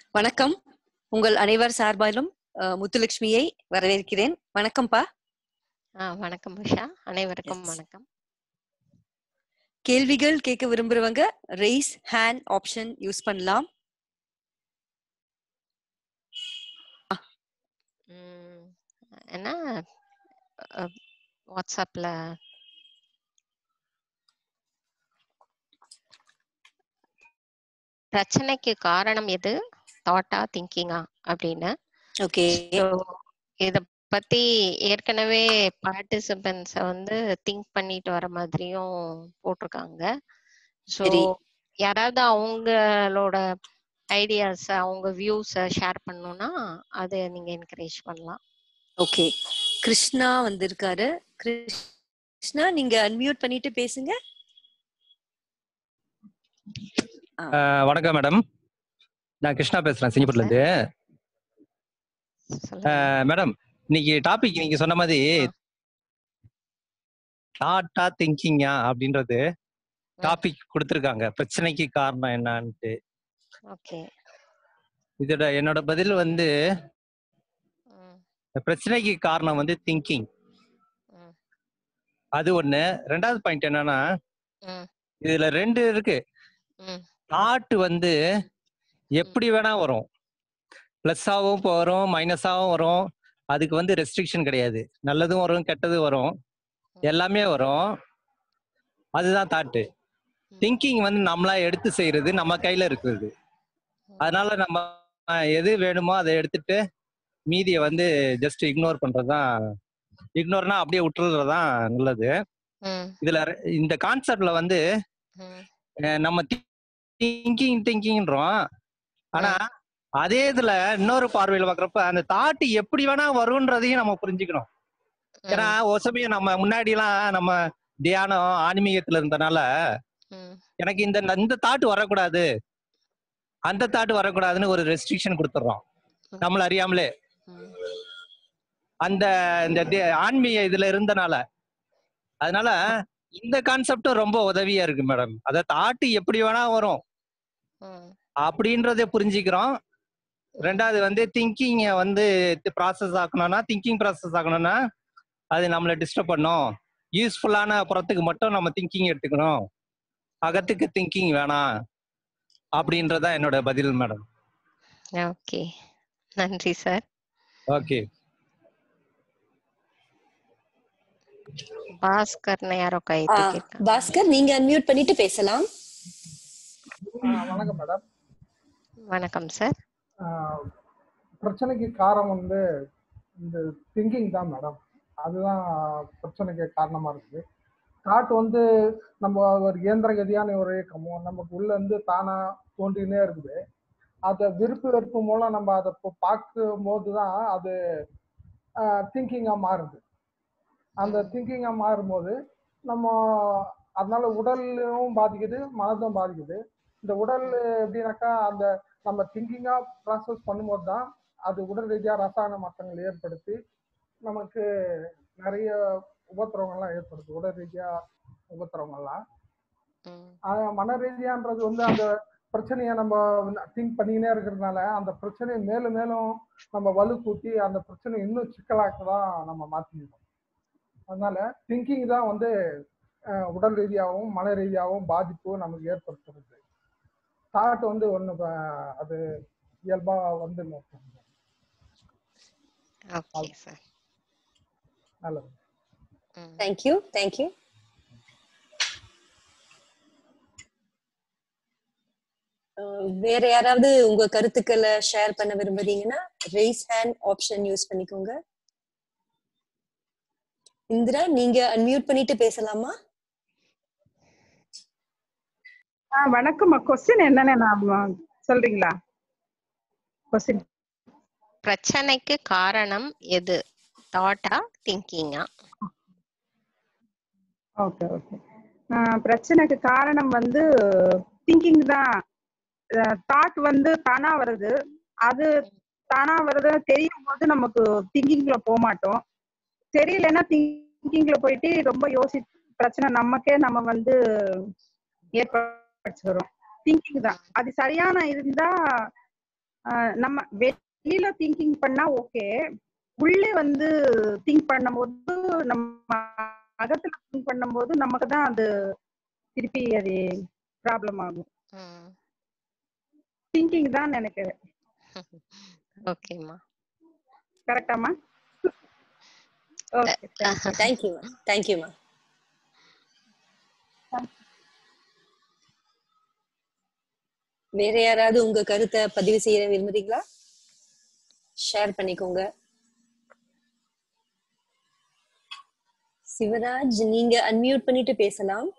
வணக்கம் உங்கள் அனைவர் சார்பாலும் அஹ், முத்துலட்சுமியை வரவேற்கிறேன் வணக்கம்ப்பா ஆ வணக்கம் உஷா அனைவருக்கும் Yes. வணக்கம் கேள்விகள் கேட்க விரும்புறவங்க ரெய்ஸ் ஹேண்ட் ஆப்ஷன் யூஸ் பண்ணலாம் ம், என்ன அ, வாட்ஸ்அப்ல பிரச்சனைக்கு காரணம் எது தாட்டா திங்கிங்கா அப்படின்னு ஓகே So, இத பத்தி ஏற்கனவே பார்ட்டிசிபென்ட்ஸ வந்து திங்க் பண்ணிட்டு வர மாதிரியும் போட்டிருக்காங்க ஸோ சரி. யாராவது அவங்களோட ஐடியாஸ் அவங்க வியூஸ ஷேர் பண்ணணும்னா அதை நீங்க என்கரேஜ் பண்ணலாம் ஓகே கிருஷ்ணா வந்திருக்காரு கிருஷ்ணா நீங்க அன்மியூட் பண்ணிட்டு பேசுங்க அஹ் வணக்கம் மேடம் நான் கிருஷ்ணா பேசுறேன் சிங்கப்பூர்ல இருந்து சொல்லுங்க அஹ் மேடம் இன்னைக்கு டாபிக் நீங்க சொன்ன மாதிரி தாட்டா திங்கிங்கா அப்படின்றது டாபிக் கொடுத்துருக்காங்க பிரச்சனைக்கு காரணம் என்னன்ட்டு ஓகே இதோட என்னோட பதில் வந்து இந்த பிரச்சனைக்கு காரணம் வந்து திங்கிங் ம். அது ஒண்ணு ரெண்டாவது பாயிண்ட் என்னன்னா ம். இதுல ரெண்டு இருக்கு ம். தாட் வந்து எப்படி வேணா வரும் பிளஸ்ஸாவும் வரும் மைனஸாவும் வரும் அதுக்கு வந்து ரெஸ்ட்ரிக்ஷன் கிடையாது நல்லதும் வரும் கெட்டதும் வரும் எல்லாமே வரும் அதுதான் தாட்டு திங்கிங் வந்து நம்மளா எடுத்து செய்யறது நம்ம கையில இருக்குது அதனால நம்ம எது வேணுமோ அதை எடுத்துட்டு மீதியை வந்து ஜஸ்ட் இக்னோர் பண்றதுதான் இக்னோர்னா அப்படியே விட்டுறதுதான் நல்லது ம், இதுல ரெ- இந்த கான்செப்ட்ல வந்து ம், அஹ் நம்ம திங்கிங் திங்கிங்ன்றோம் ஆனா அதே இதுல இன்னொரு பார்வையில பாக்குறப்ப அந்த தாட்டு எப்படி வேணா வரும்ன்றதையும் நம்ம புரிஞ்சுக்கணும் ஏன்னா ஒரு சமயம் நம்ம முன்னாடி எல்லாம் நம்ம தியானம் ஆன்மீகத்துல இருந்தனால ம், எனக்கு இந்த இந்த தாட்டு வரக்கூடாது அந்த தாட்டு வரக்கூடாதுன்னு ஒரு ரெஸ்ட்ரிக்ஷன் கொடுத்துட்றோம் நம்மள அறியாமலே ம், அந்த இந்த தி- ஆன்மீக இதுல இருந்தனால அதனால இந்த கான்செப்டும் ரொம்ப உதவியா இருக்கு மேடம் அத தாட்டு எப்படி வேணா வரும் ம், அப்படின்றத புரிஞ்சுக்கிறோம் ரெண்டாவது வந்து திங்கிங்க வந்து ப்ராசஸ் ஆக்கணும்னா திங்கிங் ப்ராசஸ் ஆக்கணும்னா அது நம்மளை டிஸ்டர்ப் பண்ணும் யூஸ்ஃபுல்லான புறத்துக்கு மட்டும் நம்ம திங்கிங் எடுத்துக்கணும் அகத்துக்கு திங்கிங் வேணாம் அப்படின்றதான் என்னோட பதில் மேடம் ஓகே நன்றி சார் ஓகே பாஸ்கர்னு யாரோ கை ஆ, தூக்கிருக்காங்க பாஸ்கர் நீங்க அன்மியூட் பண்ணிட்டு பேசலாம் ஆ, வணக்கம் மேடம் வணக்கம் சார் ஆ, பிரச்சனைக்கு காரணம் வந்து இந்த திங்கிங் தான் மேடம் அதுதான் பிரச்சனைக்கு காரணமா இருக்குது தாட் வந்து நம்ம ஒரு இயந்திர கதியான ஒரு இயக்கமும் நமக்கு உள்ள இருந்து தானா தோன்றினே இருக்குது அதை விருப்பு வெறுப்பு மூலம் நம்ம அதை இப்போ பார்க்கும் போது தான் அது திங்கிங்காக மாறுது அந்த திங்கிங்காக மாறும்போது நம்ம அதனால உடலும் பாதிக்குது மனதும் பாதிக்குது இந்த உடல் எப்படின்னாக்கா அந்த நம்ம திங்கிங்காக ப்ராசஸ் பண்ணும்போது தான் அது உடல் ரீதியாக ரசாயன மாற்றங்கள் ஏற்படுத்தி நமக்கு நிறைய உபத்திரவங்கள்லாம் ஏற்படுது உடல் ரீதியாக உபத்திரவங்கள்லாம் ம், ஆனா, மன ரீதியான்றது வந்து அந்த பிரச்சனையை நம்ம திங்க் பண்ணிக்கினே இருக்கிறதுனால அந்த பிரச்சனையை மேலும் மேலும் நம்ம வலு கூட்டி அந்த பிரச்சனையை இன்னும் சிக்கலாக்க தான் நம்ம மாற்றிக்கணும் அதனால திங்கிங் தான் வந்து அஹ், உடல் ரீதியாகவும் மன ரீதியாகவும் பாதிப்பு நமக்கு ஏற்படுத்துறது தாட் வந்து ஒன்று அது இயல்பா வந்து ஓகே சார் நல்லது ம். தேங்க்யூ தேங்க்யூ வேற யாராவது உங்க கருத்துக்களை ஷேர் பண்ண விரும்புறீங்கன்னா ரெய்ஸ் ஹேண்ட் ஆப்ஷன் யூஸ் பண்ணிக்கோங்க இந்திரா நீங்க அன்மியூட் பண்ணிட்டு பேசலாமா ஆ வணக்கம்மா கொஸ்டின் என்னன்னு நான் சொல்றீங்களா கொஸ்டின் பிரச்சனைக்கு காரணம் எது தாட்டா திங்கிங்கா ஓகே ஓகே பிரச்சனைக்கு காரணம் வந்து திங்கிங் தான் தாட் வந்து தானா வருது அது தானா வருது தெரியும் போது நமக்கு திங்கிங்ல போக மாட்டோம் தெரியலன்னா திங்கிங்ல போயிட்டு ரொம்ப யோசி பிரச்சனை நமக்கே நம்ம வந்து ஏற்படுத்தி வரும் திங்கிங் தான் அது சரியான இருந்தா ஆஹ் நம்ம வெளியில திங்கிங் பண்ணா ஓகே உள்ளே வந்து திங்க் பண்ணும்போது நம்ம அகத்துல திங்க் பண்ணும்போது நமக்கு தான் அது திருப்பி அது ப்ராப்ளம் ஆகும் ம் திங்கிங் தான் நினைக்கிறேன் ஓகேம்மா கரெக்டாமா ஓகே தேங்க்யூமா தேங்க்யூமா வேற யாராவது உங்க கருத்தை பதிவு செய்ய விரும்புறீங்களா ஷேர் பண்ணிக்கோங்க சிவராஜ் நீங்க அன்மியூட் பண்ணிட்டு பேசலாம்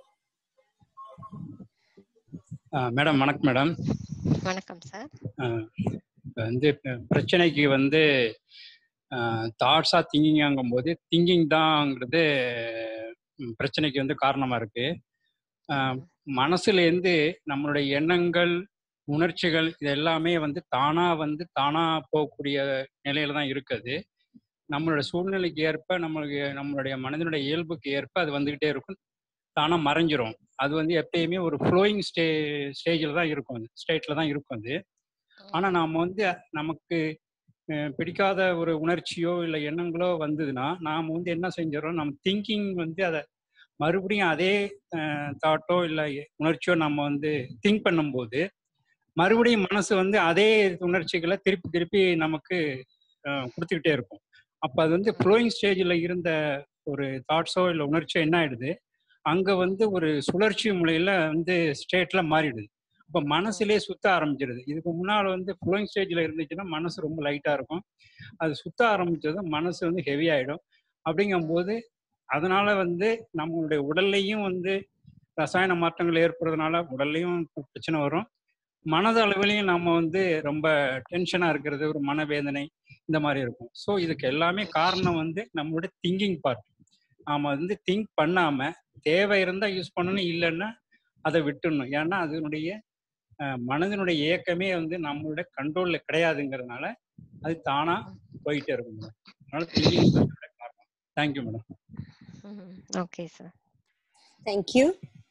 மேடம் வணக்கம் மேடம் வணக்கம் சார் இப்போ வந்து இப்ப பிரச்சனைக்கு வந்து தாட்ஸாக திங்கிங்காங்கும் போது திங்கிங் தாங்கிறது ம், பிரச்சனைக்கு வந்து காரணமாக இருக்கு ஆஹ், மனசுலேருந்து நம்மளுடைய எண்ணங்கள் உணர்ச்சிகள் இது எல்லாமே வந்து தானாக வந்து தானாக போகக்கூடிய நிலையில தான் இருக்குது நம்மளோட சூழ்நிலைக்கு ஏற்ப நம்மளுக்கு நம்மளுடைய மனதினுடைய இயல்புக்கு ஏற்ப அது வந்துக்கிட்டே இருக்கும் தானாக மறைஞ்சிரும் அது வந்து எப்பயுமே ஒரு ஃப்ளோயிங் ஸ்டே ஸ்டேஜில் தான் இருக்கும் அது ஸ்டேட்டில் தான் இருக்கும் அது ஆனால் நாம் வந்து நமக்கு அஹ், பிடிக்காத ஒரு உணர்ச்சியோ இல்லை எண்ணங்களோ வந்ததுன்னா நாம் வந்து என்ன செஞ்சிடறோம் நம்ம திங்கிங் வந்து அதை மறுபடியும் அதே தாட்டோ இல்லை உணர்ச்சியோ நம்ம வந்து திங்க் பண்ணும்போது மறுபடியும் மனசு வந்து அதே உணர்ச்சிகளை திருப்பி திருப்பி நமக்கு அஹ், கொடுத்துக்கிட்டே இருக்கும் அப்போ அது வந்து ஃப்ளோயிங் ஸ்டேஜில் இருந்த ஒரு தாட்ஸோ இல்லை உணர்ச்சியோ என்ன ஆயிடுது அங்கே வந்து ஒரு சுழற்சி முறையில் வந்து ஸ்டேட்டில் மாறிடுது இப்போ மனசுலேயே சுத்த ஆரம்பிச்சிடுது இதுக்கு முன்னால் வந்து ஃப்ளோயிங் ஸ்டேஜில் இருந்துச்சுன்னா மனசு ரொம்ப லைட்டாக இருக்கும் அது சுத்த ஆரம்பிச்சதும் மனசு வந்து ஹெவி ஆகிடும் அப்படிங்கும்போது அதனால வந்து நம்மளுடைய உடல்லையும் வந்து ரசாயன மாற்றங்கள் ஏற்படுறதுனால உடல்லையும் பிரச்சனை வரும் மனதளவிலையும் நம்ம வந்து ரொம்ப டென்ஷனாக இருக்கிறது ஒரு மனவேதனை இந்த மாதிரி இருக்கும் ஸோ இதுக்கு எல்லாமே காரணம் வந்து நம்மளுடைய திங்கிங் பார்ட் நாம வந்து திங்க் பண்ணாம தேவை இருந்தால் யூஸ் பண்ணணும் இல்லைன்னா அதை விட்டுடணும் ஏன்னா அதனுடைய அஹ், மனதினுடைய இயக்கமே வந்து நம்மளுடைய கண்ட்ரோலில் கிடையாதுங்கிறதுனால அது தானா போயிட்டே இருக்கும் மேடம் அதனால திங்கிங் காரணம் thank you madam okay sir thank you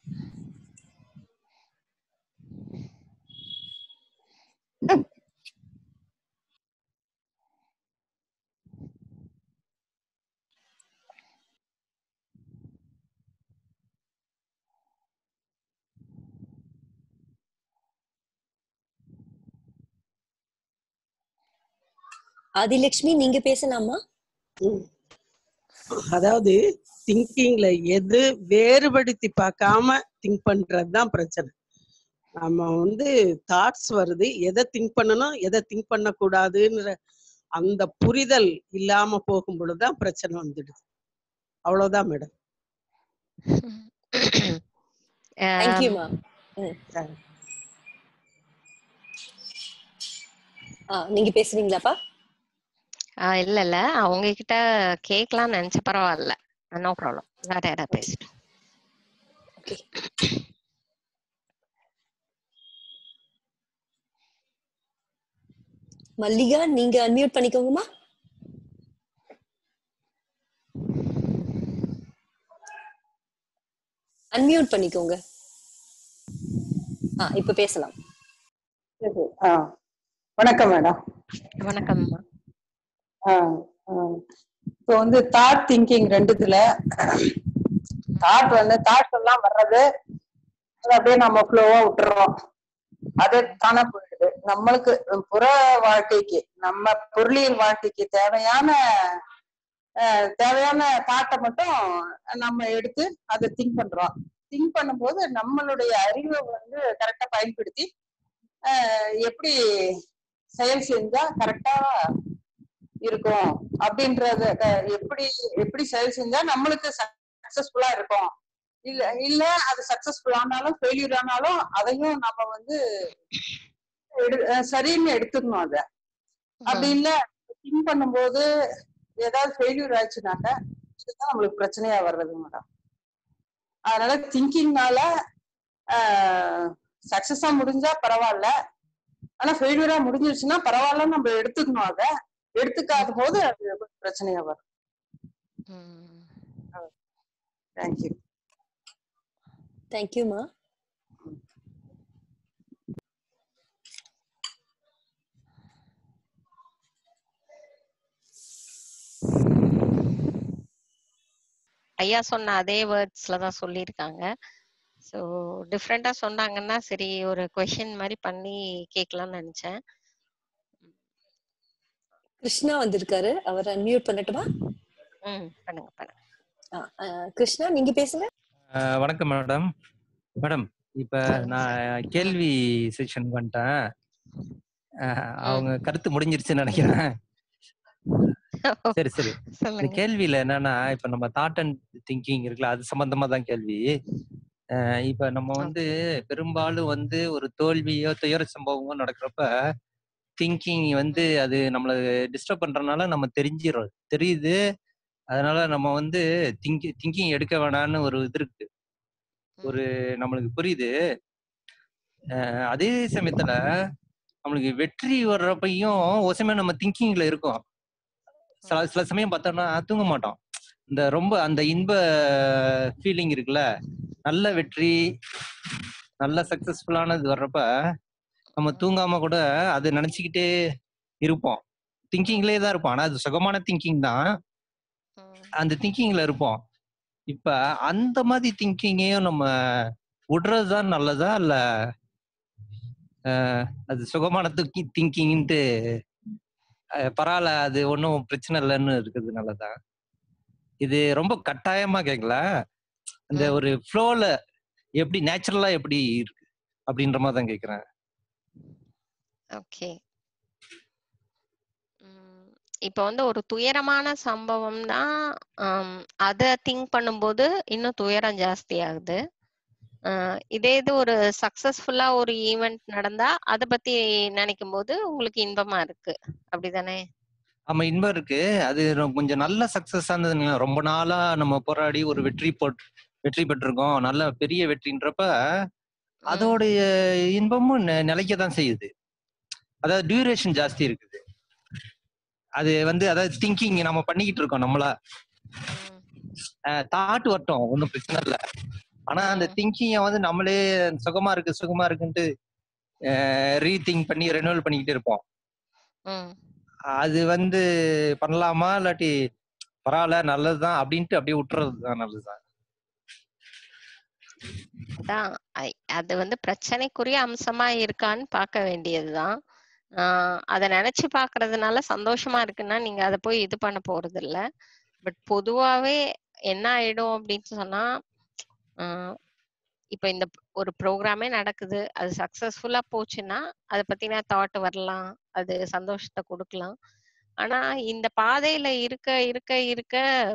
Adilakshmi நீங்க பேசலாமா ம். அதாவது திங்கிங்ல எது வேறுபடுத்தி பார்க்காம திங்க் பண்றது தான் பிரச்சனை நம்ம வந்து தாட்ஸ் வருது எதை திங்க் பண்ணணும் எதை திங்க் பண்ணக்கூடாதுன்ற அந்த புரிதல் இல்லாம போகும் பொழுதுதான் பிரச்சனை வந்துடுது அவ்வளவுதான் மேடம் தேங்க்யூமா ஆ நீங்க பேசுறீங்களாப்பா இல்ல இல்ல அவங்க கிட்ட கேட்கலாம்னு நினைச்ச பரவாயில்ல நோ ப்ராப்ளம் வேற யாராவது பேசிட்டோம் ஓகே மல்லிகா நீங்க அன்மியூட் பண்ணிக்கோங்கம்மா அன்மியூட் பண்ணிக்கோங்க ஆ இப்ப பேசலாம் சரி. ஆ வணக்கம் மேடம் வணக்கம்மா இப்போ வந்து தாட் திங்கிங் ரெண்டுத்துல தாட் வந்து தாட் எல்லாம் வர்றது அது அப்படியே நம்ம ஃப்ளோவா விட்டுறோம் அது தானே போயிடுது நம்மளுக்கு புற வாழ்க்கைக்கு நம்ம பொருளியல் வாழ்க்கைக்கு தேவையான அஹ், தேவையான தாட்டை மட்டும் நம்ம எடுத்து அதை திங்க் பண்றோம் திங்க் பண்ணும்போது நம்மளுடைய அறிவை வந்து கரெக்டா பயன்படுத்தி அஹ், எப்படி செயல் செஞ்சா கரெக்டா இருக்கும் அப்படின்றத அஹ், எப்படி எப்படி செயல் செஞ்சா நம்மளுக்கு சக்சஸ்ஃபுல்லா இருக்கும் இல்ல இல்ல அது சக்சஸ்ஃபுல் ஆனாலும் ஃபெயிலியர் ஆனாலும் அதையும் நம்ம வந்து எடு- அஹ், சரின்னு எடுத்துக்கணும் அத அப்படி இல்ல திங்க் பண்ணும்போது ஏதாவது ஃபெயிலியர் ஆச்சுனாக்க இதுதான் நம்மளுக்கு பிரச்சனையா வர்றது மேடம் அதனால திங்கிங்னால சக்சஸா முடிஞ்சா பரவாயில்ல ஆனா ஃபெயிலியரா முடிஞ்சிருச்சுன்னா பரவாயில்லன்னு நம்ம எடுத்துக்கணும் அத எடுத்துக்காத போது அது பிரச்சனையா வரும் தேங்க்யூ தேங்க்யூமா ஐயா சொன்ன அதே வேர்ட்ஸ்ல தான் சொல்லியிருக்காங்க ஸோ டிஃப்ரெண்டா சொன்னாங்கன்னா சரி ஒரு கொஷின் மாதிரி பண்ணி கேட்கலாம்னு நினைச்சேன் கிருஷ்ணா வந்திருக்காரு அவரை அன்மியூட் பண்ணட்டுமா ம் பண்ணுங்க பண்ணுங்க ஆ, ஆ, கிருஷ்ணா நீங்க பேசுங்க அஹ் வணக்கம் மேடம் மேடம் இப்ப சொல்லுங்க நான் கேள்வி செக்ஷன் வந்துட்டேன் அஹ் அவங்க கருத்து முடிஞ்சிருச்சுன்னு நினைக்கிறேன் சரி சரி இந்த சொல்லுங்க கேள்வியில என்னன்னா இப்ப நம்ம தாட் அண்ட் திங்கிங் இருக்குல்ல அது சம்பந்தமா தான் கேள்வி அஹ் இப்ப நம்ம வந்து பெரும்பாலும் வந்து ஒரு தோல்வியோ துயர சம்பவமோ நடக்கிறப்ப திங்கிங் வந்து அது நம்மள டிஸ்டர்ப் பண்றதுனால நம்ம தெரிஞ்சிடும் தெரியுது அதனால நம்ம வந்து திங்கி திங்கிங் எடுக்க வேணாம்னு ஒரு இது இருக்கு ஒரு நம்மளுக்கு புரியுது அஹ் அதே சமயத்துல நம்மளுக்கு வெற்றி வர்றப்பையும் ஒரு சமயம் நம்ம திங்கிங்ல இருக்கும் சில சில சமயம் பார்த்தோம்னா தூங்க மாட்டோம் இந்த ரொம்ப அந்த இன்ப ஃபீலிங் இருக்குல்ல நல்ல வெற்றி நல்ல சக்சஸ்ஃபுல்லானது வர்றப்ப நம்ம தூங்காம கூட அதை நினைச்சுக்கிட்டே இருப்போம் திங்கிங்லேயே தான் இருப்போம் ஆனா அது சுகமான திங்கிங் தான் அந்த திங்கிங்ல இருப்போம் இப்ப அந்த மாதிரி திங்கிங்கையும் நம்ம விடுறதுதான் நல்லதா இல்ல அஹ், அது சுகமான திங்கி திங்கிங்ன்ட்டு பரவாயில்ல அது ஒன்றும் பிரச்சனை இல்லைன்னு இருக்குது நல்லதா இது ரொம்ப கட்டாயமா கேட்கல அந்த ஒரு ஃப்ளோல எப்படி நேச்சுரலா எப்படி இருக்கு அப்படின்ற மாதிரி தான் கேட்குறேன் ஓகே இப்போ வந்து ஒரு துயரமான சம்பவம் தான் அதை திங்க் பண்ணும்போது இன்னும் துயரம் ஜாஸ்தி ஆகுது ஆஹ் இதே இது ஒரு சக்சஸ்ஃபுல்லா ஒரு ஈவெண்ட் நடந்தா அதை பத்தி நினைக்கும் போது உங்களுக்கு இன்பமா இருக்கு அப்படிதானே ஆமா இன்பம் இருக்கு அது ரொ- கொஞ்சம் நல்ல சக்சஸ் ஆனதுங்க ரொம்ப நாளா நம்ம போராடி ஒரு வெற்றி போட் வெற்றி பெற்றிருக்கோம் நல்ல பெரிய வெற்றின்றப்ப அதோடைய இன்பமும் நி- நிலைக்கத்தான் செய்யுது அதாவது டியூரேஷன் ஜாஸ்தி இருக்குது அது வந்து அதாவது திங்கிங் நம்ம பண்ணிக்கிட்டு இருக்கோம் நம்மளா தாட் வரட்டும் ஒன்றும் பிரச்சனை இல்லை ஆனா அந்த திங்கிங்கை வந்து நம்மளே சுகமா இருக்கு சுகமா இருக்குன்ட்டு ரீதிங்க் பண்ணி ரெனுவல் பண்ணிக்கிட்டு இருப்போம் ம் அது வந்து பண்ணலாமா இல்லாட்டி பரவாயில்ல நல்லதுதான் அப்படின்ட்டு அப்படியே விட்டுறது தான் நல்லதுதான் அதான் ஐ- அது வந்து பிரச்சனைக்குரிய அம்சமா இருக்கான்னு பார்க்க வேண்டியதுதான் ஆஹ் அத நினைச்சு பாக்குறதுனால சந்தோஷமா இருக்குன்னா நீங்க அதை போய் இது பண்ண போறது இல்ல பட் பொதுவாவே என்ன ஆயிடும் அப்படின்னு சொன்னா ஆஹ் இப்ப இந்த ப்- ஒரு ப்ரோக்ராமே நடக்குது அது சக்சஸ்ஃபுல்லா போச்சுன்னா அதை பத்தின தாட் வரலாம் அது சந்தோஷத்தை கொடுக்கலாம் ஆனா இந்த பாதையில இருக்க இருக்க இருக்க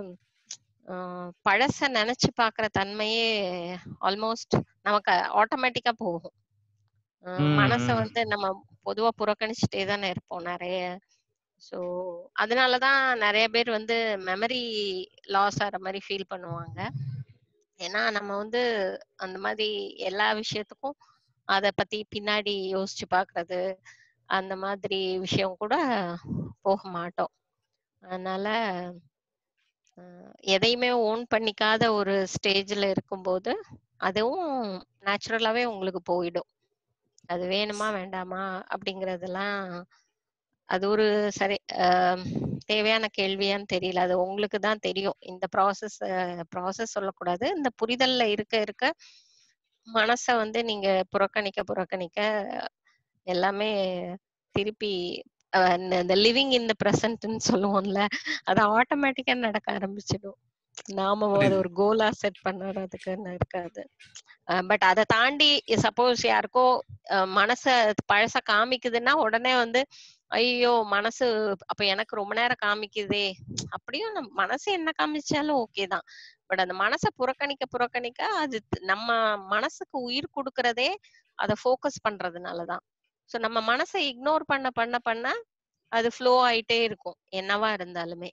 ஆஹ் பழச நினைச்சு பாக்குற தன்மையே ஆல்மோஸ்ட் நமக்கு ஆட்டோமேட்டிக்கா போகும் ஆஹ் ம், மனச ம். வந்து நம்ம பொதுவா புறக்கணிச்சுட்டே தானே இருப்போம் நிறைய ஸோ அதனாலதான் நிறைய பேர் வந்து மெமரி லாஸ் ஆகிற மாதிரி ஃபீல் பண்ணுவாங்க ஏன்னா நம்ம வந்து அந்த மாதிரி எல்லா விஷயத்துக்கும் அத பத்தி பின்னாடி யோசிச்சு பாக்குறது அந்த மாதிரி விஷயம் கூட போக மாட்டோம் அதனால அஹ், எதையுமே ஓன் பண்ணிக்காத ஒரு ஸ்டேஜ்ல இருக்கும்போது அதுவும் நேச்சுரலாவே உங்களுக்கு போயிடும் அது வேணுமா வேண்டாமா அப்படிங்கறதெல்லாம் அது ஒரு சரி ஆஹ் தேவையான கேள்வியான்னு தெரியல அது உங்களுக்கு தான் தெரியும் இந்த ப்ராசஸ் ப்ராசஸ் சொல்லக்கூடாது இந்த புரிதல்ல இருக்க இருக்க மனச வந்து நீங்க புறக்கணிக்க புறக்கணிக்க எல்லாமே திருப்பி அஹ் இந்த- இந்த லிவிங் இன் த ப்ரெசன்ட்னு சொல்லுவோம்ல அது ஆட்டோமேட்டிக்கா நடக்க ஆரம்பிச்சிடும் நாம அது புரியுது. ஒரு கோலா செட் பண்ணுறதுக்குன்னு இருக்காது பட் அதை தாண்டி சப்போஸ் யாருக்கோ அஹ் மனச பழச காமிக்குதுன்னா உடனே வந்து ஐயோ மனசு அப்ப எனக்கு ரொம்ப நேரம் காமிக்குதே அப்படியும் நம்ம மனசு என்ன காமிச்சாலும் ஓகே தான் பட் அந்த மனசை புறக்கணிக்க புறக்கணிக்க அது த- நம்ம மனசுக்கு உயிர் கொடுக்கறதே அதை ஃபோக்கஸ் பண்றதுனாலதான் சோ நம்ம மனசை இக்னோர் பண்ண பண்ண பண்ண அது ஃப்ளோ ஆயிட்டே இருக்கும் என்னவா இருந்தாலுமே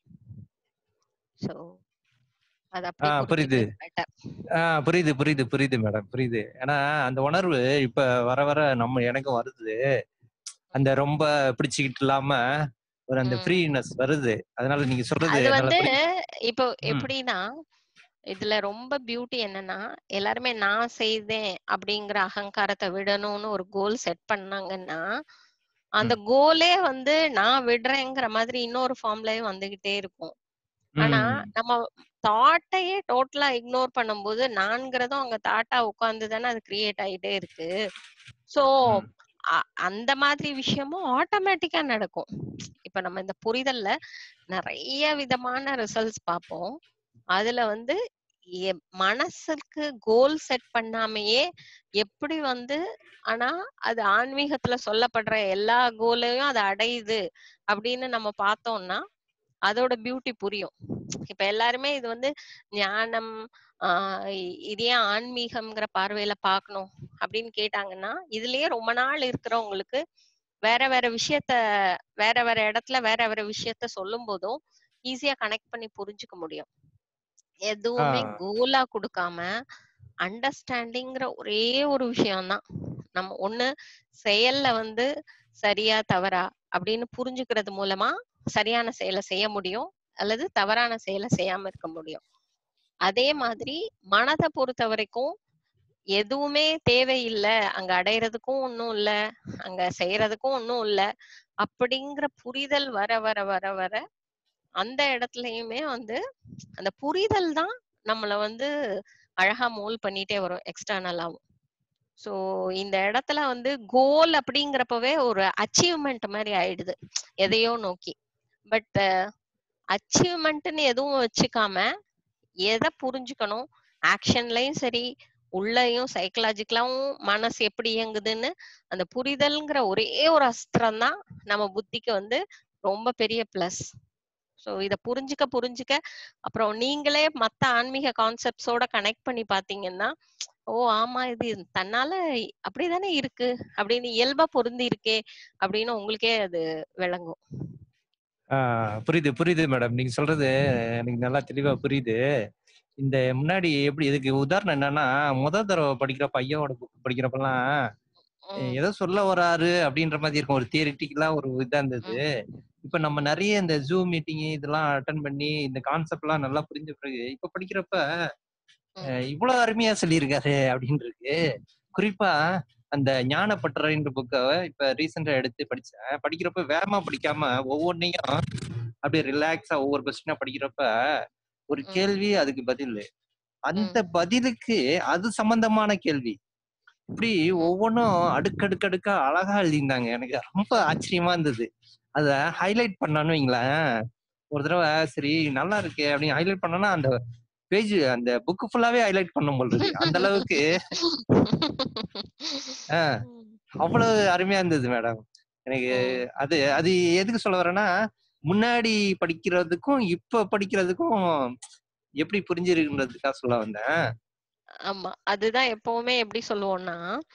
சோ அது ஆ அப்படியே புரியுது புரிஞ்சுக்கிறது better. ஆ புரியுது புரியுது புரியுது மேடம் புரியுது ஏன்னா அந்த உணர்வு இப்ப வர வர நம்ம எனக்கும் வருது அந்த ரொம்ப பிடிச்சுக்கிட்டு இல்லாம ஒரு அந்த ம். ஃப்ரீனஸ் வருது அதனால நீங்க சொல்றது அது என்னால வந்து புரியுது இப்போ ம். எப்படின்னா இதுல ரொம்ப பியூட்டி என்னன்னா எல்லாருமே நான் செய்தேன் அப்படிங்கிற அகங்காரத்தை விடணும்னு ஒரு கோல் செட் பண்ணாங்கன்னா அந்த ம். கோலே வந்து நான் விடுறேங்கிற மாதிரி இன்னொரு ஃபார்ம்லயே வந்துகிட்டே இருக்கும் ஆனா ம். நம்ம தாட்டையே டோட்டலா இக்னோர் பண்ணும்போது நான்கிறதும் அங்க தாட்டா உட்கார்ந்து தானே அது கிரியேட் ஆயிட்டே இருக்கு சோ ம். அந்த மாதிரி விஷயமும் ஆட்டோமேட்டிக்கா நடக்கும் இப்ப நம்ம இந்த புரிதல்ல நிறைய விதமான ரிசல்ட்ஸ் பார்ப்போம் அதுல வந்து எ- மனசுக்கு கோல் செட் பண்ணாமையே எப்படி வந்து ஆனா அது ஆன்மீகத்துல சொல்லப்படுற எல்லா கோலையும் அது அடையுது அப்படின்னு நம்ம பார்த்தோம்னா அதோட பியூட்டி புரியும் இப்ப எல்லாருமே இது வந்து ஞானம் ஆஹ் இ- இது ஏன் ஆன்மீகம்ங்கிற பார்வையில பார்க்கணும் அப்படின்னு கேட்டாங்கன்னா இதுலயே ரொம்ப நாள் இருக்கிறவங்களுக்கு வேற வேற விஷயத்த வேற வேற இடத்துல வேற வேற விஷயத்த சொல்லும் போதும் ஈஸியா கனெக்ட் பண்ணி புரிஞ்சுக்க முடியும் எதுவுமே ஆ. கோலா கொடுக்காம அண்டர்ஸ்டாண்டிங்கிற ஒரே ஒரு விஷயம்தான் நம்ம ஒண்ணு செயல்ல வந்து சரியா தவறா அப்படின்னு புரிஞ்சுக்கிறது மூலமா சரியான செயலை செய்ய முடியும் அல்லது தவறான செயலை செய்யாம இருக்க முடியும் அதே மாதிரி மனதை பொறுத்த வரைக்கும் எதுவுமே தேவையில்லை அங்க அடையறதுக்கும் ஒண்ணும் இல்ல அங்க செய்யறதுக்கும் ஒண்ணும் இல்ல அப்படிங்கிற புரிதல் வர வர வர வர அந்த இடத்துலயுமே வந்து அந்த புரிதல் தான் நம்மள வந்து அழகா மோல் பண்ணிட்டே வரும் எக்ஸ்டர்னலாவும் சோ இந்த இடத்துல வந்து கோல் அப்படிங்கிறப்பவே ஒரு அச்சீவ்மெண்ட் மாதிரி ஆயிடுது எதையோ நோக்கி பட் அச்சீவ்மெண்ட்னு எதுவும் வச்சுக்காம எதை புரிஞ்சுக்கணும் ஆக்ஷன்லயும் சரி உள்ளயும் சைக்கலாஜிக்கலாவும் மனசு எப்படி இயங்குதுன்னு அந்த புரிதல்ங்கிற ஒரே ஒரு அஸ்திரம் தான் நம்ம புத்திக்கு வந்து ரொம்ப பெரிய பிளஸ் ஸோ இத புரிஞ்சுக்க புரிஞ்சுக்க அப்புறம் நீங்களே மத்த ஆன்மீக கான்செப்ட்ஸோட கனெக்ட் பண்ணி பாத்தீங்கன்னா ஓ ஆமா இது தன்னால அப்படிதானே இருக்கு அப்படின்னு இயல்பா பொருந்தி இருக்கே அப்படின்னு உங்களுக்கே அது விளங்கும் ஆ, புரியுது புரியுது மேடம் நீங்க சொல்றது எனக்கு நல்லா தெளிவா புரியுது இந்த முன்னாடி எப்படி இதுக்கு உதாரணம் என்னன்னா முத தடவை படிக்கிற பையனோட புக் படிக்கிறப்பெல்லாம் ம், ஏதோ சொல்ல வராரு அப்படின்ற மாதிரி இருக்கும் ஒரு தியரிட்டிக்கலா ஒரு இதா இருந்தது இப்ப நம்ம நிறைய இந்த ஜூம் மீட்டிங் இதெல்லாம் அட்டன் பண்ணி இந்த கான்செப்ட் எல்லாம் நல்லா புரிஞ்ச பிறகு இப்ப படிக்கிறப்ப அஹ், இவ்வளவு அருமையா சொல்லியிருக்காரு அப்படின்னு இருக்கு குறிப்பா அந்த ஞானப்பட்டறைன்ற புக்கை இப்ப ரீசெண்டா எடுத்து படிச்சேன் படிக்கிறப்ப வேகமா படிக்காம ஒவ்வொன்றையும் அப்படியே ரிலாக்ஸா ஒவ்வொரு கொஸ்டினா படிக்கிறப்ப ஒரு கேள்வி அதுக்கு பதில் அந்த பதிலுக்கு அது சம்பந்தமான கேள்வி இப்படி ஒவ்வொன்றும் அடுக்கடுக்கடுக்கா அழகா எழுதியிருந்தாங்க எனக்கு ரொம்ப ஆச்சரியமா இருந்தது அத ஹைலைட் பண்ணான்னு வைங்களேன் ஒரு தடவை சரி நல்லா இருக்கு அப்படின்னு ஹைலைட் பண்ணோம்னா அந்த பேஜ் அந்த புக் ஃபுல்லாவே ஹைலைட் பண்ணும் போல் இருக்கு அந்த அளவுக்கு ஆஹ் அவ்வளவு அருமையா இருந்தது மேடம் எனக்கு அது அது எதுக்கு சொல்ல வரேன்னா முன்னாடி படிக்கிறதுக்கும் இப்ப படிக்கிறதுக்கும் எப்படி புரிஞ்சிருக்குன்றதுக்காக சொல்ல வந்தேன் ஆமா அதுதான் எப்பவுமே எப்படி சொல்லுவோம்னா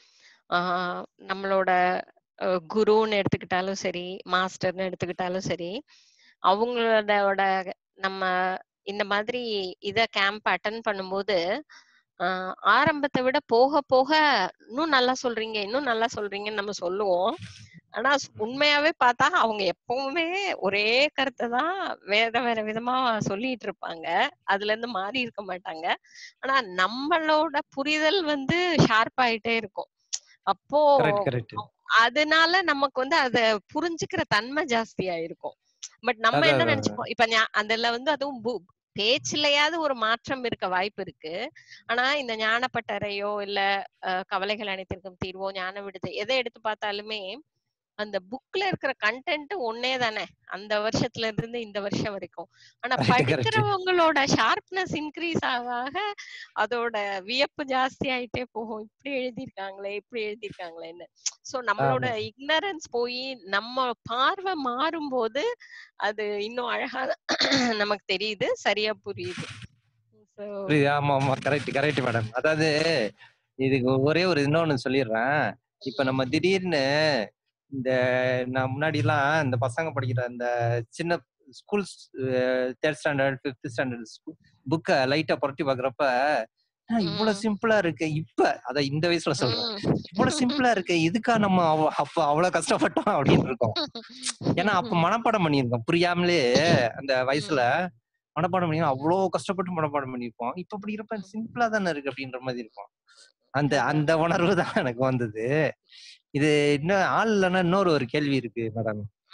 ஆஹ் நம்மளோட அஹ், குருன்னு எடுத்துக்கிட்டாலும் சரி மாஸ்டர்னு எடுத்துக்கிட்டாலும் சரி அவங்களோட நம்ம இந்த மாதிரி இத கேம்ப் அட்டன் பண்ணும்போது ஆஹ் ஆரம்பத்தை விட போக போக இன்னும் நல்லா சொல்றீங்க இன்னும் நல்லா சொல்றீங்கன்னு நம்ம சொல்லுவோம் ஆனா ஸ்- உண்மையாவே பார்த்தா அவங்க எப்பவுமே ஒரே கருத்தை தான் வேற வேற விதமா சொல்லிட்டு இருப்பாங்க அதுல இருந்து மாறி இருக்க மாட்டாங்க ஆனா நம்மளோட புரிதல் வந்து ஷார்ப் ஆயிட்டே இருக்கும் அப்போ கரெக்ட் கரெக்ட் அதனால நமக்கு வந்து அத புரிஞ்சுக்கிற தன்மை ஜாஸ்தியா இருக்கும் பட் நம்ம அதான், என்ன அதான், நினைச்சுப்போம் இப்ப ஞா- அதுல வந்து அதுவும் பு- பேச்சுலயாவது ஒரு மாற்றம் இருக்க வாய்ப்பு இருக்கு ஆனா இந்த ஞானப்பட்டறையோ இல்ல அஹ், கவலைகள் அனைத்திற்கும் தீர்வோ ஞான விடுது எதை எடுத்து பார்த்தாலுமே அந்த புக்ல இருக்கிற கண்டென்ட் ஒன்னே தானே அந்த வருஷத்துல இருந்து இந்த வருஷம் வரைக்கும் ஆனா Correct, correct. படிக்கிறவங்களோட ஷார்ப்னஸ் இன்க்ரீஸ் ஆக ஆக அதோட வியப்பு ஜாஸ்தி ஆயிட்டே போகும் இப்படி எழுதியிருக்காங்களே இப்படி எழுதியிருக்காங்களேன்னு சோ நம்மளோட ஆமா. இக்னரன்ஸ் போய் நம்ம பார்வை மாறும்போது அது இன்னும் அழகா நமக்கு தெரியுது சரியா புரியுது So, புரியுது ஆமா ஆமா கரெக்ட் கரெக்ட் மேடம் அதாவது இதுக்கு ஒரே ஒரு இன்னொன்னு சொல்லிடுறேன் இப்ப நம்ம திடீர்னு இந்த நான் முன்னாடி எல்லாம் இந்த பசங்க படிக்கிற அந்த சின்ன school third standard fifth standard புக்கை லைட்டா புரட்டி பாக்குறப்ப "ஆ, இவ்வளவு சிம்பிளா இருக்கு இப்ப அத இந்த வயசுல சொல்றேன் இவ்வளவு சிம்பிளா இருக்கு இதுக்கா நம்ம அவ- அப்ப அவ்வளவு கஷ்டப்பட்டோம் அப்படின்னு இருக்கோம் ஏன்னா அப்ப மனப்பாடம் பண்ணியிருக்கோம் புரியாமலே அந்த வயசுல மனப்பாடம் பண்ணி அவ்வளவு கஷ்டப்பட்டு மனப்பாடம் பண்ணியிருப்போம் இப்ப படிக்கிறப்ப சிம்பிளா தானே இருக்கு அப்படின்ற மாதிரி இருக்கும் அந்த அந்த உணர்வு தான் எனக்கு வந்தது இது இன்னும் ஆள் இல்லைன்னா இன்னொரு ஒரு கேள்வி இருக்கு மேடம்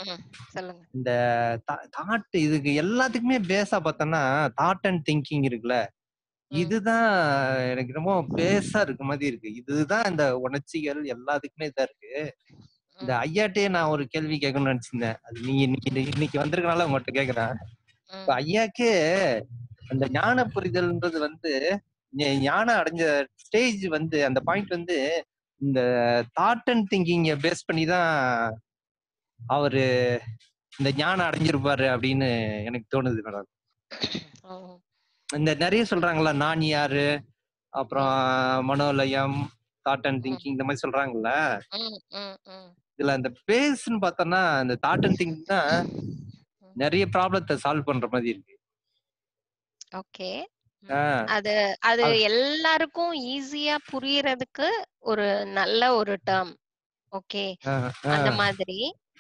ம், சொல்லுங்க இந்த தாட் இதுக்கு எல்லாத்துக்குமே பேஸா பார்த்தோம்னா தாட் அண்ட் திங்கிங் இருக்குல்ல இதுதான் எனக்கு ரொம்ப பேஸா இருக்க மாதிரி இருக்கு இதுதான் இந்த உணர்ச்சிகள் எல்லாத்துக்குமே இதா இருக்கு இந்த ஐயாட்டே நான் ஒரு கேள்வி கேட்கணும்னு நினைச்சிருந்தேன் அது நீங்க இன்னைக்கு இன்னைக்கு வந்திருக்கனால உங்கள்கிட்ட கேக்குறேன் இப்ப ஐயாக்கே அந்த ஞான புரிதல்ன்றது வந்து ஞ- ஞானம் அடைஞ்ச ஸ்டேஜ் வந்து அந்த பாயிண்ட் வந்து இந்த தாட் அண்ட் திங்கிங்க பேஸ் பண்ணி தான் அவரு இந்த ஞானம் அடைஞ்சிருப்பாரு அப்படின்னு எனக்கு தோணுது மேடம் ஓ, இந்த நிறைய சொல்றாங்கல்ல நான் யாரு அப்புறம் மனோலயம் தாட் அண்ட் திங்கிங் இந்த மாதிரி சொல்றாங்கல்ல ம், ம், ம். இதுல அந்த பேஸ்ன்னு பார்த்தோம்னா இந்த தாட் அண்ட் திங்கிங் தான் நிறைய ப்ராப்ளத்தை சால்வ் பண்ற மாதிரி இருக்கு ஓகே ஆஹ் அது அது எல்லாருக்கும் ஈஸியா புரியறதுக்கு ஒரு நல்ல ஒரு டேர்ம் ஓகே ஆஹ் அந்த ஆஹ் மாதிரி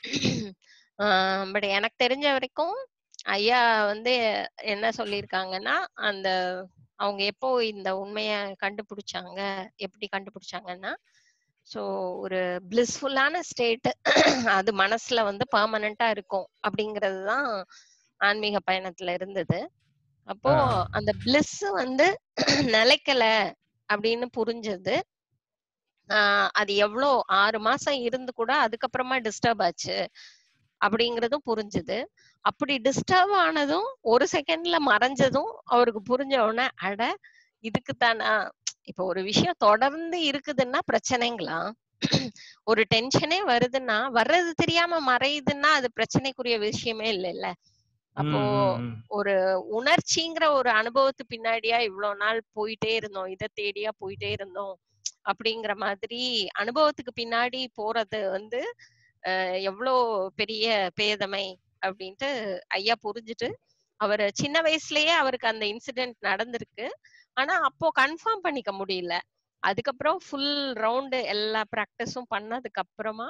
பட் எனக்கு தெரிஞ்ச வரைக்கும் ஐயா வந்து என்ன சொல்லியிருக்காங்கன்னா அந்த அவங்க எப்போ இந்த உண்மைய கண்டுபிடிச்சாங்க எப்படி கண்டுபிடிச்சாங்கன்னா ஸோ ஒரு பிளிஸ்ஃபுல்லான ஸ்டேட் அது மனசுல வந்து பெர்மனண்டா இருக்கும் அப்படிங்கிறது தான் ஆன்மீக பயணத்துல இருந்தது அப்போ ஆஹ் அந்த பிளிஸ் வந்து நிலைக்கல அப்படின்னு புரிஞ்சது ஆஹ் அது எவ்வளோ ஆறு மாசம் இருந்து கூட அதுக்கப்புறமா டிஸ்டர்ப் ஆச்சு அப்படிங்கறதும் புரிஞ்சுது அப்படி டிஸ்டர்ப் ஆனதும் ஒரு செகண்ட்ல மறைஞ்சதும் அவருக்கு புரிஞ்ச உடனே அட இதுக்கு தானா இப்போ ஒரு விஷயம் தொடர்ந்து இருக்குதுன்னா பிரச்சனைங்களா ஒரு டென்ஷனே வருதுன்னா வர்றது தெரியாம மறையுதுன்னா அது பிரச்சனைக்குரிய விஷயமே இல்லைல்ல அப்போ ம், ம், ம். ஒரு உணர்ச்சிங்கிற ஒரு அனுபவத்து பின்னாடியா இவ்வளவு நாள் போயிட்டே இருந்தோம் இதை தேடியா போயிட்டே இருந்தோம் அப்படிங்கிற மாதிரி அனுபவத்துக்கு பின்னாடி போறது வந்து அஹ், எவ்வளோ பெரிய பேதமை அப்படின்ட்டு ஐயா புரிஞ்சுட்டு அவர் சின்ன வயசுலயே அவருக்கு அந்த இன்சிடென்ட் நடந்திருக்கு ஆனா அப்போ கன்ஃபார்ம் பண்ணிக்க முடியல அதுக்கப்புறம் ஃபுல் ரவுண்டு எல்லா ப்ராக்டிஸும் பண்ணதுக்கு அப்புறமா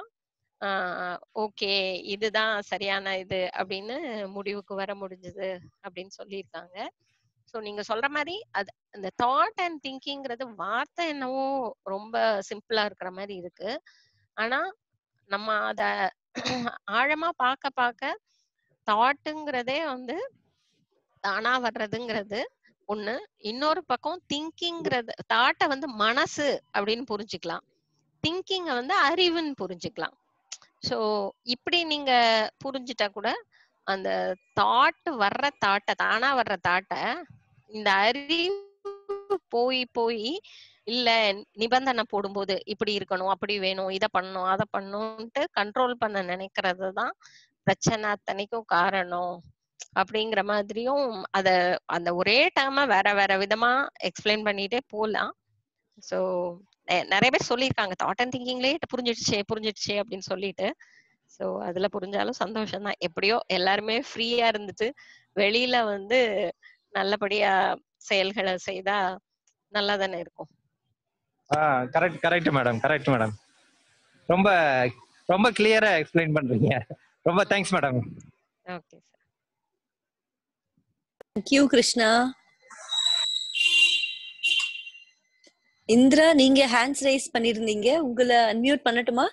ஓகே இதுதான் சரியான இது அப்படின்னு முடிவுக்கு வர முடிஞ்சது அப்படின்னு சொல்லியிருக்காங்க ஸோ நீங்க சொல்ற மாதிரி அது அந்த தாட் அண்ட் திங்கிங்கிறது வார்த்தை என்னவோ ரொம்ப சிம்பிளா இருக்கிற மாதிரி இருக்கு ஆனா நம்ம அத ஆழமா பார்க்க பார்க்க தாட்டுங்கிறதே வந்து தானா வர்றதுங்கிறது ஒண்ணு இன்னொரு பக்கம் திங்கிங்கிறது தாட்டை வந்து மனசு அப்படின்னு புரிஞ்சுக்கலாம் திங்கிங்க வந்து அறிவுன்னு புரிஞ்சுக்கலாம் சோ இப்படி நீங்க புரிஞ்சுட்டா கூட அந்த தாட் வர்ற தாட்டை தானா வர்ற தாட்டை இந்த அறிவு போய் போய் இல்ல நிபந்தனை போடும்போது இப்படி இருக்கணும் அப்படி வேணும் இத பண்ணணும் அதை பண்ணணும்ட்டு கண்ட்ரோல் பண்ண நினைக்கிறது தான் பிரச்சனை அத்தனைக்கும் காரணம் அப்படிங்கிற மாதிரியும் அத அந்த ஒரே டேர்ம வேற வேற விதமா எக்ஸ்பிளைன் பண்ணிட்டே போலாம் சோ நிறைய பேர் சொல்லியிருக்காங்க தாட் அண்ட் திங்கிங்லேயே புரிஞ்சிடுச்சே புரிஞ்சிடுச்சே அப்படின்னு சொல்லிட்டு சோ அதுல புரிஞ்சாலும் சந்தோஷம் தான் எப்படியோ எல்லாருமே ஃப்ரீயா இருந்துட்டு வெளியில வந்து நல்லபடியா செயல்களை செய்தா நல்லா தானே இருக்கும் ஆஹ் correct correct madam correct madam ரொம்ப ரொம்ப கிளியரா எக்ஸ்பிளைன் பண்றீங்க ரொம்ப thanks madam okay sir thank you Krishna Indira நீங்க ஹேண்ட்ஸ் ரைஸ் பண்ணிருந்தீங்க உங்களை அன்மியூட் பண்ணட்டுமா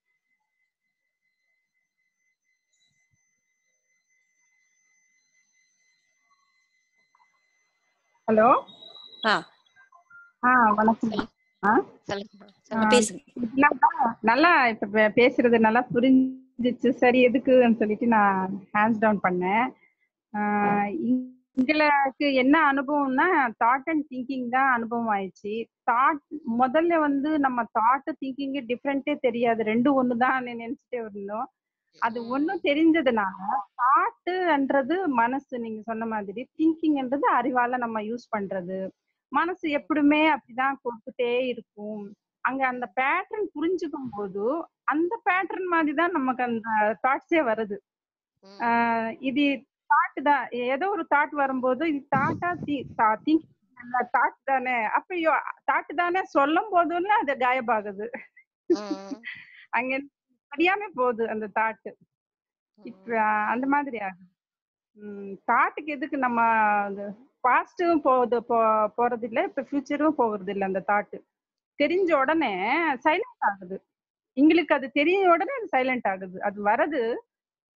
ஹலோ ஆ ஆ வணக்கம் ஆ சொல்லுங்கம்மா ஆ, சொல்லுங்க பேசுங்க நல்லா நல்லா இப்ப பே- பேசுறது நல்லா புரிஞ்சிச்சு சரி எதுக்குன்னு சொல்லிட்டு நான் ஹேண்ட்ஸ் டவுன் பண்ணேன் ஆஹ் இ- எங்களுக்கு என்ன அனுபவம்னா தாட் அண்ட் திங்கிங் தான் அனுபவம் ஆயிடுச்சு தாட் முதல்ல வந்து நம்ம தாட் திங்கிங் டிஃப்ரெண்ட்டே தெரியாது ரெண்டும் ஒன்று தான் நினைச்சிட்டே இருந்தோம் அது ஒன்றும் தெரிஞ்சதுனால தாட்டுன்றது மனசு நீங்க சொன்ன மாதிரி திங்கிங்ன்றது அறிவால நம்ம யூஸ் பண்றது மனசு எப்படியுமே அப்படிதான் கொடுத்துட்டே இருக்கும் அங்க அந்த பேட்டர்ன் புரிஞ்சுக்கும் போது அந்த பேட்டர்ன் மாதிரி தான் நமக்கு அந்த தாட்ஸே வருது ஆஹ் இது தாட் தான் ஏதோ ஒரு தாட் வரும்போது இது தாட்டா திங்க் தாட் தானே அப்ப தாட் தானே சொல்லும் போதுன்னு அது காயபாகுது அங்க தெரியாம போகுது அந்த தாட் இப்ப அந்த மாதிரி ஆகுது தாட்டுக்கு எதுக்கு நம்ம பாஸ்டும் போகுது போ போறது இல்ல இப்ப ஃபியூச்சரும் போகிறது இல்ல அந்த தாட்டு தெரிஞ்ச உடனே சைலண்ட் ஆகுது எங்களுக்கு அது தெரிஞ்ச உடனே அது சைலண்ட் ஆகுது அது வரது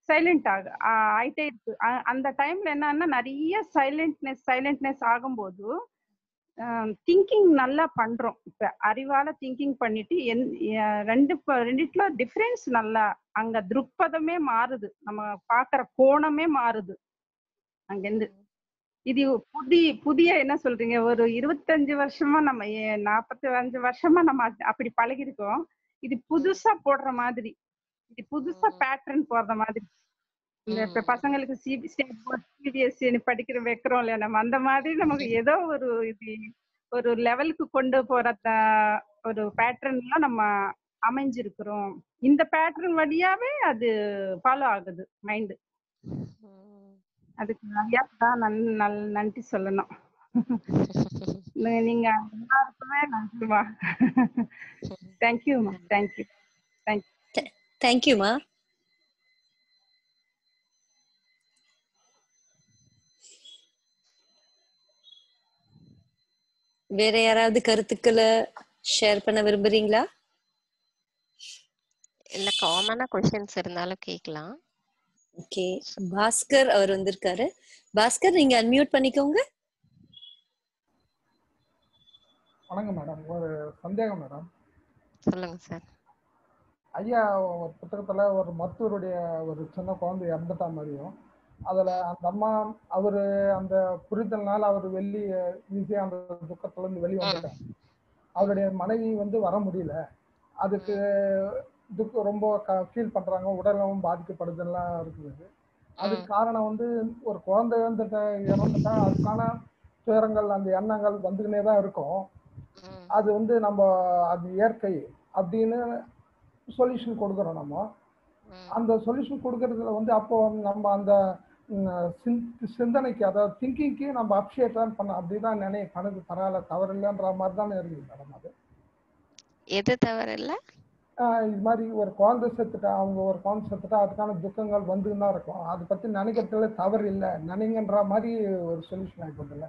சைலண்ட் ஆக ஆ- ஆயிட்டே இருக்கு அ- அந்த டைம்ல என்னன்னா நிறைய சைலண்ட்னஸ் சைலண்ட்னஸ் ஆகும்போது திங்கிங் நல்லா பண்றோம் இப்ப அறிவால திங்கிங் பண்ணிட்டு என் எ- ரெண்டு ப- ரெண்டுத்துல டிஃபரன்ஸ் நல்லா அங்க திருப்பதமே மாறுது நம்ம பாக்குற கோணமே மாறுது அங்கிருந்து இது புதிய புதிய என்ன சொல்றீங்க ஒரு இருபத்தஞ்சு வருஷமா நம்ம ஏ- நாற்பத்தி அஞ்சு வருஷமா நம்ம அது- அப்படி பழகிருக்கோம் இது புதுசா போடுற மாதிரி இது புதுசா பேட்டர்ன் போடுற மாதிரி இந்த இப்ப பசங்களுக்கு சிபி ஸ்டேட் போர்ட் சிபிஎஸ்சி படிக்கிற வைக்கிறோம் இல்லையா நம்ம அந்த மாதிரி நமக்கு ஏதோ ஒரு இது ஒரு லெவலுக்கு கொண்டு போற த- ஒரு பேட்டர்ன்லாம் நம்ம அமைஞ்சிருக்கிறோம் இந்த பேட்டர்ன் வழியாவே அது ஃபாலோ ஆகுது மைண்டு அதுக்கு நிறையா தான் நன் நல் நன்றி சொல்லணும் நீ- நீங்க எல்லாருக்குமே நன்றிமா தேங்க்யூமா தேங்க்யூ தேங்க்யூ தேங்க்யூமா வேற யாராவது கருத்துக்களை ஷேர் பண்ண விரும்புறீங்களா இல்ல காமனா கொஸ்டின்ஸ் இருந்தாலும் கேட்கலாம் ஓகே பாஸ்கர் அவர் வந்திருக்காரு பாஸ்கர் நீங்க அன்மியூட் பண்ணிக்கோங்க வணக்கம் மேடம் ஒரு சந்தேகம் மேடம் சொல்லுங்க சார் ஐயா ஒரு புத்தகத்துல ஒரு மருத்துவருடைய ஒரு சின்ன குழந்தை இறந்துட்டா மாதிரியும் அதுல அந்த அம்மா அவரு அந்த புரிதல்னால அவர் வெளியே ஈஸியா அந்த துக்கத்துல இருந்து வெளியே வந்துட்டார் அவருடைய மனைவி வந்து வர முடியல அதுக்கு துக்கம் ரொம்ப ஃபீல் பண்றாங்க உடலும் பாதிக்கப்படுதெல்லாம் இருக்குது அதுக்கு காரணம் வந்து ஒரு குழந்தை இறந்துட்ட இறந்துட்டா அதுக்கான துயரங்கள் அந்த எண்ணங்கள் வந்துக்கினே தான் இருக்கும் அது வந்து நம்ம அது இயற்கை அப்படின்னு சொல்யூஷன் கொடுக்குறோம் நம்ம அந்த சொல்யூஷன் கொடுக்கறதுல வந்து அப்போ நம்ம அந்த ம், சிந்- சிந்தனைக்கு அதாவது திங்கிங்க்கு நம்ம அப்ஷேட் தான் பண்ண அப்படிதான் நினை கணக்கு பரவாயில்ல தவறில்லைன்ற மாதிரி தானே இருக்குது மேடம் அது எது தவறு இல்ல ஆஹ் இது மாதிரி ஒரு குழந்தை செத்துட்டா அவங்க ஒரு குழந்தை செத்துட்டா அதுக்கான துக்கங்கள் வந்துன்னு தான் இருக்கும் அதை பத்தி நினைக்கிறதுல தவறு இல்லை நினைங்கன்ற மாதிரி ஒரு சொல்யூஷன் ஆகிப்பதில்ல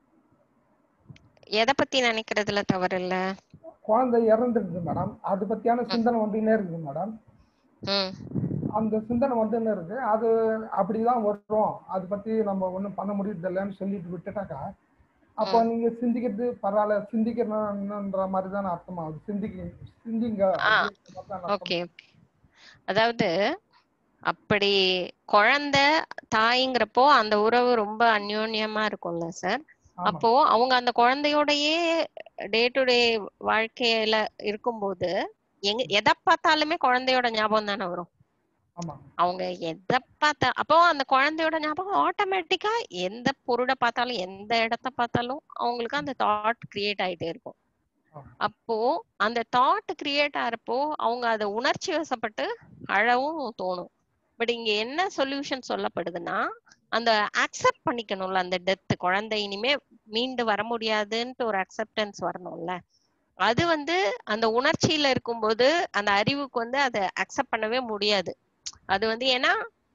எதை பத்தி நினைக்கிறதுல தவறு இல்ல குழந்தை இறந்துருது மேடம் அது பத்தியான சிந்தனை வந்துன்னே இருக்குது மேடம் ம் அந்த சிந்தனை வந்துன்னு இருக்கு அது அப்படிதான் வரும் அது பத்தி நம்ம ஒண்ணும் பண்ண முடியறது இல்லைன்னு சொல்லிட்டு விட்டுட்டாக்கா அப்போ நீங்க சிந்திக்கிறது பரவாயில்ல சிந்திக்கணும்ன்ற மாதிரி தானே அர்த்தமாகுது சிந்திக்க சிந்திங்க ஆ அப்படின்ற மாதிரி தானே அர்த்தம் ஓகே ஓகே அதாவது அப்படி குழந்தை தாய்ங்கிறப்போ அந்த உறவு ரொம்ப அந்யோன்யமா இருக்கும்ல சார் ஆமா அப்போ அவங்க அந்த குழந்தையோடயே டே டு டே வாழ்க்கையில இருக்கும்போது எங்க எதை பார்த்தாலுமே குழந்தையோட ஞாபகம் தானே வரும் ஆமா அவங்க எதை பார்த்தா அப்போ அந்த குழந்தையோட ஞாபகம் ஆட்டோமேட்டிக்கா எந்த பொருளை பார்த்தாலும் எந்த இடத்த பார்த்தாலும் அவங்களுக்கு அந்த தாட் கிரியேட் ஆயிட்டே இருக்கும் அப்போ அந்த தாட் கிரியேட் ஆறப்போ அவங்க அதை உணர்ச்சி வசப்பட்டு அழவும் தோணும் பட் இங்க என்ன சொல்யூஷன் சொல்லப்படுதுன்னா அந்த அக்செப்ட் பண்ணிக்கணும்ல அந்த டெத் குழந்தை இனிமே மீண்டு வர முடியாதுன்ட்டு ஒரு அக்செப்டன்ஸ் வரணும்ல அது வந்து அந்த உணர்ச்சியில இருக்கும்போது அந்த அறிவுக்கு வந்து அதை அக்செப்ட் பண்ணவே முடியாது அது வந்து ஏன்னா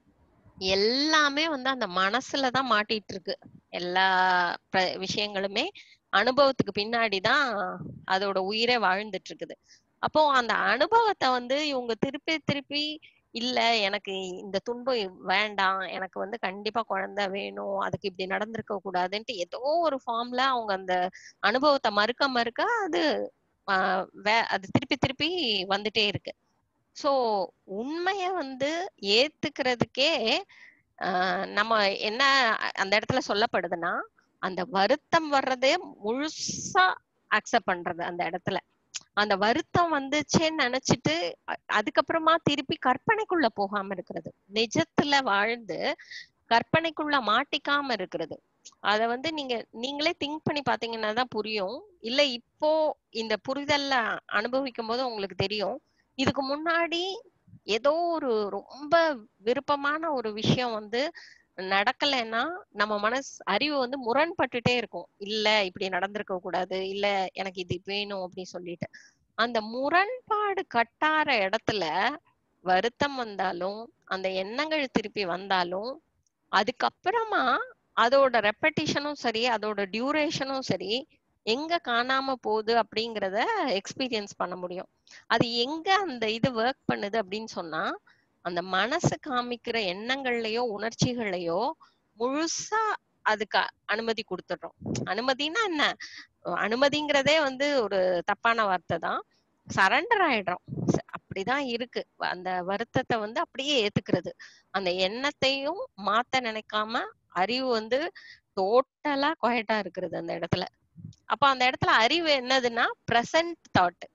எல்லாமே வந்து அந்த மனசுல தான் மாட்டிட்டு இருக்கு எல்லா பிர- விஷயங்களுமே அனுபவத்துக்கு பின்னாடிதான் அதோட உயிரே வாழ்ந்துட்டு இருக்குது அப்போ அந்த அனுபவத்தை வந்து இவங்க திருப்பி திருப்பி இல்ல எனக்கு இந்த துன்பம் இ- வேண்டாம் எனக்கு வந்து கண்டிப்பா குழந்தை வேணும் அதுக்கு இப்படி நடந்திருக்க கூடாதுன்ட்டு ஏதோ ஒரு ஃபார்ம்ல அவங்க அந்த அனுபவத்தை மறுக்க மறுக்க அது ஆஹ் வே- அது திருப்பி திருப்பி வந்துட்டே இருக்கு சோ உண்மைய வந்து ஏத்துக்கிறதுக்கே ஆஹ் நம்ம என்ன அ- அந்த இடத்துல சொல்லப்படுதுன்னா அந்த வருத்தம் வர்றதே முழுசா அக்செப்ட் பண்றது அந்த இடத்துல அந்த வருத்தம் வந்துச்சேன்னு நினைச்சிட்டு அ- அதுக்கப்புறமா திருப்பி கற்பனைக்குள்ள போகாம இருக்கிறது நிஜத்துல வாழ்ந்து கற்பனைக்குள்ள மாட்டிக்காம இருக்கிறது அத வந்து நீங்க நீங்களே திங்க் பண்ணி பாத்தீங்கன்னா தான் புரியும் இல்ல இப்போ இந்த புரிதல்ல அனுபவிக்கும் போது உங்களுக்கு தெரியும் இதுக்கு முன்னாடி ஏதோ ஒரு ரொம்ப விருப்பமான ஒரு விஷயம் வந்து நடக்கலைன்னா நம்ம மனசு அறிவு வந்து முரண்பட்டுட்டே இருக்கும் இல்ல இப்படி நடந்திருக்க கூடாது இல்ல எனக்கு இது வேணும் அப்படின்னு சொல்லிட்டு அந்த முரண்பாடு கட்டார இடத்துல வருத்தம் வந்தாலும் அந்த எண்ணங்கள் திருப்பி வந்தாலும் அதுக்கப்புறமா அதோட ரெப்படிஷனும் சரி அதோட டியூரேஷனும் சரி எங்க காணாம போகுது அப்படிங்கிறத எக்ஸ்பீரியன்ஸ் பண்ண முடியும் அது எங்க அந்த இது ஒர்க் பண்ணுது அப்படின்னு சொன்னா அந்த மனசு காமிக்கிற எண்ணங்கள்லயோ உணர்ச்சிகளையோ முழுசா அதுக்கு அ- அனுமதி கொடுத்துடுறோம் அனுமதினா என்ன அஹ் அனுமதிங்கிறதே வந்து ஒரு தப்பான வார்த்தை தான் சரண்டர் ஆயிடுறோம் ச- அப்படிதான் இருக்கு வ- அந்த வருத்தத்தை வந்து அப்படியே ஏத்துக்கிறது அந்த எண்ணத்தையும் மாத்த நினைக்காம அறிவு வந்து டோட்டலா குவைட்டா இருக்கிறது அந்த இடத்துல அப்ப அந்த இடத்துல அறிவு என்னதுன்னா பிரசன்ட் தாட்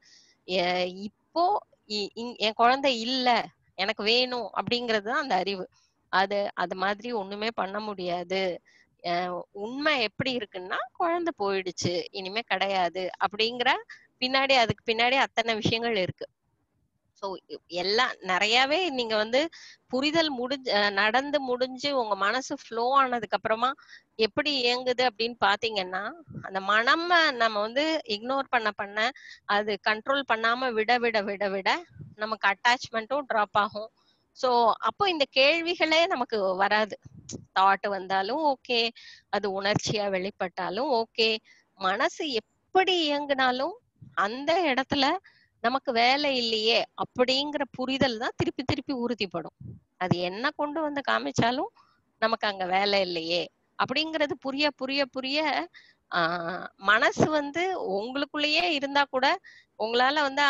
இப்போ இ- இங்- என் குழந்தை இல்ல எனக்கு வேணும் அப்படிங்கிறது தான் அந்த அறிவு அது அது மாதிரி ஒண்ணுமே பண்ண முடியாது அஹ் உண்மை எப்படி இருக்குன்னா குழந்தை போயிடுச்சு இனிமே கிடையாது அப்படிங்கிற பின்னாடி அதுக்கு பின்னாடி அத்தனை விஷயங்கள் இருக்கு சோ எல்லாம் நிறையவே நீங்க வந்து புரிதல் முடிஞ்சு அஹ் நடந்து முடிஞ்சு உங்க மனசு ஃப்ளோ ஆனதுக்கு அப்புறமா எப்படி இயங்குது அப்படின்னு பாத்தீங்கன்னா அந்த மனம நம்ம வந்து இக்னோர் பண்ண பண்ண அது கண்ட்ரோல் பண்ணாம விட விட விட விட நமக்கு அட்டாச்மெண்ட்டும் ட்ராப் ஆகும் சோ அப்போ இந்த கேள்விகளே நமக்கு வராது தாட் வந்தாலும் ஓகே அது உணர்ச்சியா வெளிப்பட்டாலும் ஓகே மனசு எப்படி இயங்குனாலும் அந்த இடத்துல நமக்கு வேலை இல்லையே அப்படிங்கிற புரிதல் தான் திருப்பி திருப்பி உறுதிப்படும் அது என்ன கொண்டு வந்து காமிச்சாலும் நமக்கு அங்க வேலை இல்லையே அப்படிங்கிறது புரிய புரிய புரிய ஆஹ் மனசு வந்து உங்களுக்குள்ளேயே இருந்தா கூட உங்களால வந்து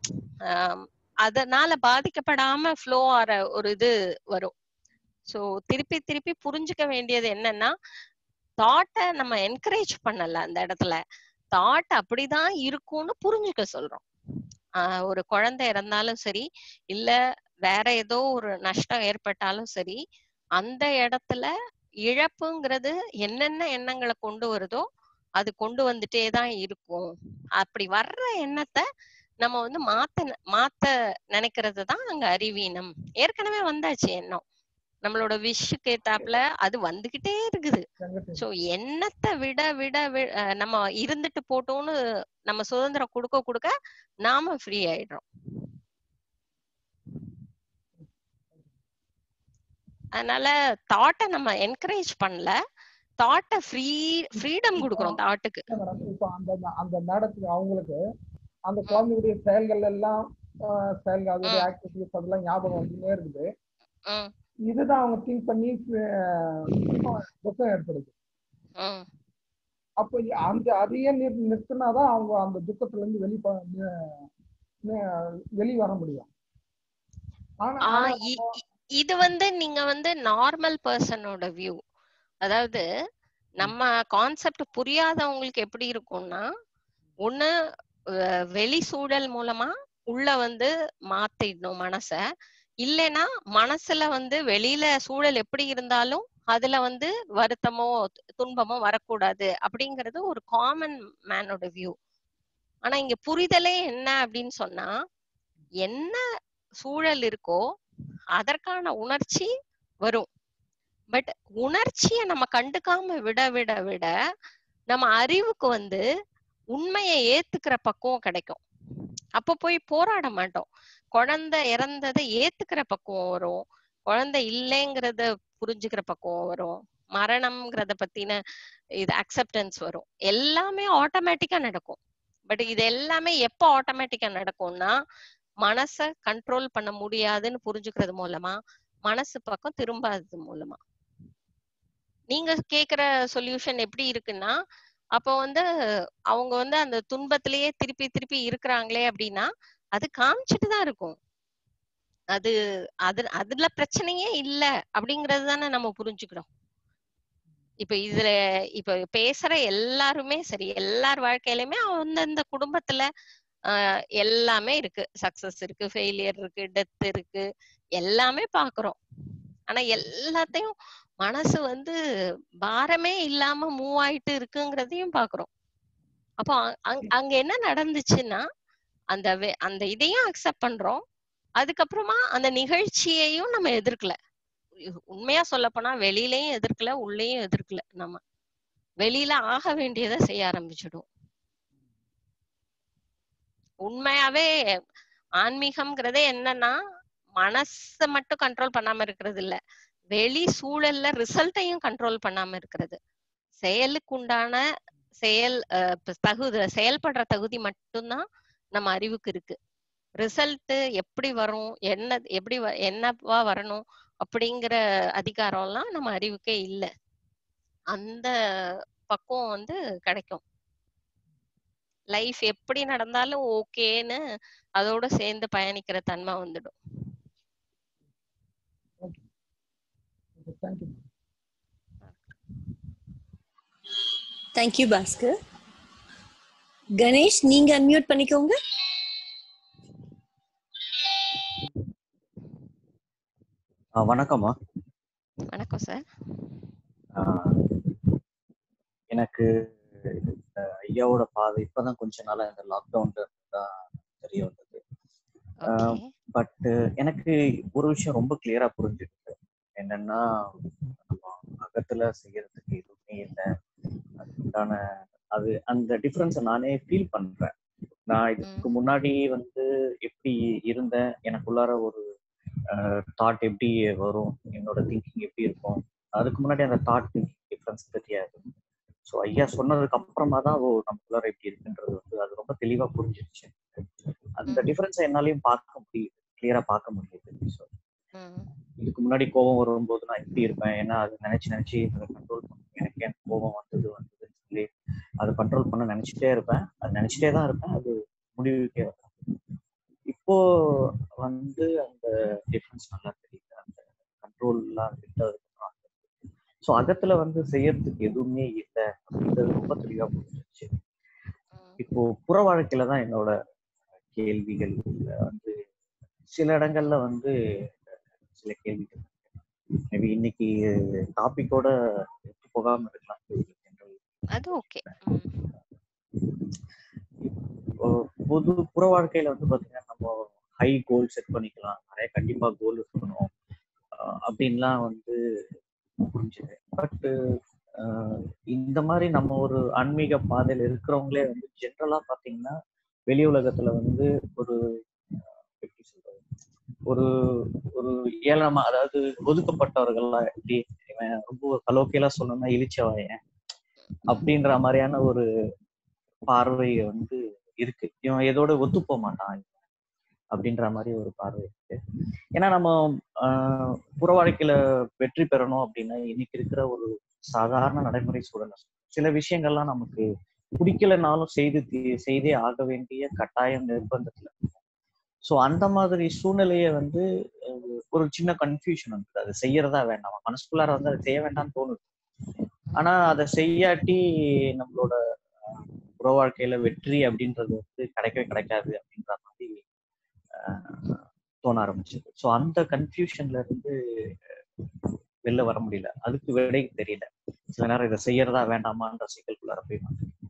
ஆஹ் அதனால பாதிக்கப்படாம ஃப்ளோ ஆற ஒரு இது வரும் சோ திருப்பி திருப்பி புரிஞ்சுக்க வேண்டியது என்னன்னா தாட்டை நம்ம என்கரேஜ் பண்ணல அந்த இடத்துல தாட் அப்படிதான் இருக்கும்னு புரிஞ்சுக்க சொல்றோம் ஆஹ் ஒரு குழந்தை இறந்தாலும் சரி இல்ல வேற ஏதோ ஒரு நஷ்டம் ஏற்பட்டாலும் சரி அந்த இடத்துல இழப்புங்கிறது என்னென்ன எண்ணங்களை கொண்டு வருதோ அது கொண்டு வந்துட்டே தான் இருக்கும் அப்படி வர்ற எண்ணத்தை நம்ம வந்து மாத்த மாத்த நினைக்கிறது தான் அங்க அறிவீனம் ஏற்கனவே வந்தாச்சு எண்ணம் நம்மளோட விஷுக்கு ஏத்தாப்புல அது வந்துகிட்டே இருக்குது சோ எண்ணத்தை விட விட வி- அஹ் நம்ம இருந்துட்டு போட்டோம்னு நம்ம சுதந்திரம் கொடுக்க கொடுக்க நாம ஃப்ரீ ஆயிடுறோம் அதனால தாட்டை நம்ம என்கரேஜ் பண்ணல தாட்டை ஃப்ரீ ஃப்ரீடம் கொடுக்குறோம் தாட்டுக்கு மேடம் இப்போ அந்த அந்த மேடத்துக்கு அவங்களுக்கு அந்த குழந்தையுடைய செயல்கள் எல்லாம் ஆஹ் செயல்கள் அதோடைய ஆக்டிவிட்டிஸ் அதெல்லாம் ஞாபகம் வந்துட்டே இருக்குது ம் இதுதான் அவங்க திங்க் பண்ணி ஆஹ் துக்கம் ஏற்படுது ம் அப்போ இ- அந்த அதையே நிறு நிறுத்தினாதான் அவங்க அந்த துக்கத்துல இருந்து வெளி வெளி வர முடியும் ஆனா ஆ, ஆனா இ- இ- இது வந்து நீங்க வந்து நார்மல் பர்சனோட வியூ அதாவது நம்ம கான்செப்ட் புரியாதவங்களுக்கு எப்படி இருக்கும்னா ஒண்ணு அஹ், வெளி சூழல் மூலமா உள்ள வந்து மாத்திடணும் மனச இல்லைன்னா மனசுல வந்து வெளியில சூழல் எப்படி இருந்தாலும் அதுல வந்து வருத்தமோ து- துன்பமோ வரக்கூடாது அப்படிங்கிறது ஒரு காமன் மேனோட வியூ ஆனா இங்க புரிதலே என்ன அப்படின்னு சொன்னா என்ன சூழல் இருக்கோ அதற்கான உணர்ச்சி வரும் பட் உணர்ச்சிய நம்ம கண்டுக்காம விட விட விட நம்ம அறிவுக்கு வந்து உண்மையை ஏத்துக்கிற பக்குவம் கிடைக்கும் அப்ப போய் போராட மாட்டோம் குழந்தை இறந்ததை ஏத்துக்கிற பக்குவம் வரும் குழந்தை இல்லைங்கிறத புரிஞ்சுக்கிற பக்குவம் வரும் மரணம்ங்கிறத பத்தின இது அக்செப்டன்ஸ் வரும் எல்லாமே ஆட்டோமேட்டிக்கா நடக்கும் பட் இது எல்லாமே எப்ப ஆட்டோமேட்டிக்கா நடக்கும்னா மனச கண்ட்ரோல் பண்ண முடியாதுன்னு புரிஞ்சுக்கிறது மூலமா மனசு பக்கம் திரும்பாதது மூலமா நீங்க கேக்குற சொல்யூஷன் எப்படி இருக்குன்னா அப்போ வந்து அவங்க வந்து அந்த துன்பத்திலேயே திருப்பி திருப்பி இருக்கிறாங்களே அப்படின்னா அது காமிச்சிட்டு தான் இருக்கும் அது அது அதுல பிரச்சனையே இல்ல அப்படிங்கறது தானே நம்ம புரிஞ்சுக்கணும் இப்ப இதுல இப்ப பேசுற எல்லாருமே சரி எல்லார் வாழ்க்கையிலுமே அந்தந்த குடும்பத்துல ஆஹ் எல்லாமே இருக்கு சக்சஸ் இருக்கு ஃபெயிலியர் இருக்கு டெத் இருக்கு எல்லாமே பாக்குறோம் ஆனா எல்லாத்தையும் மனசு வந்து பாரமே இல்லாம மூவ் ஆயிட்டு இருக்குங்கிறதையும் பாக்குறோம் அப்போ அ- அங்க- அங்க என்ன நடந்துச்சுன்னா அந்த வே- அந்த இதையும் அக்செப்ட் பண்றோம் அதுக்கப்புறமா அந்த நிகழ்ச்சியையும் நம்ம எதிர்க்கல உ- உண்மையா சொல்ல போனா வெளியிலயும் எதிர்க்கல உள்ளேயும் எதிர்க்கல நம்ம வெளியில ஆக வேண்டியதை செய்ய ஆரம்பிச்சிடும் உண்மையாவே ஆன்மீகம்ங்கிறதே என்னன்னா மனச மட்டும் கண்ட்ரோல் பண்ணாம இருக்கிறது இல்ல வெளி சூழல்ல ரிசல்ட்டையும் கண்ட்ரோல் பண்ணாம இருக்கிறது செயலுக்கு உண்டான செயல் அஹ், இப்ப தகுதி செயல்படுற தகுதி மட்டும்தான் நம்ம அறிவுக்கு இருக்கு ரிசல்ட் எப்படி வரும் என்ன எப்படி வ- என்னவா வரணும் அப்படிங்கிற அதிகாரம்லாம் நம்ம அறிவுக்கே இல்லை அந்த பக்குவம் வந்து கிடைக்கும் லைஃப் எப்படி நடந்தாலும் ஓகேன்னு அதோட சேர்ந்து பயணிக்கிற தன்மை வந்துடும் தேங்க்யூ தேங்க்யூ பாஸ்கர் கணேஷ் நீங்க அன்மியூட் பண்ணிக்கோங்க ஆ, வணக்கம்மா வணக்கம் சார் ஆ, எனக்கு இந்த ஐயாவோட பாதை இப்பதான் கொஞ்ச நாளா இந்த லாக்டவுன்ல தான் தெரிய வந்தது பட் எனக்கு ஒரு விஷயம் ரொம்ப கிளியரா புரிஞ்சுது என்னன்னா நம்ம அகத்துல செய்யறதுக்கு எதுவுமே இல்லை அதுக்கான அது அந்த டிஃபரன்ஸை நானே ஃபீல் பண்றேன் நான் இதுக்கு முன்னாடி வந்து எப்படி இருந்தேன் எனக்குள்ளார ஒரு தாட் எப்படி வரும் என்னோட திங்கிங் எப்படி இருக்கும் அதுக்கு முன்னாடி அந்த தாட் திங்கிங் டிஃப்ரென்ஸ் தெரியாது ஸோ ஐயா சொன்னதுக்கு அப்புறமா தான் ஓ நமக்குள்ளார எப்படி இருக்குன்றது வந்து அது ரொம்ப தெளிவா புரிஞ்சிருச்சு அந்த டிஃபரன்ஸை என்னாலையும் பார்க்க முடியுது கிளியரா பார்க்க முடியுது ஸோ இதுக்கு முன்னாடி கோபம் வரும்போது நான் எப்படி இருப்பேன் ஏன்னா அது நினைச்சு நினைச்சு அதை கண்ட்ரோல் பண்ண எனக்கு ஏன் கோபம் வந்தது வந்ததுன்னு சொல்லி அதை கண்ட்ரோல் பண்ண நினைச்சிட்டே இருப்பேன் அது நினைச்சிட்டே தான் இருப்பேன் அது முடிவுக்கே வரும் இப்போ வந்து அந்த டிஃபரன்ஸ் நல்லா தெரியுது அந்த கண்ட்ரோல்லாம் விட்டதுக்கு ஸோ அகத்துல வந்து செய்யறதுக்கு எதுவுமே இல்லை அப்படின்றது ரொம்ப தெளிவா புரிஞ்சிருச்சு இப்போ புற வாழ்க்கையில தான் என்னோட கேள்விகள் வந்து சில இடங்கள்ல வந்து சில கேள்விகள் மேபி இன்னைக்கு டாபிக்கோட ஒத்து போகாம இருக்கலாம் அது ஓகே பொது புற வாழ்க்கையில வந்து பாத்தீங்கன்னா நம்ம ஹை கோல் செட் பண்ணிக்கலாம் நிறைய கண்டிப்பா கோல் இருக்கணும் அப்படின்லாம் வந்து புரிஞ்சுது பட் இந்த மாதிரி நம்ம ஒரு ஆன்மீக பாதையில இருக்கிறவங்களே வந்து ஜென்ரலா பாத்தீங்கன்னா வெளி உலகத்துல வந்து ஒரு எப்படி சொல்றது ஒரு ஒரு ஏழமா அதாவது ஒதுக்கப்பட்டவர்கள்லாம் எப்படி ரொம்ப கலோக்கியலா சொல்லணும்னா இழிச்சவாயன் அப்படின்ற மாதிரியான ஒரு பார்வை வந்து இருக்கு இவன் எதோட ஒத்து போக மாட்டான் அப்படின்ற மாதிரி ஒரு பார்வை இருக்கு ஏன்னா நம்ம புற வாழ்க்கையில வெற்றி பெறணும் அப்படின்னா இன்னைக்கு இருக்கிற ஒரு சாதாரண நடைமுறை சூழல் சில விஷயங்கள்லாம் நமக்கு பிடிக்கலனாலும் செய்து செய்தே ஆக வேண்டிய கட்டாயம் நிர்பந்தத்துல ஸோ அந்த மாதிரி சூழ்நிலையை வந்து ஒரு சின்ன கன்ஃபியூஷன் வந்துட்டு அது செய்யறதா வேண்டாம் மனசுக்குள்ளார வந்து அதை செய்ய வேண்டாம்னு தோணுது ஆனா அதை செய்யாட்டி நம்மளோட புற வாழ்க்கையில வெற்றி அப்படின்றது வந்து கிடைக்கவே கிடைக்காது அப்படின்ற மாதிரி தோண ஆரம்பிச்சது ஸோ அந்த கன்ஃபியூஷன்ல இருந்து வெளில வர முடியல அதுக்கு விடை தெரியல சில நேரம் இதை செய்யறதா வேண்டாமான்ற சிக்கலுக்குள்ளார போய்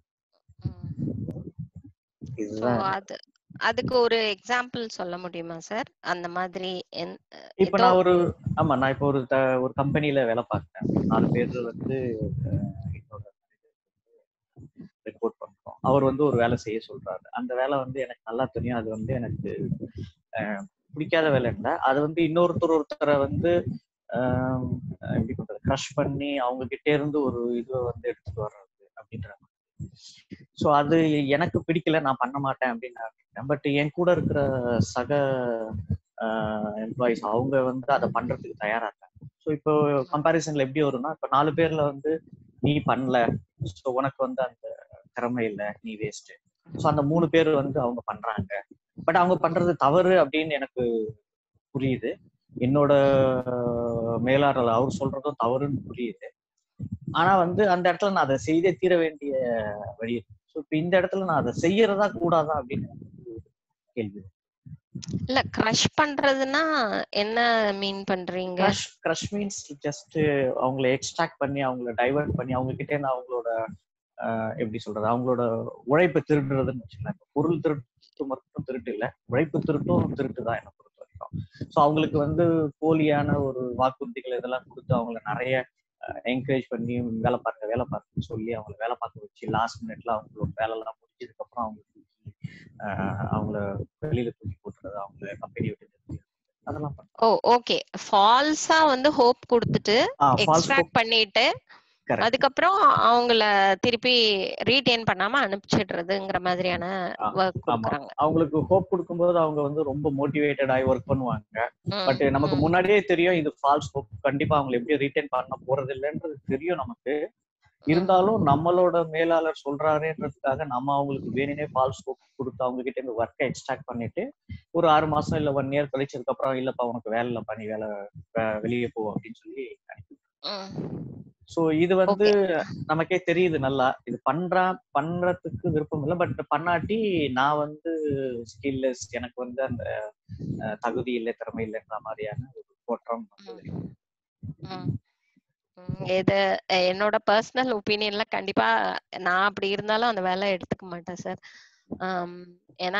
இதுதான் அது அதுக்கு ஒரு எக்ஸாம்பிள் சொல்ல முடியுமா சார் அந்த மாதிரி இப்ப நான் ஒரு ஆமா நான் இப்போ ஒரு ஒரு கம்பெனில வேலை பார்க்கிறேன் நாலு பேர் வந்து என்னோட ரிப்போர்ட் பண்றோம் அவர் வந்து ஒரு வேலை செய்ய சொல்றாரு அந்த வேலை வந்து எனக்கு நல்லா தெரியும் அது வந்து எனக்கு பிடிக்காத வேலை இல்லை அது வந்து இன்னொருத்தர் ஒருத்தரை வந்து எப்படி பண்றது க்ரஷ் பண்ணி அவங்க கிட்டே இருந்து ஒரு இதுவை வந்து எடுத்துட்டு வர்றது அப்படின்ற ஸோ அது எனக்கு பிடிக்கல நான் பண்ண மாட்டேன் அப்படின்னு நான் பட் என் கூட இருக்கிற சக எம்ப்ளாயிஸ் அவங்க வந்து அதை பண்றதுக்கு தயாரா இருக்காங்க ஸோ இப்போ கம்பாரிசன்ல எப்படி வரும்னா இப்போ நாலு பேர்ல வந்து நீ பண்ணல ஸோ உனக்கு வந்து அந்த திறமை இல்லை நீ வேஸ்ட் ஸோ அந்த மூணு பேர் வந்து அவங்க பண்றாங்க பட் அவங்க பண்றது தவறு அப்படின்னு எனக்கு புரியுது என்னோட மேலாளர் அவர் சொல்றதும் தவறுன்னு புரியுது ஆனா வந்து அந்த இடத்துல நான் அதை செய்தே தீர வேண்டிய வழி ஸோ இப்போ இந்த இடத்துல நான் அதை செய்யறதா கூடாதா அப்படின்னு கேள்வி இல்ல கிரஷ் பண்றதுன்னா என்ன மீன் பண்றீங்க கிரஷ் கிரஷ் மீன்ஸ் ஜஸ்ட் அவங்கள எக்ஸ்ட்ராக்ட் பண்ணி அவங்கள டைவர்ட் பண்ணி அவங்க கிட்டே இருந்து அவங்களோட எப்படி சொல்றது அவங்களோட உழைப்பை திருடுறதுன்னு வச்சுக்கலாம் பொருள் திருட்டு மட்டும் திருட்டு இல்லை உழைப்பு திருட்டும் திருட்டு தான் என்ன பொறுத்த வரைக்கும் ஸோ அவங்களுக்கு வந்து போலியான ஒரு வாக்குறுதிகள் இதெல்லாம் கொடுத்து அவங்கள நிறைய என்கரேஜ் பண்ணி வேலை பார்க்க வேலை பார்க்க சொல்லி அவங்கள வேலை பார்க்க வச்சு லாஸ்ட் மினிட்ல அவங்களோட வேலைலாம் முடிஞ்சதுக்கு அப்புறம் அவங்க அவங்கள வெளியில தூக்கி போட்டுறது அவங்கள கம்பெனி விட்டு அதெல்லாம் ஓ ஓகே ஃபால்ஸா வந்து ஹோப் கொடுத்துட்டு எக்ஸ்ட்ராக்ட் பண்ணிட்டு Correct. அதுக்கப்புறம் அவங்கள திருப்பி ரீடைன் பண்ணாம அனுப்பிச்சிடுறதுங்கிற மாதிரியான ஆ, ஒர்க் ஆமா கொடுக்குறாங்க அவங்களுக்கு ஹோப் கொடுக்கும்போது அவங்க வந்து ரொம்ப மோட்டிவேட்டட் ஆகி ஒர்க் பண்ணுவாங்க ம், பட் நமக்கு ம், முன்னாடியே தெரியும் இது ஃபால்ஸ் ஹோப் கண்டிப்பா அவங்க எப்படி ரீட்டைன் பண்ண போறது இல்லைன்றது தெரியும் நமக்கு ம், இருந்தாலும் நம்மளோட மேலாளர் சொல்றாருன்றதுக்காக நம்ம அவங்களுக்கு வேணுனே ஃபால்ஸ் ஹோப் கொடுத்து அவங்க கிட்ட இருந்து ஒர்க்கை எக்ஸ்ட்ராக்ட் பண்ணிட்டு ஒரு ஆறு மாசம் இல்ல ஒன் இயர் கழிச்சதுக்கு அப்புறம் இல்லப்பா உனக்கு வேலை இல்லப்பா நீ வேலை வே- வெளியே போ அப்படின்னு சொல்லி ம். ஸோ இது வந்து ஓகே நமக்கே தெரியுது நல்லா இது பண்றா பண்றதுக்கு விருப்பம் இல்லை பட் பண்ணாட்டி நான் வந்து ஸ்கில்லெஸ் எனக்கு வந்து அந்த அஹ், தகுதி இல்லை திறமை இல்லைன்ற மாதிரியான ஒரு தோற்றம் வந்து ம், ம். ம், இது அஹ், என்னோட பர்சனல் ஒப்பீனியன்ல கண்டிப்பா நான் அப்படி இருந்தாலும் அந்த வேலை எடுத்துக்க மாட்டேன் சார் ஏன்னா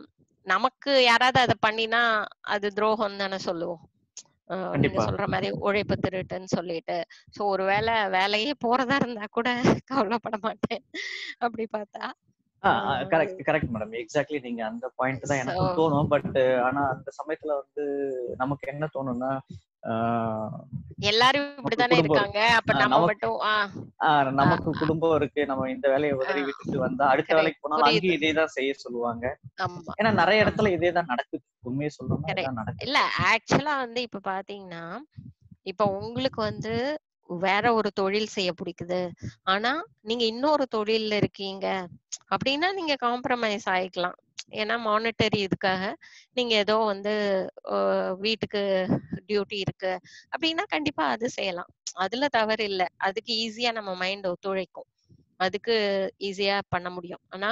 நமக்கு யாராவது அதை பண்ணினா அது துரோகம் தானே சொல்லுவோம் அஹ், நீங்க கண்டிப்பா சொல்ற மாதிரி உழைப்பு திருட்டுன்னு சொல்லிட்டு சோ ஒருவேளை வேலையே போறதா இருந்தா கூட கவலைப்பட மாட்டேன் அப்படி பார்த்தா கரெக்ட் கரெக்ட் மேடம் எக்ஸாக்ட்லி நீங்க அந்த பாயிண்ட் தான் So- எனக்கும் தோணும் பட் ஆனா அந்த சமயத்துல வந்து நமக்கு என்ன தோணும்னா ஆஹ், எல்லாரும் நமக்கு இப்படித்தானே குடும்பம் இருக்காங்க இருக்கு அப்ப ஆஹ், நம்ம நமக்கு மட்டும் ஆஹ் ஆஹ், நமக்கு குடும்பம் இருக்கு நம்ம இந்த வேலையை உதறி ஆஹ் விட்டுட்டு வந்தா அடுத்த correct வேலைக்கு போனாலும் புரியுது அங்கேயும் இதே தான் செய்ய சொல்லுவாங்க ஆமா ஏன்னா நிறைய ஆமா இடத்துல இதே தான் நடக்குது உண்மையை சொல்லணும்னா கரெக்ட் இதான் நடக்குது இல்ல ஆக்சுவலா வந்து இப்ப பாத்தீங்கன்னா இப்ப உங்களுக்கு வந்து வேற ஒரு தொழில் செய்ய பிடிக்குது ஆனா நீங்க இன்னொரு தொழில்ல இருக்கீங்க அப்படின்னா நீங்க காம்ப்ரமைஸ் ஆயிக்கலாம் ஏன்னா மானிட்டரி இதுக்காக நீங்க ஏதோ வந்து அஹ், வீட்டுக்கு டியூட்டி இருக்கு அப்படின்னா கண்டிப்பா அது செய்யலாம் அதுல தவறு இல்ல அதுக்கு ஈஸியா நம்ம மைண்ட் ஒத்துழைக்கும் அதுக்கு ஈஸியா பண்ண முடியும் ஆனா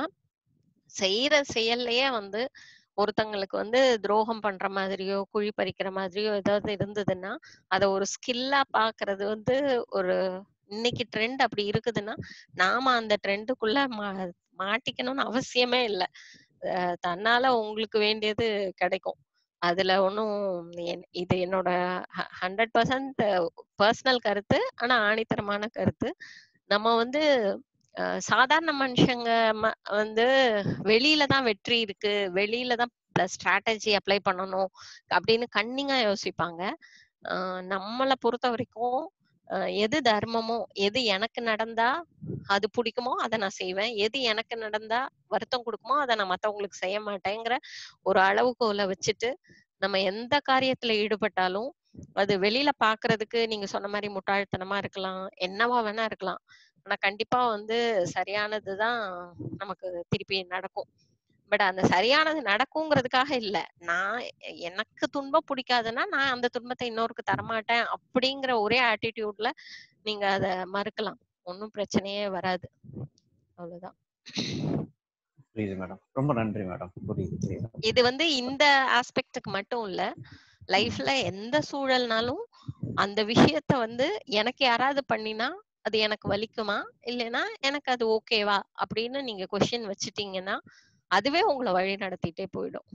செய்யற செயல்லையே வந்து ஒருத்தங்களுக்கு வந்து துரோகம் பண்ற மாதிரியோ குழி பறிக்கிற மாதிரியோ ஏதாவது இருந்ததுன்னா அத ஒரு ஸ்கில்லா பாக்குறது வந்து ஒரு இன்னைக்கு ட்ரெண்ட் அப்படி இருக்குதுன்னா நாம அந்த ட்ரெண்டுக்குள்ள மா மாட்டிக்கணும்னு அவசியமே இல்லை தன்னால உங்களுக்கு வேண்டியது கிடைக்கும் அதுல ஒன்றும் இது என்னோட ஹண்ட்ரட் பர்சன்ட் பர்சனல் கருத்து ஆனா ஆணித்தரமான கருத்து நம்ம வந்து அஹ், சாதாரண மனுஷங்க ம- வந்து வெளியில தான் வெற்றி இருக்கு வெளியில தான் ஸ்ட்ராட்டஜி அப்ளை பண்ணணும் அப்படின்னு கன்னிங்கா யோசிப்பாங்க அஹ், நம்மளை பொறுத்த வரைக்கும் அஹ், எது தர்மமோ எது எனக்கு நடந்தா அது பிடிக்குமோ அதை நான் செய்வேன் எது எனக்கு நடந்தா வருத்தம் கொடுக்குமோ அதை நான் மத்தவங்களுக்கு செய்ய மாட்டேங்கிற ஒரு அளவுகோலை வச்சுட்டு நம்ம எந்த காரியத்துல ஈடுபட்டாலும் அது வெளியில பாக்குறதுக்கு நீங்க சொன்ன மாதிரி முட்டாள்தனமா இருக்கலாம் என்னவா வேணா இருக்கலாம் ஆனா கண்டிப்பா வந்து சரியானதுதான் நமக்கு திருப்பி நடக்கும் பட் அந்த சரியானது நடக்குங்கிறதுக்காக இல்ல நான் எ- எனக்கு துன்பம் பிடிக்காதுன்னா நான் அந்த துன்பத்தை இன்னொருக்கு தரமாட்டேன் அப்படிங்கிற ஒரே ஆட்டிடியூட்ல நீங்க அத மறுக்கலாம் ஒன்றும் பிரச்சனையே வராது அவ்வளவுதான் புரியுது மேடம் ரொம்ப நன்றி மேடம் புரியுது clear ஆ. இது வந்து இந்த ஆஸ்பெக்டுக்கு மட்டும் இல்ல லைஃப்ல எந்த சூழல்னாலும் அந்த விஷயத்த வந்து எனக்கு யாராவது பண்ணினா அது எனக்கு வலிக்குமா இல்லைன்னா எனக்கு அது ஓகேவா அப்படின்னு நீங்க கொஸ்டின் வச்சுட்டீங்கன்னா அதுவே உங்களை வழி நடத்திட்டே போயிடும்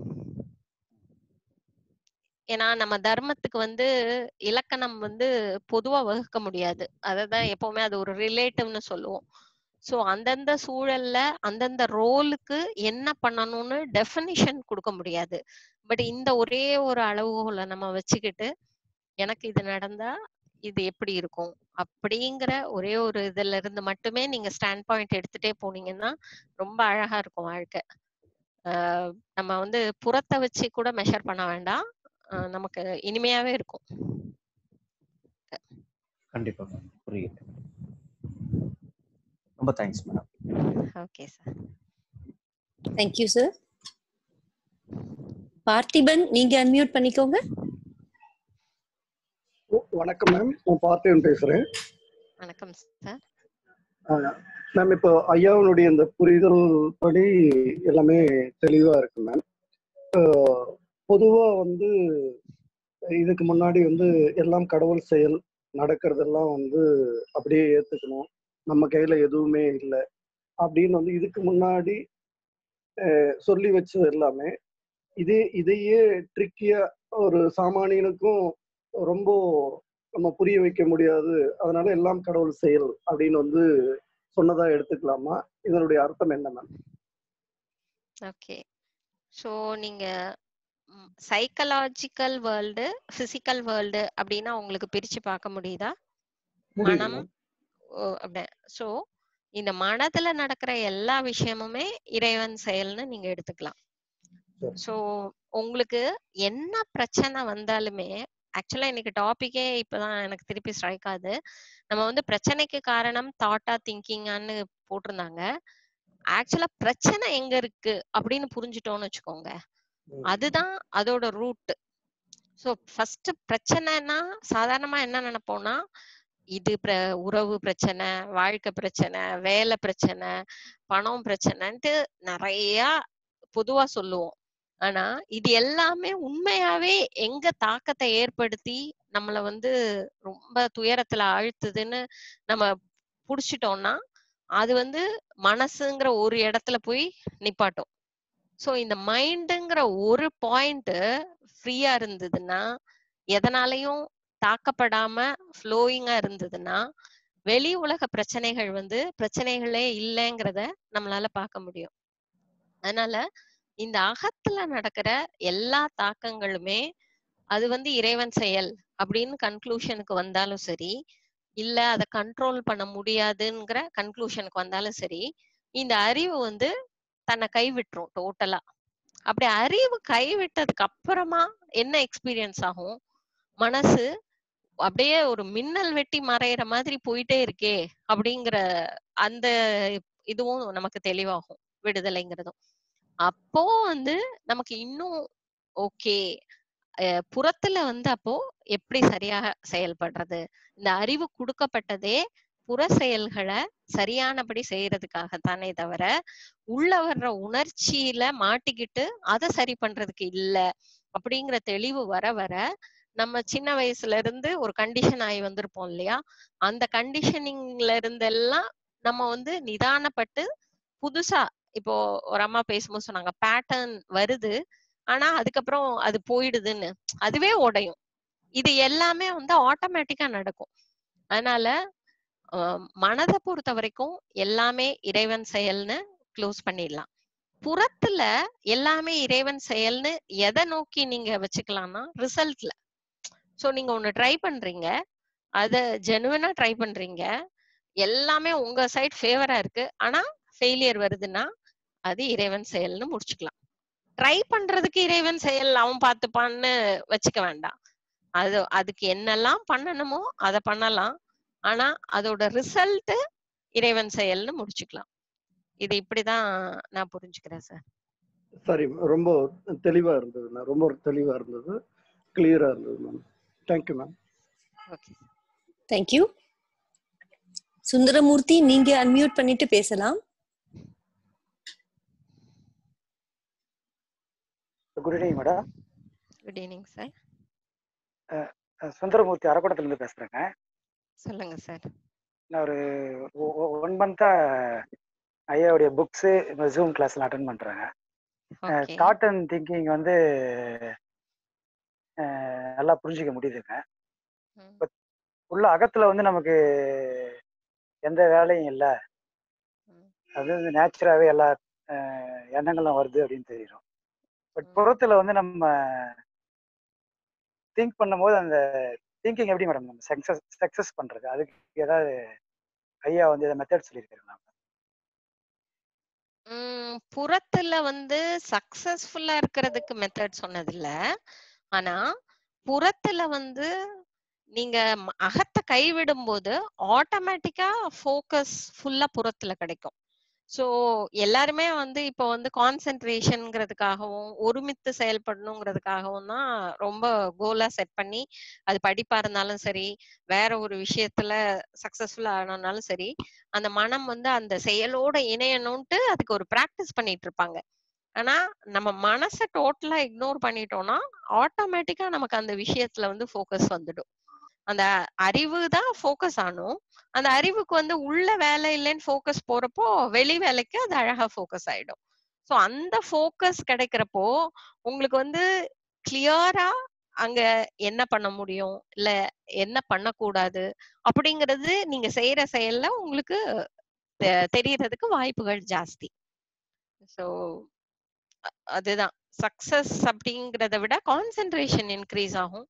ஏன்னா நம்ம தர்மத்துக்கு வந்து இலக்கணம் வந்து பொதுவா வகுக்க முடியாது அததான் எப்பவுமே அது ஒரு ரிலேட்டிவ்னு சொல்லுவோம் சோ அந்தந்த சூழல்ல அந்தந்த ரோலுக்கு என்ன பண்ணணும்னு டெஃபினிஷன் கொடுக்க முடியாது பட் இந்த ஒரே ஒரு அளவுகோலை நம்ம வச்சுக்கிட்டு எனக்கு இது நடந்தா இது எப்படி இருக்கும் அப்படிங்கிற ஒரே ஒரு இதுல இருந்து மட்டுமே நீங்க ஸ்டாண்ட் பாயிண்ட் எடுத்துட்டே போனீங்கன்னா ரொம்ப அழகா இருக்கும் வாழ்க்கை ஆஹ் நம்ம வந்து புறத்தை வச்சு கூட மெஷர் பண்ண வேண்டாம் ஆஹ் நமக்கு இனிமையாவே இருக்கும் கண்டிப்பா மேடம் புரியுது ரொம்ப thanks madam okay sir thank you sir Parthiban நீங்க அன்மியூட் பண்ணிக்கோங்க ஓ, வணக்கம் மேம் நான் பார்த்திபன் பேசுறேன் வணக்கம் சார் மேம் இப்போ ஐயாவுடைய இந்த புரிதல் படி எல்லாமே தெளிவா இருக்கு மேம் பொதுவா வந்து இதுக்கு முன்னாடி வந்து எல்லாம் கடவுள் செயல் நடக்கிறதெல்லாம் வந்து அப்படியே ஏத்துக்கணும் நம்ம கையில எதுவுமே இல்லை அப்படின்னு வந்து இதுக்கு முன்னாடி அஹ், சொல்லி வச்சது எல்லாமே இதே இதையே ட்ரிக்கியா ஒரு சாமானியனுக்கும் ரொம்ப நம்ம புரிய வைக்க முடியாது அதனால எல்லாம் கடவுள் செயல் அப்படின்னு வந்து சொன்னதா எடுத்துக்கலாமா இதனுடைய அர்த்தம் என்ன மேம் ஓகே ஸோ நீங்க சைக்கலாஜிக்கல் வேர்ல்டு பிசிக்கல் வேர்ல்டு அப்படின்னா உங்களுக்கு பிரிச்சு பார்க்க முடியுதா முடியுது மனம் மேம் அப்படி ஸோ இந்த மனதுல நடக்கிற எல்லா விஷயமுமே இறைவன் செயல்னு நீங்க எடுத்துக்கலாம் சரி ஸோ உங்களுக்கு என்ன பிரச்சனை வந்தாலுமே ஆக்சுவலா இன்னைக்கு டாபிக்கே இப்பதான் எனக்கு திருப்பி ஸ்ட்ரைக் ஆகுது நம்ம வந்து பிரச்சனைக்கு காரணம் தாட்டா திங்கிங்கான்னு போட்டிருந்தாங்க ஆக்சுவலா பிரச்சனை எங்க இருக்கு அப்படின்னு புரிஞ்சுட்டோம்னு வச்சுக்கோங்க ம் அதுதான் அதோட ரூட் ஸோ ஃபர்ஸ்ட் பிரச்சனைனா சாதாரணமா என்ன நினைப்போம்னா இது பிர உறவு பிரச்சனை வாழ்க்கை பிரச்சனை வேலை பிரச்சனை பணம் பிரச்சனைன்ட்டு நிறைய பொதுவா சொல்லுவோம் ஆனா இது எல்லாமே உண்மையாவே எங்க தாக்கத்தை ஏற்படுத்தி நம்மள வந்து ரொம்ப துயரத்துல ஆழ்த்துதுன்னு நம்ம புடிச்சிட்டோம்னா அது வந்து மனசுங்கிற ஒரு இடத்துல போய் நிப்பாட்டும் சோ இந்த மைண்டுங்கிற ஒரு பாயிண்ட் ஃப்ரீயா இருந்ததுன்னா எதனாலையும் தாக்கப்படாம ஃப்ளோயிங்கா இருந்ததுன்னா வெளி உலக பிரச்சனைகள் வந்து பிரச்சனைகளே இல்லைங்கிறத நம்மளால பார்க்க முடியும் அதனால இந்த அகத்துல நடக்கிற எல்லா தாக்கங்களுமே அது வந்து இறைவன் செயல் அப்படின்னு கன்க்ளூஷனுக்கு வந்தாலும் சரி இல்ல அதை கண்ட்ரோல் பண்ண முடியாதுங்கிற கன்க்ளூஷனுக்கு வந்தாலும் சரி இந்த அறிவு வந்து தன்னை கைவிட்டுரும் டோட்டலா அப்படி அறிவு கைவிட்டதுக்கு அப்புறமா என்ன எக்ஸ்பீரியன்ஸ் ஆகும் மனசு அப்படியே ஒரு மின்னல் வெட்டி மறையிற மாதிரி போயிட்டே இருக்கே அப்படிங்கிற அந்த இதுவும் நமக்கு தெளிவாகும் விடுதலைங்கிறதும் அப்போ வந்து நமக்கு இன்னும் ஓகே புறத்துல வந்து அப்போ எப்படி சரியாக செயல்படுறது இந்த அறிவு கொடுக்கப்பட்டதே புற செயல்களை சரியானபடி செய்யறதுக்காகத்தானே தவிர உள்ள வர்ற உணர்ச்சியில மாட்டிக்கிட்டு அதை சரி பண்றதுக்கு இல்ல அப்படிங்கிற தெளிவு வர வர நம்ம சின்ன வயசுல இருந்து ஒரு கண்டிஷன் ஆகி வந்திருப்போம் இல்லையா அந்த கண்டிஷனிங்ல இருந்தெல்லாம் நம்ம வந்து நிதானப்பட்டு புதுசா இப்போ ஒரு அம்மா பேசும்போது சொன்னாங்க பேட்டர்ன் வருது ஆனா அதுக்கப்புறம் அது போயிடுதுன்னு அதுவே உடையும் இது எல்லாமே வந்து ஆட்டோமேட்டிக்கா நடக்கும் அதனால மனதை பொறுத்த வரைக்கும் எல்லாமே இறைவன் செயல்னு க்ளோஸ் பண்ணிடலாம் புறத்துல எல்லாமே இறைவன் செயல்னு எதை நோக்கி நீங்க வச்சுக்கலாம்னா ரிசல்ட்ல சோ நீங்க ஒண்ணு ட்ரை பண்றீங்க அத ஜெனுவனா ட்ரை பண்றீங்க எல்லாமே உங்க சைட் ஃபேவரா இருக்கு ஆனா ஃபெயிலியர் வருதுன்னா அது இறைவன் செயல்னு முடிச்சுக்கலாம் ட்ரை பண்றதுக்கு இறைவன் செயல் அவன் பார்த்துப்பான்னு வச்சுக்க வேண்டாம் அது அதுக்கு என்னெல்லாம் பண்ணணுமோ அதை பண்ணலாம் ஆனா அதோட ரிசல்ட் இறைவன் செயல்னு முடிச்சுக்கலாம் இது இப்படிதான் நான் புரிஞ்சுக்கிறேன் சார் சரி ரொம்ப தெளிவா இருந்தது மேம் ரொம்ப தெளிவா இருந்தது கிளியரா இருந்தது ma'am thank you ma'am okay thank you Sundaramoorthy நீங்க அன்மியூட் பண்ணிட்டு பேசலாம் good evening madam good evening sir Sundaramoorthy அரக்கோணத்துல இருந்து பேசுறேங்க சொல்லுங்க சார் நான் ஒரு ஒன் மந்தா ஐயாவுடைய புக்ஸு ஜூம் கிளாஸ்ல அட்டன் பண்றேங்க ஓகே தாட் அண்ட் திங்கிங் வந்து நல்லா புரிஞ்சிக்க முடியுதுங்க பட் உள்ள அகத்துல வந்து நமக்கு எந்த வேலையும் இல்லை அது வந்து நேச்சுராகவே எல்லா எண்ணங்களும் வருது அப்படின்னு தெரியும் பட் புறத்துல வந்து நம்ம திங்க் பண்ணும்போது அந்த திங்கிங் எப்படி மேடம் நம்ம சக்சஸ் சக்சஸ் பண்றது அதுக்கு ஏதாவது ஐயா வந்து ஏதாவது மெத்தட் சொல்லியிருக்காங்களா புறத்துல வந்து சக்சஸ்ஃபுல்லா இருக்கிறதுக்கு மெத்தட் சொன்னதில்ல ஆனா புறத்துல வந்து நீங்க அகத்தை கைவிடும் போது ஆட்டோமேட்டிக்கா ஃபோக்கஸ் ஃபுல்லா புறத்துல கிடைக்கும் ஸோ எல்லாருமே வந்து இப்போ வந்து கான்சென்ட்ரேஷன்ங்கிறதுக்காகவும் ஒருமித்து செயல்படணுங்கிறதுக்காகவும் தான் ரொம்ப கோலா செட் பண்ணி அது படிப்பா இருந்தாலும் சரி வேற ஒரு விஷயத்துல சக்சஸ்ஃபுல்லா ஆனாலும் சரி அந்த மனம் வந்து அந்த செயலோட இணையணும்ட்டு அதுக்கு ஒரு ப்ராக்டிஸ் பண்ணிட்டு இருப்பாங்க ஆனா நம்ம மனசை டோட்டலா இக்னோர் பண்ணிட்டோம்னா ஆட்டோமேட்டிக்கா நமக்கு அந்த விஷயத்துல வந்து ஃபோக்கஸ் வந்துடும் அந்த அறிவு தான் ஃபோக்கஸ் ஆனும் அந்த அறிவுக்கு வந்து உள்ள வேலை இல்லைன்னு ஃபோக்கஸ் போறப்போ வெளி வேலைக்கு அது அழகா ஃபோக்கஸ் ஆயிடும் ஸோ அந்த ஃபோக்கஸ் கிடைக்கிறப்போ உங்களுக்கு வந்து கிளியரா அங்க என்ன பண்ண முடியும் இல்ல என்ன பண்ணக்கூடாது அப்படிங்கிறது நீங்க செய்யற செயல்ல உங்களுக்கு தெரியறதுக்கு வாய்ப்புகள் ஜாஸ்தி ஸோ அதுதான் சக்சஸ் அப்படிங்கிறத விட கான்சென்ட்ரேஷன் இன்க்ரீஸ் ஆகும்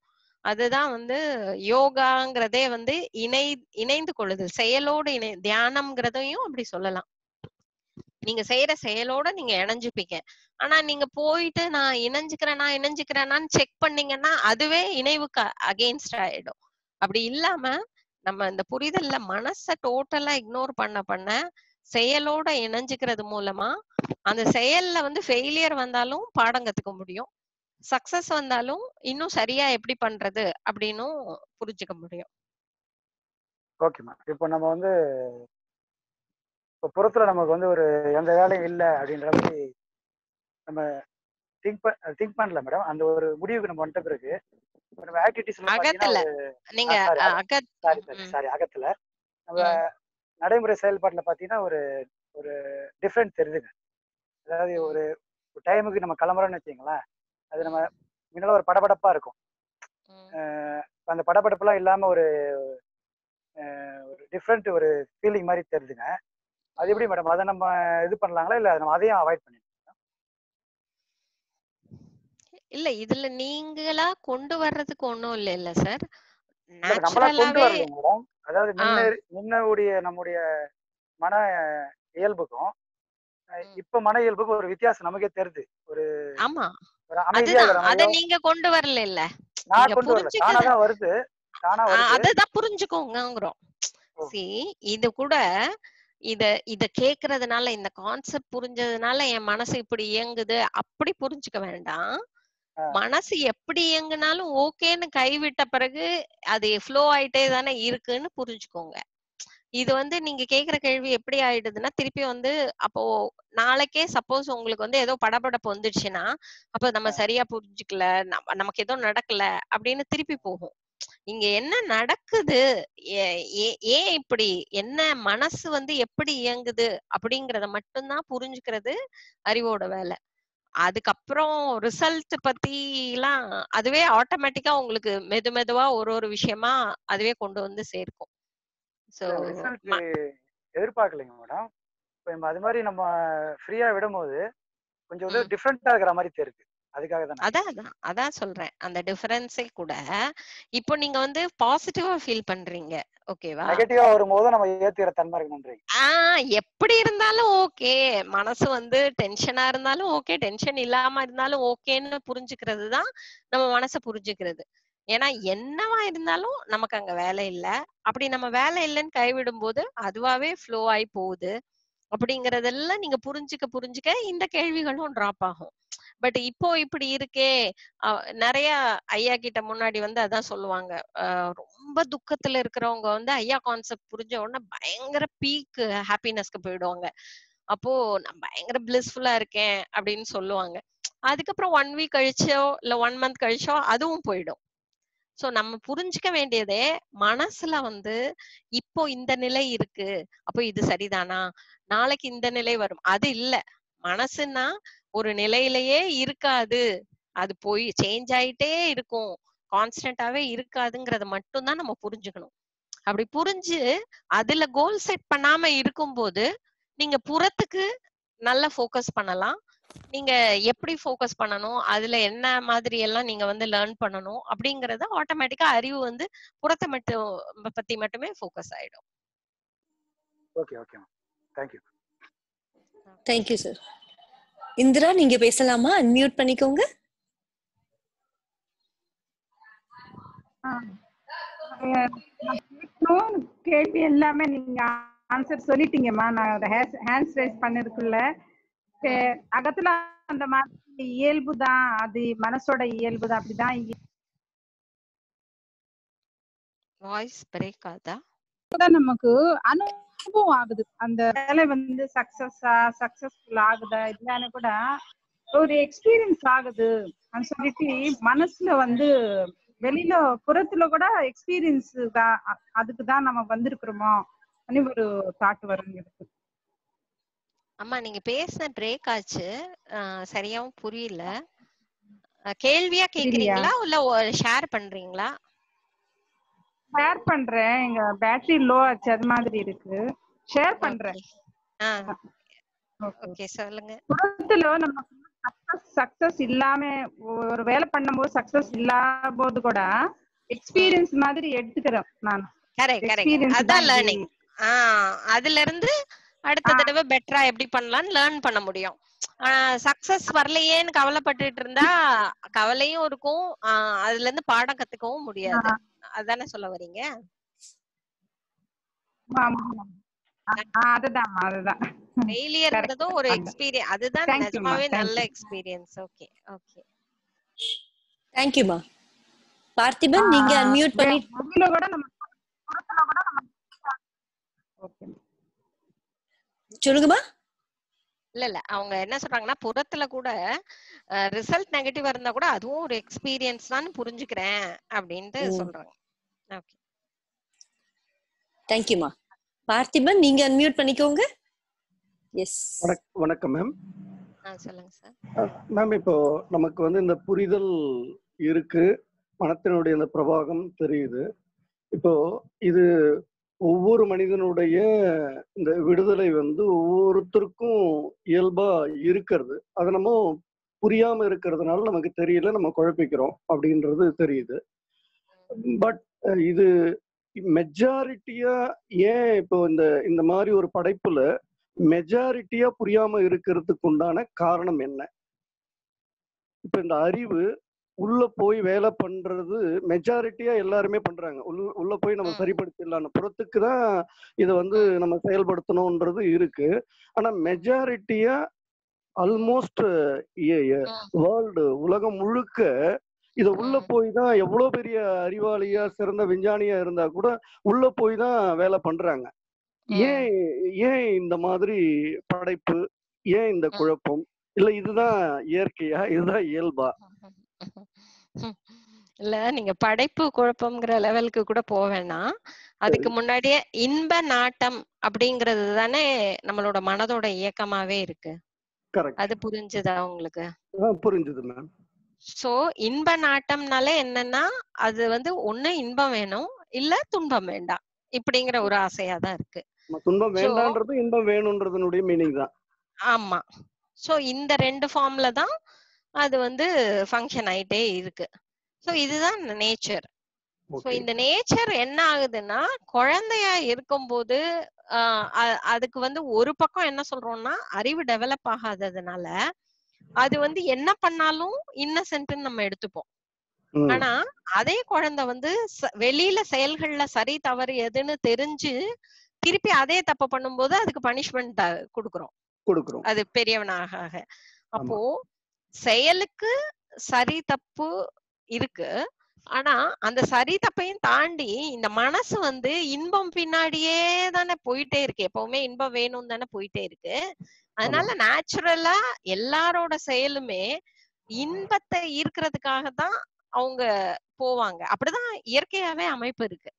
அதுதான் வந்து யோகாங்கிறதே வந்து இணை இணைந்து கொள்ளுதல் செயலோடு இணை தியானம்ங்கிறதையும் அப்படி சொல்லலாம் நீங்க செய்யற செயலோட நீங்க இணைஞ்சுப்பீங்க ஆனா நீங்க போயிட்டு நான் இணைஞ்சுக்கிறேனா இணைஞ்சுக்கிறேனான்னு செக் பண்ணீங்கன்னா அதுவே இணைவுக்கு அகெயின்ஸ்ட் ஆயிடும் அப்படி இல்லாம நம்ம இந்த புரிதல்ல மனச டோட்டலா இக்னோர் பண்ண பண்ண செயலோட இணைஞ்சுக்கிறது மூலமா அந்த செயல்ல வந்து ஃபெயிலியர் வந்தாலும் பாடம் கத்துக்க முடியும் சக்சஸ் வந்தாலும் இன்னும் சரியா எப்படி பண்றது அப்படின்னும் புரிஞ்சுக்க முடியும் ஓகேம்மா இப்போ நம்ம வந்து இப்போ புறத்துல நமக்கு வந்து ஒரு எந்த வேலையும் இல்லை அப்படின்ற மாதிரி நம்ம திங்க் திங்க் பண்ணல மேடம் அந்த ஒரு முடிவுக்கு நம்ம வந்துட்ட பிறகு இப்ப நம்ம ஆக்டிவிட்டிஸ் அகத்துல நீங்க அஹ், அகத் சாரி சாரி ம், சாரி அகத்துல நம்ம ம், நடைமுறை செயல்பாட்டுல பாத்தீங்கன்னா ஒரு ஒரு டிஃப்ரெண்ட் தெரியுதுங்க அதாவது ஒரு டைமுக்கு நம்ம கிளம்புறோம்னு வச்சுங்களேன் அது நம்ம முன்னால ஒரு படபடப்பா இருக்கும் அஹ் அந்த படபடப்புலாம் இல்லாம ஒரு அஹ் ஒரு டிஃப்ரெண்ட் ஒரு ஃபீலிங் மாதிரி தெரியுதுங்க அது எப்படி மேடம் அதை நம்ம இது பண்ணலாங்களா இல்ல நம்ம அதையும் அவாய்ட் பண்ணி இல்ல இதுல நீங்களா கொண்டு வர்றதுக்கு ஒண்ணும் இல்ல இல்ல சார் இல்ல நம்மளா கொண்டு நேச்சுரலாவே வரலைங்க மேடம் அதாவது ஆ முன்ன முன்னுடைய நம்முடைய மன இயல்புக்கும் அஹ் இப்ப மன இயல்புக்கும் ஒரு வித்தியாசம் நமக்கே தெரியுது ஒரு ஆமா ஒரு அமைதியா அதுதான் இருக்கிற அத மாதிரியும் நீங்க கொண்டு வரல இல்ல நான் நீங்க கொண்டு வரல தானா புரிஞ்சுக்கிற தான் வருது தானா ஆ, வருது அததான் புரிஞ்சுக்கோங்கிறோம் சி இது கூட இத இத கேக்குறதுனால இந்த கான்செப்ட் புரிஞ்சதுனால என் மனசு இப்படி இயங்குது அப்படி புரிஞ்சுக்க வேண்டாம் மனசு எப்படி இயங்குனாலும் ஓகேன்னு கைவிட்ட பிறகு அது ஃப்ளோ ஆயிட்டே தானே இருக்குன்னு புரிஞ்சுக்கோங்க இது வந்து நீங்க கேக்குற கேள்வி எப்படி ஆயிடுதுன்னா திருப்பி வந்து அப்போ நாளைக்கே சப்போஸ் உங்களுக்கு வந்து ஏதோ படபடப்பு வந்துடுச்சுன்னா அப்ப நம்ம சரியா புரிஞ்சுக்கல நம்ம நமக்கு ஏதோ நடக்கல அப்படின்னு திருப்பி போகும் இங்க என்ன நடக்குது ஏ- ஏ- ஏன் இப்படி என்ன மனசு வந்து எப்படி இயங்குது அப்படிங்கறத மட்டும்தான் புரிஞ்சுக்கிறது அறிவோட வேலை அதுக்கப்புறம் ரிசல்ட் பத்தி எல்லாம் அதுவே ஆட்டோமேட்டிக்கா உங்களுக்கு மெது மெதுவா ஒரு ஒரு விஷயமா அதுவே கொண்டு வந்து சேர்க்கும் சோ ரிசல்ட் எதிர்பார்க்கலைங்க மேடம் இப்போ நம்ம அது மாதிரி நம்ம ஃப்ரீயா விடும்போது கொஞ்சம் வந்து டிஃப்ரெண்டா இருக்கிற மாதிரி தெரியுது அதுக்காக தான் அதான் அதான் அதான் சொல்றேன் அந்த டிஃபரன்ஸே கூட இப்போ நீங்க வந்து பாசிட்டிவா ஃபீல் பண்றீங்க ஓகேவா நெகட்டிவா வரும்போது நம்ம ஏத்துக்கிற தன்மை இருக்கு நன்றி ஆஹ் எப்படி இருந்தாலும் ஓகே மனசு வந்து டென்ஷனா இருந்தாலும் ஓகே டென்ஷன் இல்லாம இருந்தாலும் ஓகேன்னு புரிஞ்சுக்கிறது தான் நம்ம மனசை புரிஞ்சுக்கிறது ஏன்னா என்னவா இருந்தாலும் நமக்கு அங்க வேலை இல்ல அப்படி நம்ம வேலை இல்லைன்னு கைவிடும் போது அதுவாவே ஃப்ளோ ஆகி போகுது அப்படிங்கறதெல்லாம் நீங்க புரிஞ்சுக்க புரிஞ்சுக்க இந்த கேள்விகளும் டிராப் ஆகும் பட் இப்போ இப்படி இருக்கே அஹ் நிறைய ஐயா கிட்ட முன்னாடி வந்து அதான் சொல்லுவாங்க அஹ் ரொம்ப துக்கத்துல இருக்கிறவங்க வந்து ஐயா கான்செப்ட் புரிஞ்ச உடனே பயங்கர பீக் ஹாப்பினஸ்க்கு போயிடுவாங்க அப்போ நான் பயங்கர பிளிஸ்ஃபுல்லா இருக்கேன் அப்படின்னு சொல்லுவாங்க அதுக்கப்புறம் ஒன் வீக் கழிச்சோ இல்ல ஒன் மந்த் கழிச்சோ அதுவும் போயிடும் சோ நம்ம புரிஞ்சுக்க வேண்டியதே மனசுல வந்து இப்போ இந்த நிலை இருக்கு அப்போ இது சரிதானா நாளைக்கு இந்த நிலை வரும் அது இல்ல மனசுன்னா ஒரு நிலையிலேயே இருக்காது அது போய் சேஞ்ச் ஆயிட்டே இருக்கும் கான்ஸ்டன்டாவே இருக்காதுங்கிறத மட்டும்தான் நம்ம புரிஞ்சுக்கணும் அப்படி புரிஞ்சு அதுல கோல் செட் பண்ணாம இருக்கும்போது நீங்க புறத்துக்கு நல்ல ஃபோக்கஸ் பண்ணலாம் நீங்க எப்படி ஃபோக்கஸ் பண்ணணும் அதுல என்ன மாதிரி எல்லாம் நீங்க வந்து லேர்ன் பண்ணணும் அப்படிங்கறத ஆட்டோமேட்டிக்கா அறிவு வந்து புறத்தை மட்டும் பத்தி மட்டுமே ஃபோக்கஸ் ஆயிடும் okay okay thank you thank you sir Indira நீங்க பேசலாமா அன்மியூட் பண்ணிக்கோங்க ஆ. அஹ் நான் கேட்கணும் கேள்வி எல்லாமே நீங்க ஆன்சர் சொல்லிட்டீங்கம்மா நான் ஹேண்ட்ஸ் ரைஸ் பண்ணதுக்குள்ள அஹ் அகத்துல அந்த மாதிரி இயல்பு தான் அது மனசோட இயல்பு தான் அப்படிதான் இய- வாய்ஸ் பிரேக் ஆகுதா இப்பதான் நமக்கு அனுபவம் ஆகுது அந்த வேலை வந்து சக்சஸா சக்சஸ்ஃபுல் ஆகுதா இல்லன்னு கூட ஒரு எக்ஸ்பீரியன்ஸ் ஆகுது அப்படின்னு சொல்லிட்டு மனசுல வந்து வெளியில புறத்துல கூட எக்ஸ்பீரியன்ஸ் தான் அ- அதுக்கு தான் நம்ம வந்திருக்கிறோமோ அப்படின்னு ஒரு தாட் வரும் எனக்கு அம்மா நீங்க பேசின பிரேக் ஆச்சு அஹ் சரியாவும் புரியல அஹ் கேள்வியா கேக்குறீங்களா இல்ல ஷேர் பண்றீங்களா ஷேர் பண்றேன் எங்க பேட்டரி லோ ஆச்சு அது மாதிரி இருக்கு ஷேர் பண்றேன் ஓகே சொல்லுங்க புறத்துல நம்ம சக்சஸ் சக்சஸ் இல்லாம ஒரு வேலை பண்ணும்போது சக்சஸ் இல்லாத போது கூட எக்ஸ்பீரியன்ஸ் மாதிரி எடுத்துக்கிறேன் நான் கரெக்ட் கரெக்ட் எக்ஸ்பீரியன்ஸ் அதான் தான் இது லேர்னிங் ஆஹ் அதுல இருந்து அடுத்த தடவை பெட்டரா எப்படி பண்ணலாம்னு லேர்ன் பண்ண முடியும் சக்சஸ் வரலையேன்னு கவலைப்பட்டுட்டு இருந்தா கவலையும் இருக்கும் ஆஹ் அதுல இருந்து பாடம் கத்துக்கவும் முடியாது அதானே சொல்ல வரீங்க ஆமா, ஆமா. ஆ, ஆ, அதுதான் அதுதான் ஃபெயிலியர்ன்றதும் ஒரு அதான். எக்ஸ்பீரியன்ஸ் அதுதான் Thank you, ma. நிஜமாவே Thank நல்ல you. எக்ஸ்பீரியன்ஸ் ஓகே ஓகே தேங்க்யூமா பார்த்திபன் நீங்க அன்மியூட் பண்ணி வெளியில கூட நம்ம புறத்துல கூட நம்ம ஓகே சொல்லுங்கம்மா இல்ல இல்ல அவங்க என்ன சொல்றாங்கன்னா புறத்துல கூட ரிசல்ட் நெகட்டிவா இருந்தா கூட அதுவும் ஒரு எக்ஸ்பீரியன்ஸ் தான் புரிஞ்சுக்கிறேன் அப்படின்ட்டு ம். சொல்றாங்க ஓகே தேங்க்யூமா பார்த்திபன் நீங்க அன்மியூட் பண்ணிக்கோங்க எஸ் வணக்- வணக்கம் மேம் சொல்லுங்க சார் மேம் இப்போ நமக்கு வந்து இந்த புரிதல் இருக்கு மனத்தினுடைய இந்த பிரபாகம் தெரியுது இப்போ இது ஒவ்வொரு மனிதனுடைய இந்த விடுதலை வந்து ஒவ்வொருத்தருக்கும் இயல்பா இருக்கிறது அது நம்ம புரியாம இருக்கிறதுனால நமக்கு தெரியல நம்ம குழப்பிக்கிறோம் அப்படின்றது தெரியுது பட் இது மெஜாரிட்டியா ஏன் இப்போ இந்த இந்த மாதிரி ஒரு படைப்புல மெஜாரிட்டியா புரியாம இருக்கிறதுக்கு உண்டான காரணம் என்ன இப்ப இந்த அறிவு உள்ள போய் வேலை பண்றது மெஜாரிட்டியா எல்லாருமே பண்றாங்க உள்ள உள்ள போய் நம்ம சரிப்படுத்திடலாம் புறத்துக்கு தான் இதை வந்து நம்ம செயல்படுத்தணும்ன்றது இருக்கு ஆனா மெஜாரிட்டியா ஆல்மோஸ்ட் வேர்ல்டு உலகம் முழுக்க இத உள்ள போய் தான் எவ்வளவு பெரிய அறிவாளியா சிறந்த விஞ்ஞானியா இருந்தா கூட உள்ள போய் தான் வேலை பண்றாங்க ஏன் ஏன் இந்த மாதிரி படைப்பு ஏன் இந்த குழப்பம் இல்ல இதுதான் இயற்கையா இதுதான் இயல்பா இல்ல நீங்க படைப்பு குழப்பம்ங்கிற லெவலுக்கு கூட போக வேணாம் அதுக்கு முன்னாடியே இன்ப நாட்டம் அப்படிங்கிறது தானே நம்மளோட மனதோட இயக்கமாவே இருக்கு கரெக்ட் அது புரிஞ்சுதா உங்களுக்கு புரிஞ்சுது மேம் சோ இன்ப நாட்டம்னாலே என்னன்னா அது வந்து ஒண்ணு இன்பம் வேணும் இல்ல துன்பம் வேண்டாம் இப்படிங்கிற ஒரு ஆசையா தான் இருக்கு நம்ம துன்பம் வேண்டான்றது இன்பம் வேணும்ன்றதனுடைய மீனிங் தான் ஆமா சோ இந்த ரெண்டு ஃபார்ம்ல தான் அது வந்து ஃபங்க்ஷன் ஆயிட்டே இருக்கு சோ இதுதான் நேச்சர் சோ இந்த நேச்சர் என்ன ஆகுதுன்னா குழந்தையா இருக்கும்போது ஆஹ் அ- அதுக்கு வந்து ஒரு பக்கம் என்ன சொல்றோம்னா அறிவு டெவலப் ஆகாததுனால அது வந்து என்ன பண்ணாலும் இன்னசென்ட்னு நம்ம எடுத்துப்போம் ம். ஆனா அதே குழந்தை வந்து ச- வெளியில செயல்கள்ல சரி தவறு எதுன்னு தெரிஞ்சு திருப்பி அதே தப்பு பண்ணும்போது அதுக்கு பனிஷ்மெண்ட் கொடுக்குறோம் கொடுக்குறோம் அது பெரியவனாக ஆக அப்போ செயலுக்கு சரி தப்பு இருக்கு ஆனா அந்த சரி தப்பையும் தாண்டி இந்த மனசு வந்து இன்பம் பின்னாடியே தானே போயிட்டே இருக்கு எப்பவுமே இன்பம் வேணும் தானே போயிட்டே இருக்கு அதனால நேச்சுரலா எல்லாரோட செயலுமே இன்பத்தை ஈர்க்கிறதுக்காக தான் அவங்க போவாங்க அப்படிதான் இயற்கையாவே அமைப்பு இருக்கு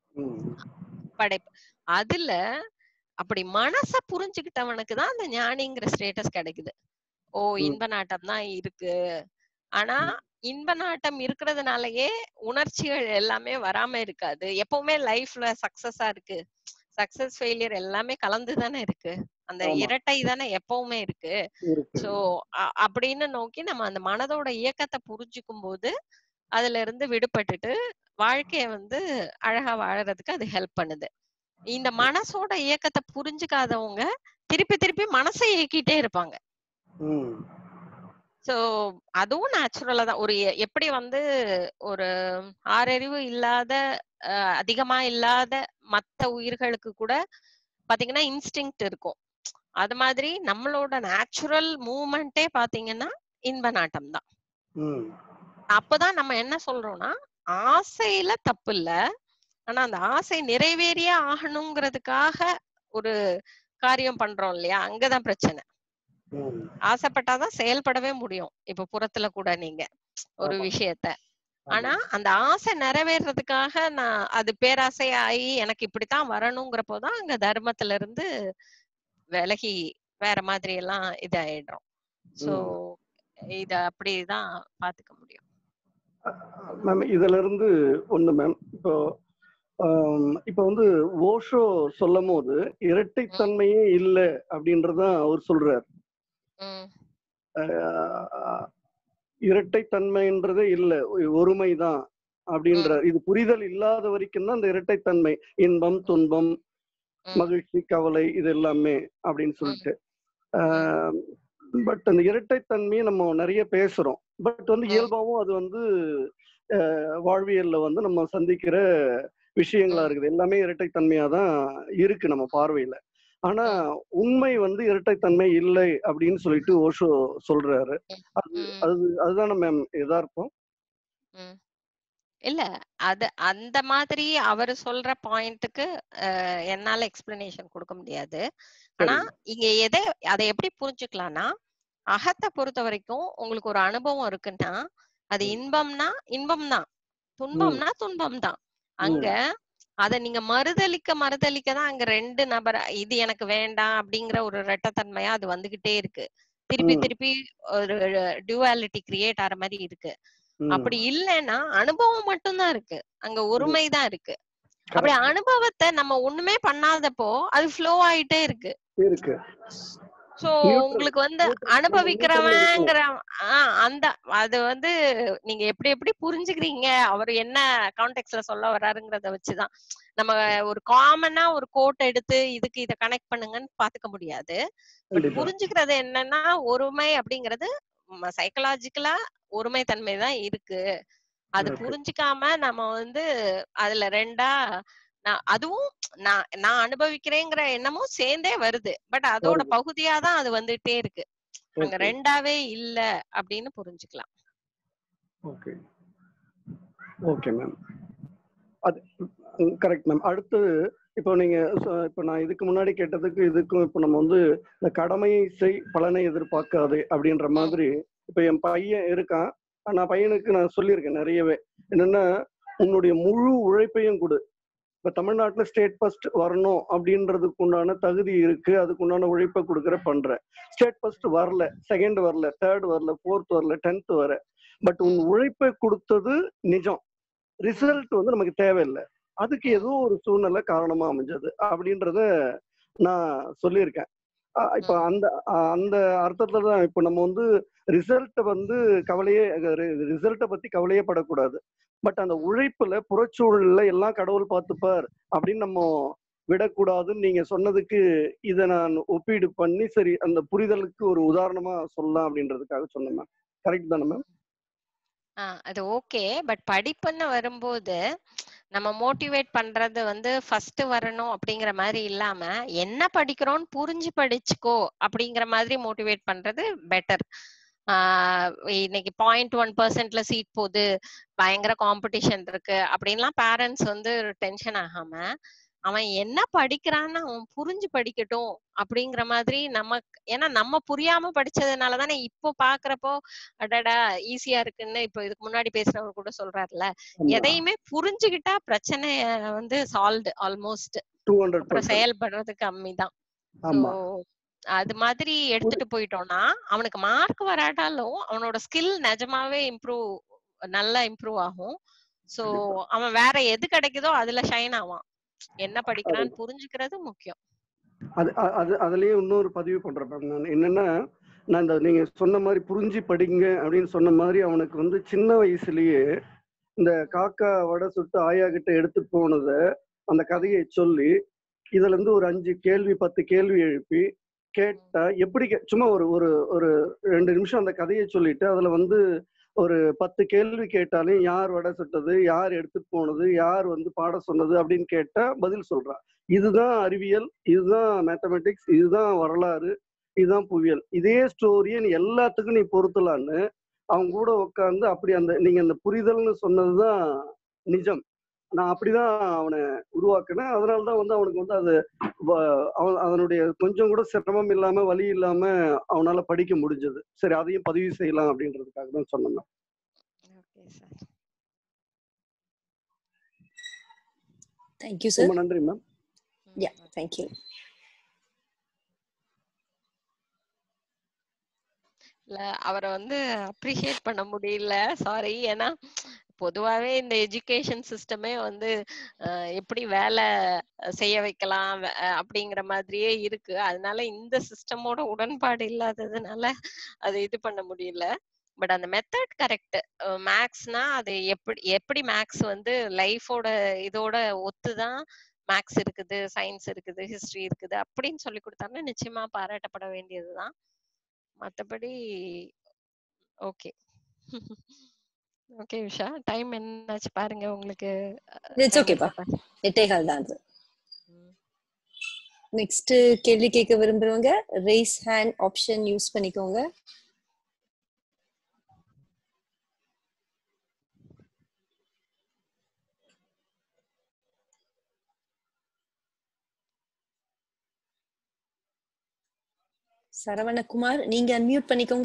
படைப்பு அதுல அப்படி மனச புரிஞ்சுக்கிட்டவனுக்கு தான் அந்த ஞானிங்கிற ஸ்டேட்டஸ் கிடைக்குது ஓ இன்ப நாட்டம் தான் இருக்கு ஆனா இன்ப நாட்டம் இருக்கிறதுனாலயே உணர்ச்சிகள் எல்லாமே வராம இருக்காது எப்பவுமே லைஃப்ல சக்சஸா இருக்கு சக்சஸ் ஃபெயிலியர் எல்லாமே கலந்து தானே இருக்கு அந்த ஆமா. இரட்டை தானே எப்பவுமே இருக்கு இருக்கு சோ அப்படின்னு நோக்கி நம்ம அந்த மனதோட இயக்கத்தை புரிஞ்சுக்கும் போது அதுல இருந்து விடுபட்டுட்டு வாழ்க்கைய வந்து அழகா வாழறதுக்கு அது ஹெல்ப் பண்ணுது இந்த மனசோட இயக்கத்தை புரிஞ்சுக்காதவங்க திருப்பி திருப்பி மனசை இயக்கிட்டே இருப்பாங்க ம் சோ அதுவும் நேச்சுரலா தான் ஒரு எ- எப்படி வந்து ஒரு ஆறறிவு இல்லாத அஹ், அதிகமா இல்லாத மத்த உயிர்களுக்கு கூட பாத்தீங்கன்னா இன்ஸ்டிங்க்ட் இருக்கும் அது மாதிரி நம்மளோட நேச்சுரல் மூமெண்டே பாத்தீங்கன்னா இன்ப நாட்டம் தான் ம் அப்பதான் நம்ம என்ன சொல்றோம்னா ஆசையில தப்பு இல்ல ஆனா அந்த ஆசை நிறைவேறியே ஆகணுங்கிறதுக்காக ஒரு காரியம் பண்றோம் இல்லையா அங்கதான் பிரச்சனை ம் ஆசைப்பட்டாதான் செயல்படவே முடியும் இப்ப புறத்துல கூட நீங்க ஒரு ஆமா. விஷயத்த ஆனா அந்த ஆசை நிறைவேறதுக்காக நான் அது பேராசையாகி எனக்கு இப்படித்தான் வரணுங்கிறப்போதான் அங்க தர்மத்துல இருந்து விலகி வேற மாதிரி எல்லாம் இதாயிடுறோம் சோ இத அப்படிதான் பாத்துக்க முடியும் மேம் இதுல இருந்து ஒண்ணு மேம் இப்போ ஆம், இப்போ வந்து ஓஷோ சொல்லும் போது இரட்டைத்தன்மையே இல்லை அப்படின்றதான் அவர் சொல்றார் உம் ஆஹ், இரட்டைத்தன்மைன்றதே இல்லை ஒருமை தான் அப்படின்ற இது புரிதல் இல்லாத வரைக்கும் தான் இந்த இரட்டைத்தன்மை இன்பம் துன்பம் மகிழ்ச்சி கவலை இது எல்லாமே அப்படின்னு சொல்லிட்டு பட் அந்த இரட்டைத்தன்மையை நம்ம நிறைய பேசுறோம் பட் வந்து இயல்பாவும் அது வந்து அஹ், வாழ்வியல்ல வந்து நம்ம சந்திக்கிற விஷயங்களா இருக்குது எல்லாமே இரட்டைத்தன்மையா தான் இருக்கு நம்ம பார்வையில ஆனா உண்மை வந்து இரட்டைத்தன்மை இல்லை அப்படின்னு சொல்லிட்டு ஓஷோ சொல்றாரு அது அது அதுதானே மேம் யதார்த்தம் ம். இல்ல அது அந்த மாதிரி அவர் சொல்ற பாயிண்ட்டுக்கு என்னால எக்ஸ்பிளனேஷன் கொடுக்க முடியாது ஆனா இங்க எதை அதை எப்படி புரிஞ்சுக்கலாம்னா அகத்தை பொறுத்த வரைக்கும் உங்களுக்கு ஒரு அனுபவம் இருக்குன்னா அது இன்பம்னா இன்பம் தான் துன்பம்னா துன்பம் தான் அங்க அத நீங்க மறுதலிக்க மறுதலிக்க தான் அங்க ரெண்டு நபர் இது எனக்கு வேண்டாம் அப்படிங்கிற ஒரு ரெட்டத்தன்மையா அது வந்துகிட்டே இருக்கு திருப்பி ம். திருப்பி ஒரு டியூவாலிட்டி கிரியேட் ஆற மாதிரி இருக்கு ம். அப்படி இல்லைன்னா அனுபவம் மட்டும்தான் இருக்கு அங்க ஒருமை தான் இருக்கு அப்படி அனுபவத்தை நம்ம ஒண்ணுமே பண்ணாதப்போ அது ஃப்ளோ ஆயிட்டே இருக்கு இருக்கு சோ உங்களுக்கு வந்து அனுபவிக்கிறவங்கிற ஆஹ் அந்த அது வந்து நீங்க எப்படி எப்படி புரிஞ்சுக்கிறீங்க அவர் என்ன கான்டெக்ட்ல சொல்ல வர்றாருங்கிறத வச்சுதான் நம்ம ஒரு காமனா ஒரு கோட் எடுத்து இதுக்கு இத கனெக்ட் பண்ணுங்கன்னு பாத்துக்க முடியாது பட் கண்டிப்பா. புரிஞ்சுக்கிறது என்னன்னா ஒருமை அப்படிங்கிறது சைக்கலாஜிக்கலா ஒருமை தன்மை தான் இருக்கு அது Okay. புரிஞ்சுக்காம நம்ம வந்து அதுல ரெண்டா நான் அதுவும் நான் நான் அனுபவிக்கிறேங்கிற எண்ணமும் சேர்ந்தே வருது பட் அதோட வருது. பகுதியா தான் அது வந்துட்டே இருக்கு அங்க Okay. ரெண்டாவே இல்ல அப்படின்னு புரிஞ்சுக்கலாம் ஓகே ஓகே மேம் அது கரெக்ட் மேம் அடுத்து இப்போ நீங்க சொ- இப்போ நான் இதுக்கு முன்னாடி கேட்டதுக்கு இதுக்கும் இப்போ நம்ம வந்து இந்த கடமையை செய் பலனை எதிர்பார்க்காதே அப்படின்ற மாதிரி இப்போ என் பையன் இருக்கான் நான் பையனுக்கு நான் சொல்லியிருக்கேன் நிறையவே என்னன்னா உன்னுடைய முழு உழைப்பையும் கொடு இப்போ தமிழ்நாட்டில் ஸ்டேட் ஃபர்ஸ்ட் வரணும் அப்படின்றதுக்கு உண்டான தகுதி இருக்கு அதுக்கு உண்டான உழைப்பை கொடுக்குற பண்றேன் ஸ்டேட் ஃபர்ஸ்ட் வரல செகண்ட் வரல தேர்ட் வரல ஃபோர்த் வரல டென்த் வர பட் உன் உழைப்பை கொடுத்தது நிஜம் ரிசல்ட் வந்து நமக்கு தேவையில்லை அதுக்கு ஏதோ ஒரு சூழ்நிலை காரணமா அமைஞ்சது அப்படின்றத நான் சொல்லியிருக்கேன் அஹ் இப்ப அந்த அஹ் அந்த அர்த்தத்துல தான் இப்ப நம்ம வந்து ரிசல்ட்டை வந்து கவலையே ரிசல்ட்டை பத்தி கவலையே படக்கூடாது பட் அந்த உழைப்புல புறச்சூழல்ல எல்லாம் கடவுள் பார்த்துப்பார் அப்படின்னு நம்ம விடக்கூடாதுன்னு நீங்க சொன்னதுக்கு இதை நான் ஒப்பீடு பண்ணி சரி அந்த புரிதலுக்கு ஒரு உதாரணமா சொல்லலாம் அப்படின்றதுக்காக சொன்னேன் மேம் கரெக்ட் தானே மேம் ஆஹ் அது ஓகே பட் படிப்புன்னு வரும்போது நம்ம மோட்டிவேட் பண்றது வந்து ஃபர்ஸ்ட் வரணும் அப்படிங்கிற மாதிரி இல்லாம என்ன படிக்கிறோம்னு புரிஞ்சு படிச்சுக்கோ அப்படிங்கிற மாதிரி மோட்டிவேட் பண்றது பெட்டர் ஆஹ் இன்னைக்கு பாயிண்ட் ஒன் பர்சன்ட்ல சீட் போகுது பயங்கர காம்படிஷன் இருக்கு அப்படின்லாம் பேரண்ட்ஸ் வந்து டென்ஷன் ஆகாம அவன் என்ன படிக்கிறான்னு அவன் புரிஞ்சு படிக்கட்டும் அப்படிங்கிற மாதிரி நம்ம ஏன்னா நம்ம புரியாம படிச்சதுனால தானே இப்போ பாக்குறப்போ அடடா ஈஸியா இருக்குன்னு இப்போ இதுக்கு முன்னாடி பேசுறவர் கூட சொல்றாருல ஆமா. எதையுமே புரிஞ்சுகிட்டா பிரச்சனை வந்து சால்வ்டு ஆல்மோஸ்ட் டூ ஹண்ட்ரட் அப்புறம் செயல்படுறது கம்மி தான் ஆமா அது மாதிரி எடுத்துட்டு போயிட்டோம்னா அவனுக்கு மார்க் வராட்டாலும் அவனோட ஸ்கில் நிஜமாவே இம்ப்ரூவ் நல்லா இம்ப்ரூவ் ஆகும் சோ அவன் வேற எது கிடைக்குதோ அதுல ஷைன் ஆவான் என்ன படிக்கிறான்னு புரிஞ்சுக்கிறது முக்கியம் அது அ- அது அதுலயே இன்னொரு பதிவு பண்றேன் மேம் நான் என்னன்னா நான் இந்த நீங்க சொன்ன மாதிரி புரிஞ்சு படிங்க அப்படின்னு சொன்ன மாதிரி அவனுக்கு வந்து சின்ன வயசுலயே இந்த காக்கா வடை சுட்டு ஆயா கிட்ட எடுத்து போனதை அந்த கதையை சொல்லி இதுல இருந்து ஒரு அஞ்சு கேள்வி பத்து கேள்வி எழுப்பி கேட்டா எப்படி கே- சும்மா ஒரு ஒரு ஒரு ரெண்டு நிமிஷம் அந்த கதையை சொல்லிட்டு அதுல வந்து ஒரு பத்து கேள்வி கேட்டாலும் யார் வடை சுட்டது யார் எடுத்துட்டு போனது யார் வந்து பாட சொன்னது அப்படின்னு கேட்டா பதில் சொல்றா இதுதான் அறிவியல் இதுதான் மேத்தமெட்டிக்ஸ் இதுதான் வரலாறு இதுதான் புவியியல் இதே ஸ்டோரியை நீ எல்லாத்துக்கும் நீ பொருத்தலான்னு அவங்க கூட உட்காந்து அப்படி அந்த நீங்க அந்த புரிதல்னு சொன்னதுதான் நிஜம் நான் அப்படிதான் அவனை உருவாக்கினேன் அதனால தான் வந்து அவனுக்கு வந்து அது வ- அவன் அதனுடைய கொஞ்சம் கூட சிரமம் இல்லாம வலி இல்லாம அவனால படிக்க முடிஞ்சது சரி அதையும் பதிவு செய்யலாம் அப்படின்றதுக்காக தான் சொன்னேன் ma'am. Okay sir thank you sir ரொம்ப நன்றி மேம் யா தேங்க்யூ இல்ல அவரை வந்து அப்ரிஷியேட் பண்ண முடியல சாரி ஏன்னா பொதுவாவே இந்த எஜுகேஷன் சிஸ்டமே வந்து அஹ், எப்படி வேலை செய்ய வைக்கலாம் வே- அஹ், அப்படிங்கிற மாதிரியே இருக்கு அதனால இந்த சிஸ்டமோட உடன்பாடு இல்லாததுனால அது இது பண்ண முடியல பட் அந்த மெத்தட் கரெக்ட் மேக்ஸ்னா அது எப்படி எப்படி மேக்ஸ் வந்து லைஃபோட இதோட ஒத்துதான் மேக்ஸ் இருக்குது சயின்ஸ் இருக்குது ஹிஸ்டரி இருக்குது அப்படின்னு சொல்லி கொடுத்தாங்கன்னா நிச்சயமா பாராட்டப்பட வேண்டியதுதான் மத்தபடி ஓகே ஓகே உஷா டைம் என்னாச்சு பாருங்க உங்களுக்கு இட்ஸ் ஓகேப்பா எட்டே கால் தான் அது நெக்ஸ்ட் கேள்வி கேட்க விரும்புறவங்க ரேஸ் ஹேண்ட் ஆப்ஷன் யூஸ் பண்ணிக்கோங்க சரவணகுமார் நீங்க அன்மியூட் பண்ணிக்கோங்க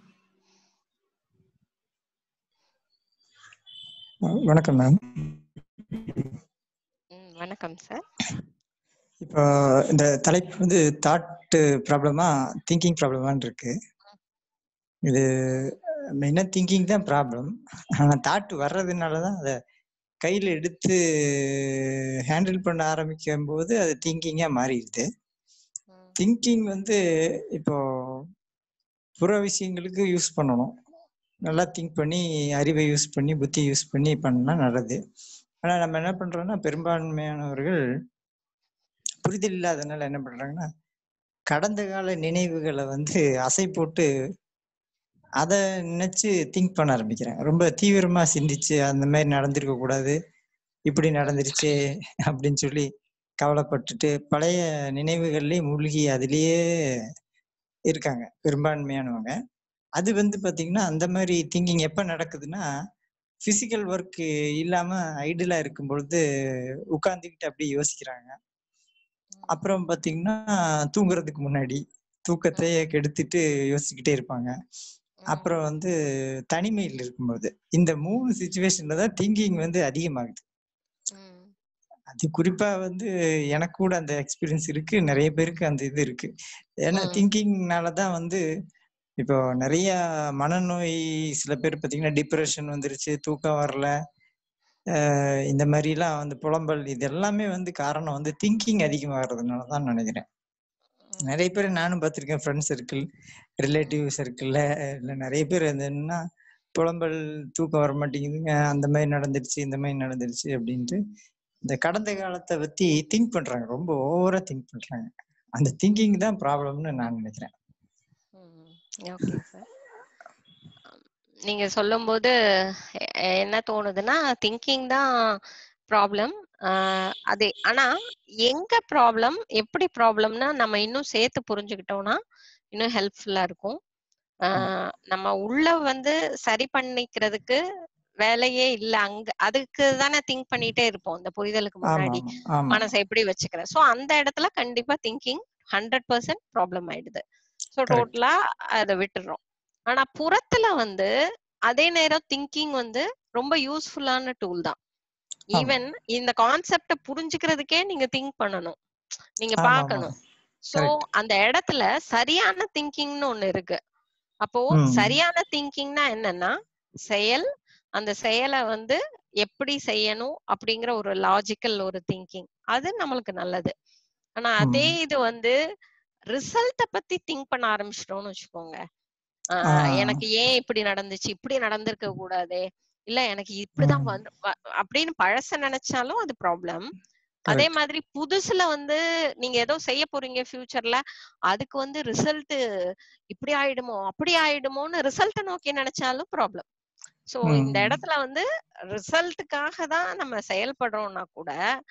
வணக்கம் மேம் வணக்கம் சார் இப்போ இந்த தலைப்பு வந்து தாட் ப்ராப்ளமா திங்கிங் ப்ராப்ளமான்னு இருக்கு இது மெயினாக திங்கிங் தான் ப்ராப்ளம் ஆனால் தாட் வர்றதுனால தான் அதை கையில் எடுத்து ஹேண்டில் பண்ண ஆரம்பிக்கும் போது அது திங்கிங்காக மாறிடுது திங்கிங் வந்து இப்போ புற விஷயங்களுக்கு யூஸ் பண்ணணும் நல்லா திங்க் பண்ணி அறிவை யூஸ் பண்ணி புத்தி யூஸ் பண்ணி பண்ணா நல்லது ஆனால் நம்ம என்ன பண்றோம்னா பெரும்பான்மையானவர்கள் புரிதல் இல்லாதனால என்ன பண்றாங்கன்னா கடந்த கால நினைவுகளை வந்து அசை போட்டு அதை நினைச்சு திங்க் பண்ண ஆரம்பிக்கிறாங்க ரொம்ப தீவிரமா சிந்திச்சு அந்த மாதிரி நடந்திருக்க கூடாது இப்படி நடந்துருச்சே அப்படின்னு சொல்லி கவலைப்பட்டுட்டு பழைய நினைவுகள்லயே மூழ்கி அதுலயே இருக்காங்க பெரும்பான்மையானவங்க அது வந்து பாத்தீங்கன்னா அந்த மாதிரி திங்கிங் எப்ப நடக்குதுன்னா பிசிக்கல் ஒர்க் இல்லாம ஐடியலா இருக்கும் பொழுது உட்கார்ந்துக்கிட்டு அப்படியே யோசிக்கிறாங்க அப்புறம் பாத்தீங்கன்னா தூங்குறதுக்கு முன்னாடி தூக்கத்தை கெடுத்துட்டு யோசிச்சுக்கிட்டே இருப்பாங்க அப்புறம் வந்து தனிமையில் இருக்கும்போது இந்த மூணு சுச்சுவேஷன்ல தான் திங்கிங் வந்து அதிகமாகுது அது குறிப்பா வந்து எனக்கு கூட அந்த எக்ஸ்பீரியன்ஸ் இருக்கு நிறைய பேருக்கு அந்த இது இருக்கு ஏன்னா திங்கிங்னால தான் வந்து இப்போ நிறைய மனநோய் சில பேர் பார்த்தீங்கன்னா டிப்ரெஷன் வந்துருச்சு தூக்கம் வரல அஹ் இந்த மாதிரிலாம் வந்து புலம்பல் இது எல்லாமே வந்து காரணம் வந்து திங்கிங் அதிகமாகிறதுனால தான் நினைக்கிறேன் நிறைய பேர் நானும் பார்த்துருக்கேன் ஃப்ரெண்ட்ஸ் சர்க்கிள் ரிலேட்டிவ் சர்க்கிளில் இல்லை நிறைய பேர் வந்து என்னன்னா புலம்பல் தூக்கம் வர மாட்டேங்குதுங்க அந்த மாதிரி நடந்துருச்சு இந்த மாதிரி நடந்துருச்சு அப்படின்ட்டு இந்த கடந்த காலத்தை பத்தி திங்க் பண்றாங்க ரொம்ப ஓவரா திங்க் பண்றாங்க அந்த திங்கிங் தான் ப்ராப்ளம்னு நான் நினைக்கிறேன் ஓகே சார் நீங்க சொல்லும்போது எ- என்ன தோணுதுன்னா திங்கிங் தான் ப்ராப்ளம் அது ஆனா எங்க ப்ராப்ளம் எப்படி ப்ராப்ளம்னா நம்ம இன்னும் சேர்த்து புரிஞ்சுக்கிட்டோம்னா இன்னும் ஹெல்ப்ஃபுல்லா இருக்கும் ஆஹ் நம்ம உள்ள வந்து சரி பண்ணிக்கிறதுக்கு வேலையே இல்ல அங்க அதுக்கு தானே திங்க் பண்ணிட்டே இருப்போம் இந்த புரிதலுக்கு ஆமா முன்னாடி ஆமா ஆமா மனசை எப்படி வச்சுக்கிறேன் சோ அந்த இடத்துல கண்டிப்பா திங்கிங் ஹண்ட்ரட் பர்சன்ட் ப்ராப்ளம் ஆயிடுது ஸோ கரெக்ட் டோட்டலா அதை விட்டுடுறோம் ஆனா புறத்துல வந்து அதே நேரம் திங்கிங் வந்து ரொம்ப யூஸ்ஃபுல்லான டூல் தான் ஆமா ஈவன் இந்த கான்செப்ட புரிஞ்சுக்கிறதுக்கே நீங்க திங்க் பண்ணணும் நீங்க ஆமா ஆமா பார்க்கணும் சோ கரெக்ட் அந்த இடத்துல சரியான திங்கிங்னு ஒண்ணு இருக்கு அப்போ ம் சரியான திங்கிங்னா என்னன்னா செயல் அந்த செயலை வந்து எப்படி செய்யணும் அப்படிங்கிற ஒரு லாஜிக்கல் ஒரு திங்கிங் அது நம்மளுக்கு நல்லது ஆனா அதே ம் இது வந்து ரிசல்ட்ட பத்தி திங்க் பண்ண ஆரம்பிச்சிட்டோம்னு வச்சுக்கோங்க ஆ ஆஹ் எனக்கு ஏன் இப்படி நடந்துச்சு இப்படி நடந்திருக்க கூடாதே இல்ல எனக்கு இப்படிதான் ம் வந்து வ- அப்படின்னு பழச நினைச்சாலும் அது ப்ராப்ளம் அதே கரெக்ட் மாதிரி புதுசுல வந்து நீங்க ஏதோ செய்ய போறீங்க ஃபியூச்சர்ல அதுக்கு வந்து ரிசல்ட் இப்படி ஆயிடுமோ அப்படி ஆயிடுமோன்னு ரிசல்ட்ட நோக்கி நினைச்சாலும் ப்ராப்ளம் சோ இந்த ம் இடத்துல வந்து ரிசல்ட்டுக்காக தான் நம்ம செயல்படுறோம்னா கூட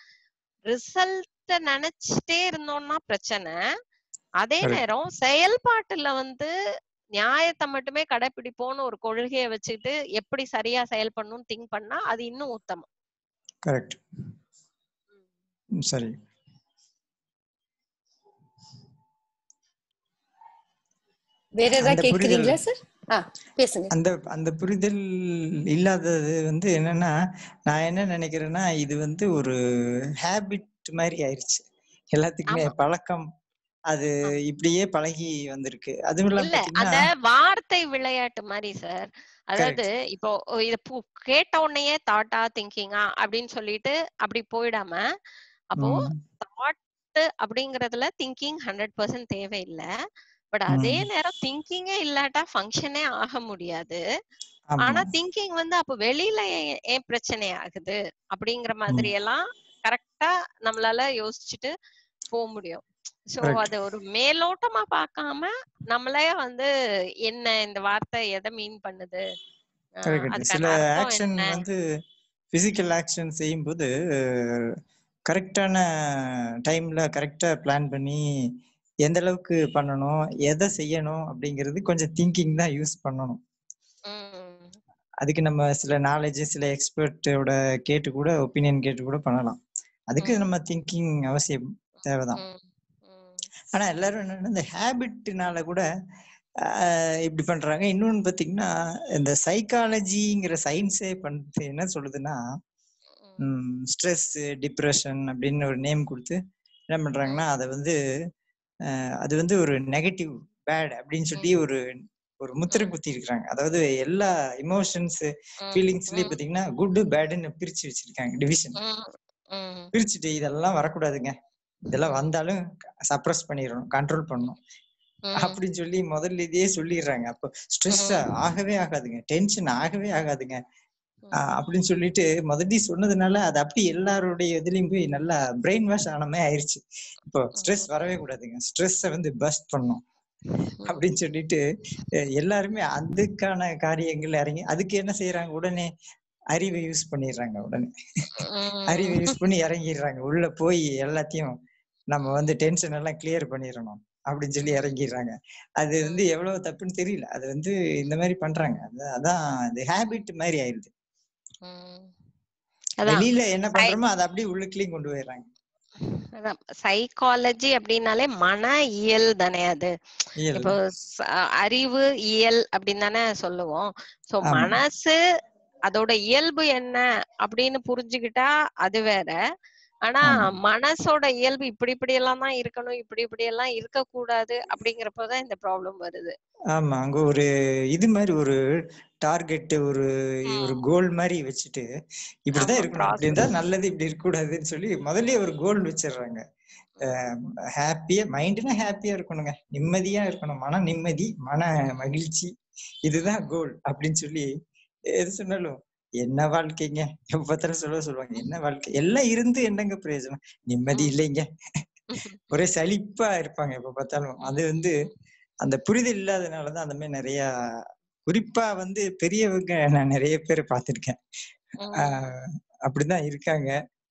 ரிசல்ட்ட நினைச்சிட்டே இருந்தோம்னா பிரச்சனை அதே கரெக்ட் நேரம் செயல்பாட்டுல வந்து நியாயத்தை மட்டுமே கடைபிடிப்போம்னு ஒரு கொள்கையை வச்சுட்டு எப்படி சரியா செயல்படணும்னு திங்க் பண்ணா அது இன்னும் உத்தமம் கரெக்ட் சரி வேற அந்த ஏதாவது புரிதல் கேட்குறீங்களா சார் ஆ பேசுங்க அந்த அந்த புரிதல் இல்லாதது வந்து என்னன்னா நான் என்ன நினைக்கிறேன்னா இது வந்து ஒரு ஹேபிட் மாதிரி ஆயிருச்சு எல்லாத்துக்குமே ஆமா பழக்கம் அது ஆமா இப்படியே பழகி வந்திருக்கு அதுவும் இல்லாம இல்ல பாத்தீங்கன்னா அந்த வார்த்தை விளையாட்டு மாதிரி சார் அதாவது கரெக்ட் இப்போ இத பு- கேட்ட உடனேயே தாட்டா திங்கிங்கா அப்படின்னு சொல்லிட்டு அப்படி போயிடாம அப்போ ம் தாட் அப்படிங்கறதுல திங்கிங் ஹண்ட்ரட் பர்சன்ட் தேவையில்லை பட் அதே ம். நேரம் திங்கிங்கே இல்லாட்டா ஃபங்க்ஷனே ஆக முடியாது ஆமா ஆனா திங்கிங் வந்து அப்ப வெளியில ஏன் ஏன் பிரச்சனை ஆகுது அப்படிங்கிற மாதிரி ம் எல்லாம் கரெக்டா நம்மளால யோசிச்சுட்டு போக முடியும் சோ கரெக்ட் அது ஒரு மேலோட்டமா பார்க்காம நம்மளே வந்து என்ன இந்த வார்த்தை எதை மீன் பண்ணுது ஆஹ் கரெக்ட் சில அதுக்கான அர்த்தம் ஆக்ஷன் என்ன வந்து பிசிக்கல் ஆக்ஷன் செய்யும்போது கரெக்டான டைம்ல கரெக்டா பிளான் பண்ணி எந்த அளவுக்கு பண்ணணும் எதை செய்யணும் அப்படிங்கிறது கொஞ்சம் திங்கிங் தான் யூஸ் பண்ணணும் உம் அதுக்கு நம்ம சில நாலேஜ் சில எக்ஸ்பர்ட்டோட கேட்டு கூட ஒப்பீனியன் கேட்டு கூட பண்ணலாம் அதுக்கு உம் நம்ம திங்கிங் அவசியம் தேவைதான் உம் உம் ஆனா எல்லாரும் என்னன்னா இந்த ஹேபிட்னால கூட ஆஹ் இப்படி பண்றாங்க இன்னொன்னு பாத்தீங்கன்னா இந்த சைக்காலஜிங்கிற சயின்ஸே பண்ணிட்டு என்ன சொல்லுதுன்னா உம் ஸ்ட்ரெஸ் டிப்ரெஷன் அப்படின்னு ஒரு நேம் கொடுத்து என்ன பண்றாங்கன்னா அதை வந்து ஆஹ் அது வந்து ஒரு நெகட்டிவ் பேட் அப்படின்னு சொல்லி ஒரு ஒரு முத்திரை குத்தி இருக்கிறாங்க அதாவது எல்லா இமோஷன்ஸ் ஃபீலிங்ஸ்லயும் பாத்தீங்கன்னா குட் பேடுன்னு பிரிச்சு வச்சிருக்காங்க டிவிஷன் உம் உம் பிரிச்சுட்டு இதெல்லாம் வரக்கூடாதுங்க இதெல்லாம் வந்தாலும் சப்ரஸ் பண்ணிடணும் கண்ட்ரோல் பண்ணணும் உம் அப்படின்னு சொல்லி முதல்ல இதே சொல்லிடுறாங்க அப்போ ஸ்ட்ரெஸ் ஆகவே ஆகாதுங்க டென்ஷன் ஆகவே ஆகாதுங்க ஆஹ் அப்படின்னு சொல்லிட்டு முதல்ல சொன்னதுனால அது அப்படி எல்லாருடைய இதுலயும் போய் நல்லா பிரெயின் வாஷ் ஆன மாதிரி ஆயிருச்சு இப்போ ஸ்ட்ரெஸ் வரவே கூடாதுங்க ஸ்ட்ரெஸ்ஸை வந்து பஸ்ட் பண்ணும் அப்படின்னு சொல்லிட்டு அஹ் எல்லாருமே அதுக்கான காரியங்கள் இறங்கி அதுக்கு என்ன செய்யறாங்க உடனே அறிவை யூஸ் பண்ணிடுறாங்க உடனே அறிவை யூஸ் பண்ணி இறங்கிடுறாங்க உள்ள போய் எல்லாத்தையும் நம்ம வந்து டென்ஷன் எல்லாம் கிளியர் பண்ணிடணும் அப்படின்னு சொல்லி இறங்கிடுறாங்க அது வந்து எவ்வளவு தப்புன்னு தெரியல அது வந்து இந்த மாதிரி பண்றாங்க அது- அதான் இது ஹேபிட் மாதிரி ஆயிடுது உம் அதான் வெளியில என்ன சை- பண்றோமோ அதை அப்படியே உள்ளுக்குள்ளேயும் கொண்டு போயிடுறாங்க அதான் சைக்காலஜி அப்படின்னாலே மன இயல் தானே அது இயல் இப்போ ச- அறிவு இயல் அப்படின்னு தானே சொல்லுவோம் சோ ஆமா மனசு அதோட இயல்பு என்ன அப்படின்னு புரிஞ்சுக்கிட்டா அது வேற ஆனா ஆமா மனசோட இயல்பு இப்படி இப்படி எல்லாம் தான் இருக்கணும் இப்படி இப்படி எல்லாம் இருக்கக்கூடாது அப்படிங்கிறப்பதான் இந்த ப்ராப்ளம் வருது ஆமா அங்க ஒரு இது மாதிரி ஒரு டார்கெட் ஒரு ஒரு கோல் மாதிரி வச்சுட்டு இப்படிதான் ஆமா இருக்கணும் இப்படி இருந்தா ப்ராசஸ் நல்லது இப்படி இருக்கக்கூடாதுன்னு சொல்லி முதல்லயே ஒரு கோல் வச்சிடுறாங்க ஹாப்பியா மைண்ட்னா ஹாப்பியா இருக்கணுங்க நிம்மதியா இருக்கணும் மன நிம்மதி மன மகிழ்ச்சி இதுதான் கோல் அப்படின்னு சொல்லி எது சொன்னாலும் என்ன வாழ்க்கைங்க எப்ப பார்த்தாலும் சொல்ல சொல்லுவாங்க என்ன வாழ்க்கை எல்லாம் இருந்து என்னங்க பிரயோஜனம் நிம்மதி இல்லைங்க ஒரே சலிப்பா இருப்பாங்க எப்ப பார்த்தாலும் அது வந்து அந்த புரிதல் இல்லாதனாலதான் அந்த மாதிரி நிறைய குறிப்பா வந்து பெரியவங்க நான் நிறைய பேர் பார்த்திருக்கேன் ஆஹ் அப்படிதான் இருக்காங்க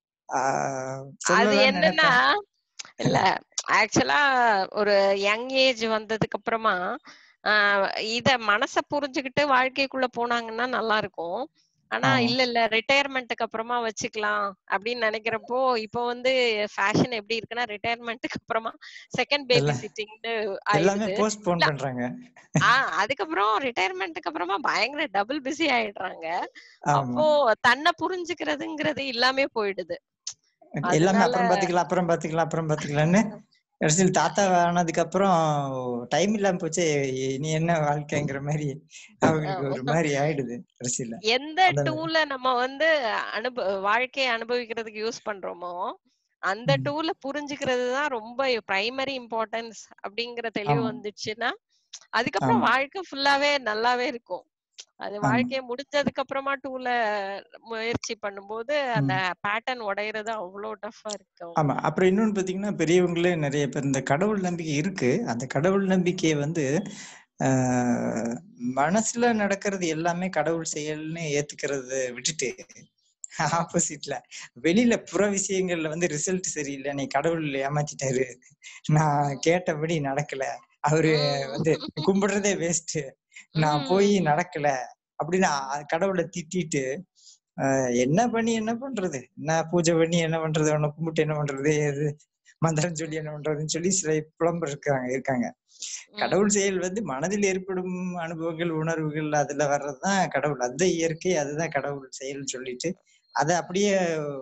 ஆஹ் அது சொல்லலாம்னு என்னன்னா நினைப்பேன் இல்ல ஆக்சுவலா ஒரு யங் ஏஜ் வந்ததுக்கு அப்புறமா ஆஹ் இத மனச புரிஞ்சுக்கிட்டு வாழ்க்கைக்குள்ள போனாங்கன்னா நல்லா இருக்கும் ஆனா ஆமா இல்ல இல்ல ரிட்டையர்மெண்ட்டுக்கு அப்புறமா வச்சுக்கலாம் அப்படின்னு நினைக்கிறப்போ இப்போ வந்து ஃபேஷன் எப்படி இருக்குன்னா ரிட்டையர்மெண்ட்டுக்கு அப்புறமா செகண்ட் பேபி எல்லாம் சிட்டிங்னு எல்லாமே ஆயிடுது போஸ்ட்போன் இல்ல பண்றாங்க ஆஹ் அதுக்கப்புறம் ரிட்டையர்மெண்ட்டுக்கு அப்புறமா பயங்கர டபுள் பிஸி ஆயிடுறாங்க அப்போ ஆமா தன்னை புரிஞ்சுக்கிறதுங்கிறது இல்லாமே போயிடுது எல்லாமே அதனால அப்புறம் பாத்துக்கலாம் அப்புறம் பாத்துக்கலாம் அப்புறம் பாத்துக்கலாம்னு கடைசியில் தாத்தா ஆனதுக்கு அப்புறம் டைம் இல்லாம போச்சே இனி என்ன வாழ்க்கைங்கிற மாதிரி அவங்களுக்கு ஒரு ஆமா. மாதிரி ஆயிடுது கடைசியில எந்த அந்த டூல நம்ம வந்து அனுப வாழ்க்கையை அனுபவிக்கிறதுக்கு யூஸ் பண்றோமோ அந்த ம். டூல புரிஞ்சுக்கிறது தான் ரொம்ப பிரைமரி இம்பார்ட்டன்ஸ் அப்படிங்கிற தெளிவு ஆமா வந்துச்சுன்னா அதுக்கப்புறம் ஆமா வாழ்க்கை ஃபுல்லாவே நல்லாவே இருக்கும் அது ஆமா வாழ்க்கையை முடிஞ்சதுக்கு அப்புறமா டூல முயற்சி பண்ணும்போது அந்த ம். பேட்டர்ன் உடையறது அவ்வளோ டஃபா இருக்கும் ஆமா அப்புறம் இன்னொன்னு பாத்தீங்கன்னா பெரியவங்களே நிறைய பேர் இந்த கடவுள் நம்பிக்கை இருக்கு அந்த கடவுள் நம்பிக்கையை வந்து ஆஹ் மனசுல நடக்கிறது எல்லாமே கடவுள் செயல்னு ஏத்துக்கிறத விட்டுட்டு ஆப்போசிட்ல வெளியில புற விஷயங்கள்ல வந்து ரிசல்ட் சரியில்லை நீ கடவுள் ஏமாத்திட்டாரு நான் கேட்டபடி நடக்கல அவரு வந்து கும்பிடுறதே வேஸ்ட் நான் போய் நடக்கல அப்படின்னு அ- கடவுளை திட்டிட்டு ஆஹ் என்ன பண்ணி என்ன பண்றது என்ன பூஜை பண்ணி என்ன பண்றது அவனை கும்பிட்டு என்ன பண்றது எது மந்திரம் சொல்லி என்ன பண்றதுன்னு சொல்லி சில புலம்பர் இருக்காங்க இருக்காங்க கடவுள் செயல் வந்து மனதில் ஏற்படும் அனுபவங்கள் உணர்வுகள் அதுல வர்றதுதான் கடவுள் அந்த இயற்கை அதுதான் கடவுள் செயல்னு சொல்லிட்டு அதை அப்படியே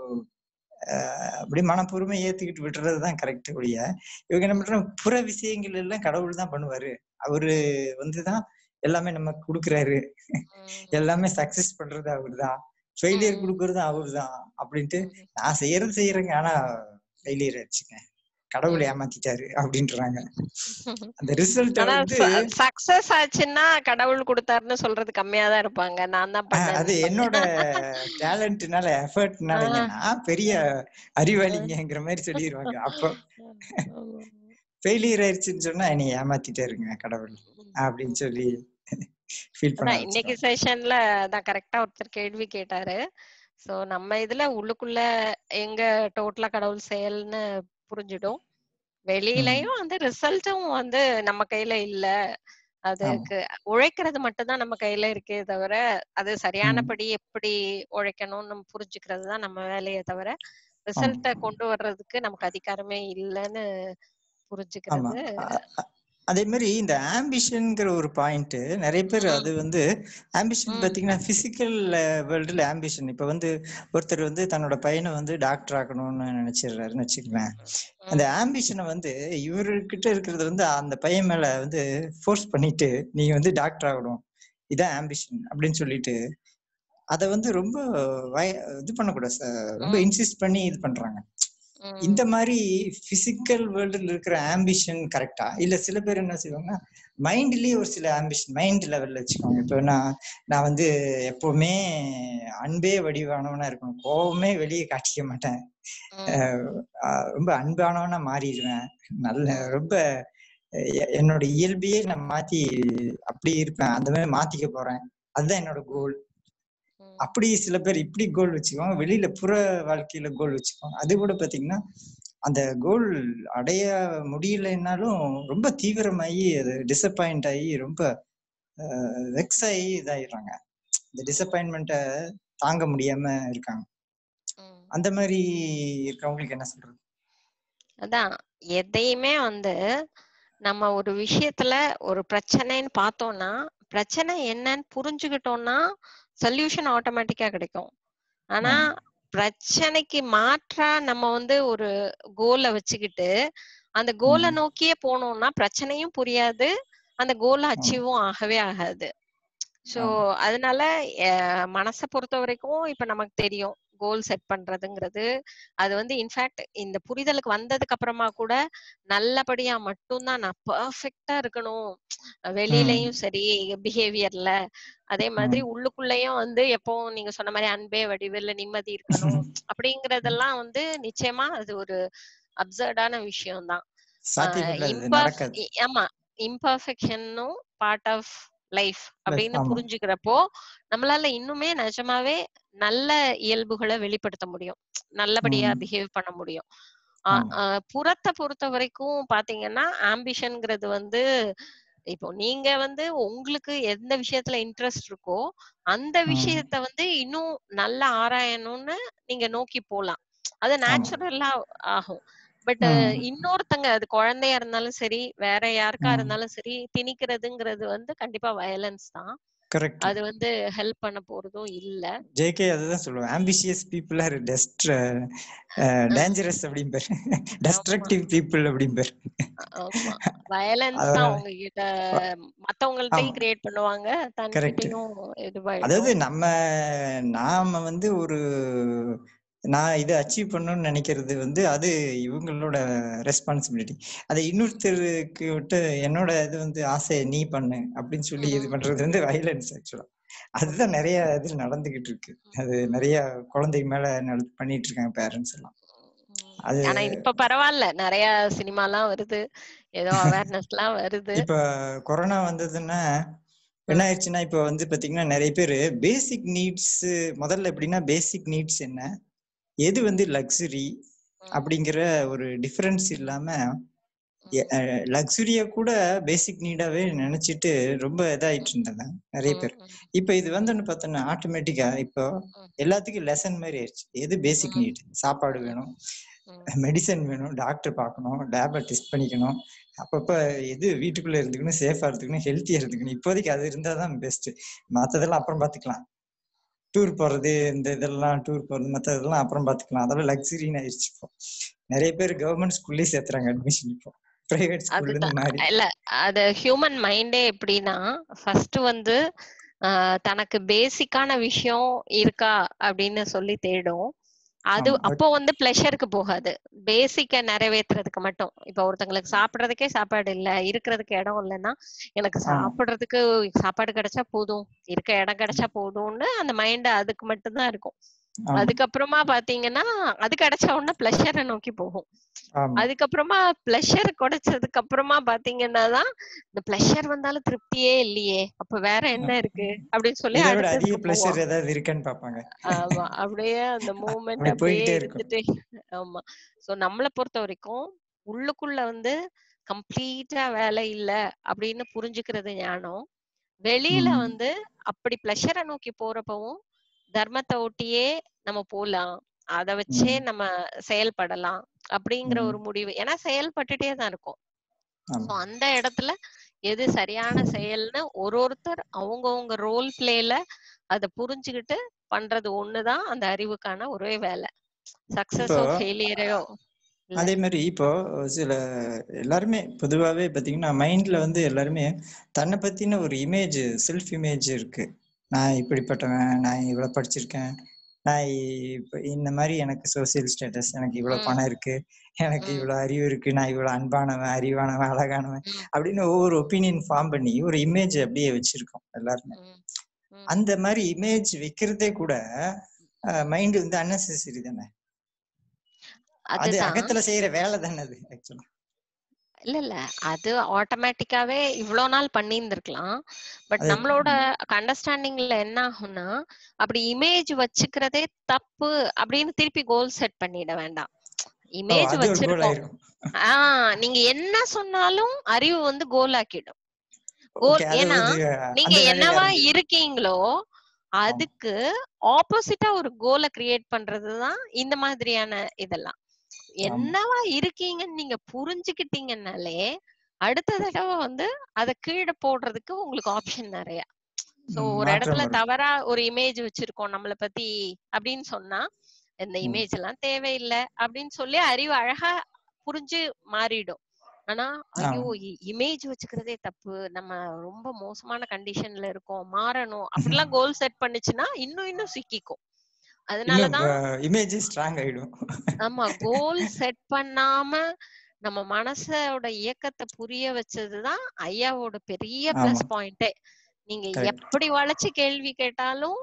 ஆஹ் அப்படியே மனப்பூர்வமா ஏத்துக்கிட்டு விட்டுறதுதான் கரெக்ட் ஒழிய இவங்க என்ன பண்றாங்க புற விஷயங்கள் எல்லாம் கடவுள் தான் பண்ணுவாரு அவரு வந்துதான் எல்லாமே நமக்கு கொடுக்குறாரு எல்லாமே சக்சஸ் பண்றது அவர்தான் ஃபெயிலியர் கொடுக்கறது அவர்தான் அப்படின்ட்டு நான் செய்யறது செய்யறேங்க ஆனா ஃபெயிலியர் ஆயிடுச்சுங்க கடவுள் ஏமாத்திட்டாரு அப்படின்றாங்க அந்த ரிசல்ட்ட ஆனா வந்து சக்சஸ் ஆச்சுன்னா கடவுள் கொடுத்தாருன்னு சொல்றது கம்மியா தான் இருப்பாங்க நான் தான் ஆஹ் அது பண்ணேன்னு என்னோட டேலண்ட்னால எஃபர்ட்னால நான் பெரிய அறிவாளிங்கிற மாதிரி சொல்லிடுவாங்க அப்போ ஃபெயிலியர் ஆயிடுச்சுன்னு சொன்னா என்னை ஏமாத்திட்டாருங்க கடவுள் அப்படின்னு சொல்லி ஃபீல் பண்ண அதான் இன்னைக்கு செஷன்ல தான் கரெக்டா ஒருத்தர் கேள்வி கேட்டாரு சோ நம்ம இதுல உள்ளுக்குள்ள எங்க டோட்டலா கடவுள் செயல்னு புரிஞ்சிடும் வெளியிலயும் அந்த ரிசல்ட்டும் வந்து நம்ம கையில இல்ல அதுக்கு உழைக்கிறது மட்டும்தான் நம்ம கையில இருக்கே தவிர அது சரியானபடி எப்படி உழைக்கணும்னு நம்ம புரிஞ்சுக்கிறது தான் நம்ம வேலையே தவிர ரிசல்ட்ட கொண்டு வர்றதுக்கு நமக்கு அதிகாரமே இல்லைன்னு ஆமா புரிஞ்சுக்கிறது அ- அ- அதே மாதிரி இந்த ஆம்பிஷன்ங்கிற ஒரு பாயிண்ட் நிறைய பேர் அது வந்து ஆம்பிஷன் பாத்தீங்கன்னா பிசிக்கல் வேர்ல்டுல ஆம்பிஷன் இப்ப வந்து ஒருத்தர் வந்து தன்னோட பையனை வந்து டாக்டர் ஆக்கணும்னு நினைச்சிடுறாருன்னு வச்சுக்கலேன் அந்த ஆம்பிஷனை வந்து இவர்கிட்ட இருக்கிறது வந்து அந்த பையன் மேல வந்து ஃபோர்ஸ் பண்ணிட்டு நீங்க வந்து டாக்டர் ஆகணும் இதான் ஆம்பிஷன் அப்படின்னு சொல்லிட்டு அதை வந்து ரொம்ப வய- இது பண்ணக்கூடாது sir. ரொம்ப இன்சிஸ்ட் பண்ணி இது பண்றாங்க இந்த மாதிரி பிசிக்கல் வேர்ல்டுல இருக்கிற ஆம்பிஷன் கரெக்டா இல்ல சில பேர் என்ன செய்வாங்கன்னா மைண்ட்லயே ஒரு சில ஆம்பிஷன் மைண்ட் லெவல்ல வச்சுக்கோங்க இப்போ நான் நான் வந்து எப்பவுமே அன்பே வடிவானவனா இருக்கணும் கோவமே வெளியே காட்டிக்க மாட்டேன் அஹ் அஹ் ரொம்ப அன்பானவனா மாறிடுவேன் நல்ல ரொம்ப எ- என்னோட இயல்பையே நான் மாத்தி அப்படி இருப்பேன் அந்த மாதிரி மாத்திக்க போறேன் அதுதான் என்னோட கோல் அப்படி சில பேர் இப்படி கோல் வச்சுக்குவாங்க வெளியில புற வாழ்க்கையில கோல் வச்சுக்குவாங்க அது கூட பாத்தீங்கன்னா அந்த கோல் அடைய முடியலைன்னாலும் ரொம்ப தீவிரமாகி அது டிசப்பாயிண்ட் ஆகி ரொம்ப வெக்ஸ் ஆகி இதாயிடுறாங்க இந்த டிசப்பாயின்மெண்ட்டை தாங்க முடியாம இருக்காங்க அந்த மாதிரி இருக்கவங்களுக்கு என்ன சொல்றது அதான் எதையுமே வந்து நம்ம ஒரு விஷயத்துல ஒரு பிரச்சனைன்னு பார்த்தோம்னா பிரச்சனை என்னன்னு புரிஞ்சுக்கிட்டோம்னா சொல்யூஷன் ஆட்டோமேட்டிக்கா கிடைக்கும் ஆனா பிரச்சனைக்கு மாற்றா நம்ம வந்து ஒரு கோலை வச்சுக்கிட்டு அந்த கோலை நோக்கியே போனோம்னா பிரச்சனையும் புரியாது அந்த கோலை அச்சீவும் ஆகவே ஆகாது சோ அதனால அஹ், மனசை பொறுத்த வரைக்கும் இப்ப நமக்கு தெரியும் கோல் செட் பண்றதுங்கிறது அது வந்து இன்ஃபேக்ட் இந்த புரிதலுக்கு வந்ததுக்கு அப்புறமா கூட நல்லபடியா மட்டும்தான் நான் பெர்ஃபெக்ட்டா இருக்கணும் வெளியிலயும் சரி பிஹேவியர்ல அதே மாதிரி உள்ளுக்குள்ளேயும் வந்து எப்பவும் நீங்க சொன்ன மாதிரி அன்பே வடிவில் நிம்மதி இருக்கணும் அப்படிங்கறதெல்லாம் வந்து நிச்சயமா அது ஒரு அப்சர்டான விஷயம்தான் சாத்தியமில்லை அது இம்பர்ஃப் நடக்காது ஆமா இம்பர்ஃபெக்ஷனும் பார்ட் ஆஃப் லைஃப் அப்படின்னு ஆமா புரிஞ்சுக்கிறப்போ நம்மளால இன்னுமே நிஜமாவே நல்ல இயல்புகளை வெளிப்படுத்த முடியும் நல்லபடியா ம் பிஹேவ் பண்ண முடியும் ஆ- ஆமா ஆ, புறத்தை பொறுத்த வரைக்கும் பாத்தீங்கன்னா ஆம்பிஷன்ங்கிறது வந்து இப்போ நீங்க வந்து உங்களுக்கு எந்த விஷயத்துல இன்ட்ரெஸ்ட் இருக்கோ அந்த ம் விஷயத்த வந்து இன்னும் நல்லா ஆராயணும்னு நீங்க நோக்கி போலாம் அது ஆமா நேச்சுரலா ஆகும் பட் ம் இன்னொருத்தங்க அது குழந்தையா இருந்தாலும் சரி வேற யாருக்கா ம் இருந்தாலும் சரி திணிக்கிறதுங்கிறது வந்து கண்டிப்பா வயலன்ஸ் தான் கரெக்ட் அது வந்து ஹெல்ப் பண்ண போறதும் இல்ல ஜேகே அதுதான் சொல்லுவேன் ambitious people are test dangerous அப்படிம்பாரு ஆமா டெஸ்ட்ரக்டிவ் பீப்புள் அப்படிம்பாரு ஆமா வயலன்ஸ் தான் அதனால உங்ககிட்ட மத்தவங்கள்ட்டயும் ஆமா கிரியேட் பண்ணுவாங்க கரெக்ட் தன்கிட்டயும் இதுவாயிடும் அதாவது நம்ம நாம வந்து ஒரு நான் இதை அச்சீவ் பண்ணணும்னு நினைக்கிறது வந்து அது இவங்களோட ரெஸ்பான்சிபிலிட்டி அதை இன்னொருத்தருக்கு விட்டு என்னோட இது வந்து ஆசையை நீ பண்ணு அப்படின்னு சொல்லி இது பண்றது வந்து வயலன்ஸ் ஆக்சுவலா அதுதான் நிறைய இது நடந்துகிட்டு இருக்கு அது நிறைய குழந்தை மேல நட- பண்ணிட்டு இருக்காங்க பேரண்ட்ஸ் எல்லாம் அது ஆனா இப்ப பரவாயில்ல நிறைய சினிமாலாம் வருது ஏதோ அவேர்னஸ் எல்லாம் வருது இப்ப கொரோனா வந்ததுன்னா என்ன ஆயிடுச்சுன்னா இப்ப வந்து பாத்தீங்கன்னா நிறைய பேர் பேசிக் நீட்ஸ் முதல்ல எப்படின்னா பேசிக் நீட்ஸ் என்ன எது வந்து லக்ஸுரி அப்படிங்கிற ஒரு டிஃபரன்ஸ் இல்லாம லக்ஸுரிய கூட பேசிக் நீடாவே நினைச்சிட்டு ரொம்ப இதாயிட்டு இருந்தாங்க நிறைய பேர் இப்ப இது வந்து பார்த்தோன்னா ஆட்டோமேட்டிக்கா இப்போ எல்லாத்துக்கும் லெசன் மாதிரி ஆயிடுச்சு எது பேசிக் நீட் சாப்பாடு வேணும் மெடிசன் வேணும் டாக்டர் பார்க்கணும் லேபை டெஸ்ட் பண்ணிக்கணும் அப்பப்ப எது வீட்டுக்குள்ள இருந்துக்கணும் சேஃபா இருந்துக்கணும் ஹெல்த்தியா இருந்துக்கணும் இப்போதைக்கு அது இருந்தாதான் பெஸ்ட் மத்ததெல்லாம் அப்புறம் பாத்துக்கலாம் டூர் போறது இந்த இதெல்லாம் டூர் போறது மத்ததெல்லாம் அப்புறம் பாத்துக்கலாம் அதெல்லாம் லக்ஸரின்னு ஆயிடுச்சு இப்போ நிறைய பேர் கவர்மெண்ட் ஸ்கூல்லயே சேர்த்துறாங்க அட்மிஷன் இப்போ பிரைவேட் ஸ்கூல்ல இருந்து அதுதான் மாறி இல்ல அது ஹியூமன் மைண்டே எப்படின்னா ஃபர்ஸ்ட் வந்து ஆஹ் தனக்கு பேசிக்கான விஷயம் இருக்கா அப்படின்னு சொல்லி தேடும் அது ஆமா அப்போ வந்து பிளஷருக்கு போகாது பேசிக்க நிறைவேத்துறதுக்கு மட்டும் இப்ப ஒருத்தங்களுக்கு சாப்பிடுறதுக்கே சாப்பாடு இல்ல இருக்கிறதுக்கு இடம் இல்லைன்னா எனக்கு ஆமா சாப்பிடுறதுக்கு சாப்பாடு கிடைச்சா போதும் இருக்க இடம் கிடைச்சா போதும்னு அந்த மைண்ட் அதுக்கு மட்டும்தான் இருக்கும் ஆமா அதுக்கப்புறமா பாத்தீங்கன்னா அது கிடைச்ச உடனே பிளஷரை நோக்கி போகும் ஆமா அதுக்கப்புறமா பிளஷர் குடைச்சதுக்கு அப்புறமா பாத்தீங்கன்னா தான் இந்த பிளஷர் வந்தாலும் திருப்தியே இல்லையே அப்ப வேற என்ன இருக்கு அப்படின்னு சொல்லி இதை விட அதிக அடுத்ததுக்கு ப்ளஷர் போவோம் ஏதாவது இருக்கான்னு பார்ப்பாங்க ஆமா அப்படியே அந்த மூமெண்ட் அப்படி அப்படியே போயிட்டே இருக்கும் இருந்துட்டு ஆமா சோ நம்மளை பொறுத்த வரைக்கும் உள்ளுக்குள்ள வந்து கம்ப்ளீட்டா வேலை இல்ல அப்படின்னு புரிஞ்சுக்கிறது ஞானம் வெளியில ம் வந்து அப்படி பிளஷரை நோக்கி போறப்பவும் தர்மத்தை ஒட்டியே நம்ம போலாம் அத வச்சே ம் நம்ம செயல்படலாம் அப்படிங்கிற ம் ஒரு முடிவு ஏன்னா செயல்பட்டுட்டே தான் இருக்கும் சோ ஆமா அந்த இடத்துல எது சரியான செயல்னு ஒரு ஒருத்தர் அவங்கவங்க ரோல் பிளேல அத புரிஞ்சுக்கிட்டு பண்றது ஒண்ணுதான் அந்த அறிவுக்கான ஒரே வேலை இப்போ சக்சஸோ ஃபெயிலியரையோ இல்ல அதே மாதிரி இப்போ சில எல்லாருமே பொதுவாகவே பார்த்தீங்கன்னா மைண்ட்ல வந்து எல்லாருமே தன்னை பத்தின ஒரு இமேஜ் செல்ஃப் இமேஜ் இருக்கு நான் இப்படிப்பட்டவன் நான் இவ்வளவு படிச்சிருக்கேன் நான் இப்ப இந்த மாதிரி எனக்கு சோசியல் ஸ்டேட்டஸ் எனக்கு இவ்வளவு ம் பணம் இருக்கு எனக்கு ம் இவ்வளவு அறிவு இருக்கு நான் இவ்வளவு அன்பானவன் அறிவானவன் அழகானவன் ம் அப்படின்னு ஒவ்வொரு ஒப்பீனியன் ஃபார்ம் பண்ணி ஒரு இமேஜ் அப்படியே வச்சிருக்கோம் எல்லாருமே ம் ம் அந்த மாதிரி இமேஜ் வைக்கிறதே கூட மைண்ட் வந்து அன்னெசரி தானே அது அதுதான் அகத்துல செய்யற வேலை தானே அது ஆக்சுவலா இல்ல இல்ல அது ஆட்டோமேட்டிக்காவே இவ்வளோ நாள் பண்ணியிருந்திருக்கலாம் பட் அது நம்மளோட அண்டர்ஸ்டாண்டிங்ல என்ன ஆகும்னா அப்படி இமேஜ் வச்சுக்கிறதே தப்பு அப்படின்னு திருப்பி கோல் செட் பண்ணிட வேண்டாம் ஓ இமேஜ் அது ஒரு கோல் வச்சிருக்கோம் ஆயிரும் ஆஹ் நீங்க என்ன சொன்னாலும் அறிவு வந்து கோல் ஆக்கிடும் கோல் ஓகே அது ஏன்னா வந்து நீங்க அந்த வேலையில என்னவா இறங்கிடும் இருக்கீங்களோ ஆமா அதுக்கு ஆப்போசிட்டா ஒரு கோலை கிரியேட் பண்றதுதான் இந்த மாதிரியான இதெல்லாம் ஆமா என்னவா இருக்கீங்கன்னு நீங்க புரிஞ்சுக்கிட்டீங்கன்னாலே அடுத்த தடவை வந்து அத கீழே போடுறதுக்கு உங்களுக்கு ஆப்ஷன் நிறைய சோ ம், ஒரு மாற்றம் இடத்துல வரும் தவறா ஒரு இமேஜ் வச்சிருக்கோம் நம்மள பத்தி அப்படின்னு சொன்னா இந்த ம், இமேஜ் எல்லாம் தேவையில்லை அப்படின்னு சொல்லி அறிவு அழகா புரிஞ்சு மாறிடும் ஆனா ஐயோ ஆமா இமேஜ் வச்சுக்கிறதே தப்பு நம்ம ரொம்ப மோசமான கண்டிஷன்ல இருக்கோம் மாறணும் அப்படிலாம் கோல் செட் பண்ணுச்சுன்னா இன்னும் இன்னும் சிக்கிக்கும் இன்னும் அதனாலதான் இமேஜ் ஸ்ட்ராங் ஆயிடும் ஆமா கோல் செட் பண்ணாம நம்ம மனசோட இயக்கத்தை புரிய வச்சதுதான் ஐயாவோட பெரிய ஆமா பிளஸ் பாயிண்டே நீங்க கரெக்ட் எப்படி வளைச்சு கேள்வி கேட்டாலும்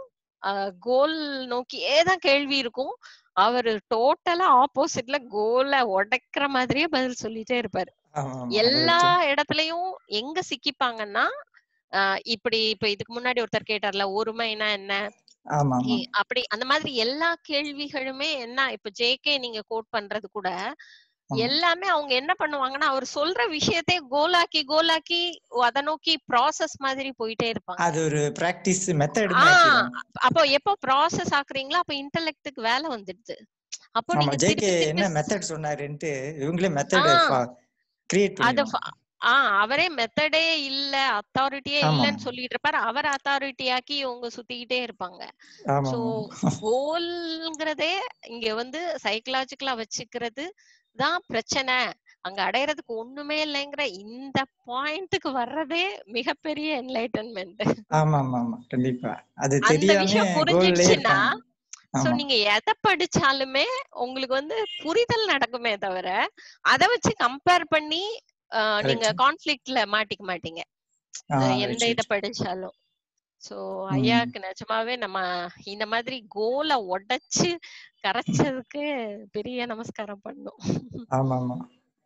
கோல் நோக்கியே தான் கேள்வி இருக்கும் அவரு டோட்டலா ஆப்போசிட்ல கோலை உடைக்கிற மாதிரியே பதில் சொல்லிட்டே இருப்பாரு ஆமா ஆமா அதை எல்லா வச்சு இடத்துலயும் எங்க சிக்கிப்பாங்கன்னா ஆஹ் இப்படி இப்ப இதுக்கு முன்னாடி ஒருத்தர் கேட்டார்ல ஒருமைனா என்ன ஆமா ஆமா இ- அப்படி அந்த மாதிரி எல்லா கேள்விகளுமே என்ன இப்ப ஜேகே நீங்க கோட் பண்றது கூட ஆமா எல்லாமே அவங்க என்ன பண்ணுவாங்கன்னா அவர் சொல்ற விஷயத்தை கோலாக்கி கோலாக்கி அத நோக்கி ப்ராசஸ் மாதிரி போயிட்டே இருப்பாங்க அது ஒரு பிராக்டிஸ் மெத்தட் ஆஹ் ஆக்கிடுவாங்க அப்போ எப்போ ப்ராசஸ் ஆக்குறீங்களோ அப்ப இன்டெலெக்ட்டுக்கு வேலை வந்துடுது அப்போ ஆமா நீங்க ஜேகே திருப்பி என்ன திருப்பி மெத்தட் சொன்னாருன்ட்டு இவங்களே மெத்தட் ஆஹ் கிரியேட் அத பண்ணிடுவாங்க ஆஹ் அவரே மெத்தடே இல்ல அத்தாரிட்டியே ஆமா இல்லன்னு சொல்லிட்டு இருப்பாரு அவர் அத்தாரிட்டி ஆக்கி இவங்க சுத்திக்கிட்டே இருப்பாங்க ஆமா சோ ஆமா கோல்ங்கிறதே இங்க வந்து சைக்கலாஜிக்கலா வச்சுக்கிறது தான் பிரச்சனை அங்க அடையறதுக்கு ஒண்ணுமே இல்லைங்கிற இந்த பாயிண்ட்டுக்கு வர்றதே மிகப்பெரிய என்லைட்டன்மெண்ட் ஆமா ஆமா ஆமா கண்டிப்பா அது அந்த தெரியாம விஷயம் கோல்லே புரிஞ்சிடுச்சுன்னா இருப்பாங்க சோ ஆமா நீங்க எதை படிச்சாலுமே உங்களுக்கு வந்து புரிதல் நடக்குமே தவிர அத வச்சு கம்பேர் பண்ணி ஆஹ் நீங்க கரெக்ட் கான்ஃபிளிக்ட்ல மாட்டிக்க மாட்டீங்க ஆ அஹ் ரைட் எந்த இத ரைட் படிச்சாலும் சோ ம் ஐயாக்கு நிஜமாவே நம்ம இந்த மாதிரி கோலை உடைச்சு கரைச்சதுக்கு பெரிய நமஸ்காரம் பண்ணோம் ஆமா ஆமா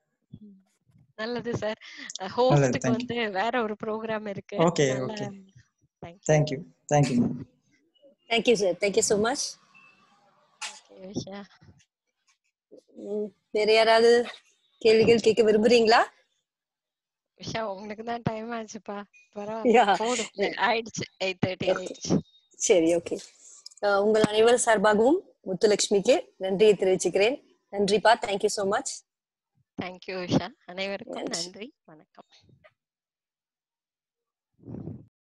நல்லது சார் நல்லது ஹோஸ்டுக்கு தேங்க்யூ வந்து வேற ஒரு ப்ரோக்ராம் இருக்கு ஓகே அதனால okay thank you thank you thank you ma'am thank you sir thank you so much okay Vishaya வேற யாராவது கேள்விகள் கேட்க விரும்புறீங்களா விஷா உங்களுக்கு தான் டைம் ஆச்சுப்பா யா பரவாயில்ல போடும் ஆயிடுச்சு எயிட் தேர்ட்டி ஓகே ஆயிடுச்சு சரி ஓகே உங்கள் அனைவர் சார்பாகவும் முத்துலட்சுமிக்கு நன்றியை தெரிவிச்சுக்கிறேன் நன்றிப்பா thank you so much thank you Visha அனைவருக்கும் நன்றி நன்றி வணக்கம்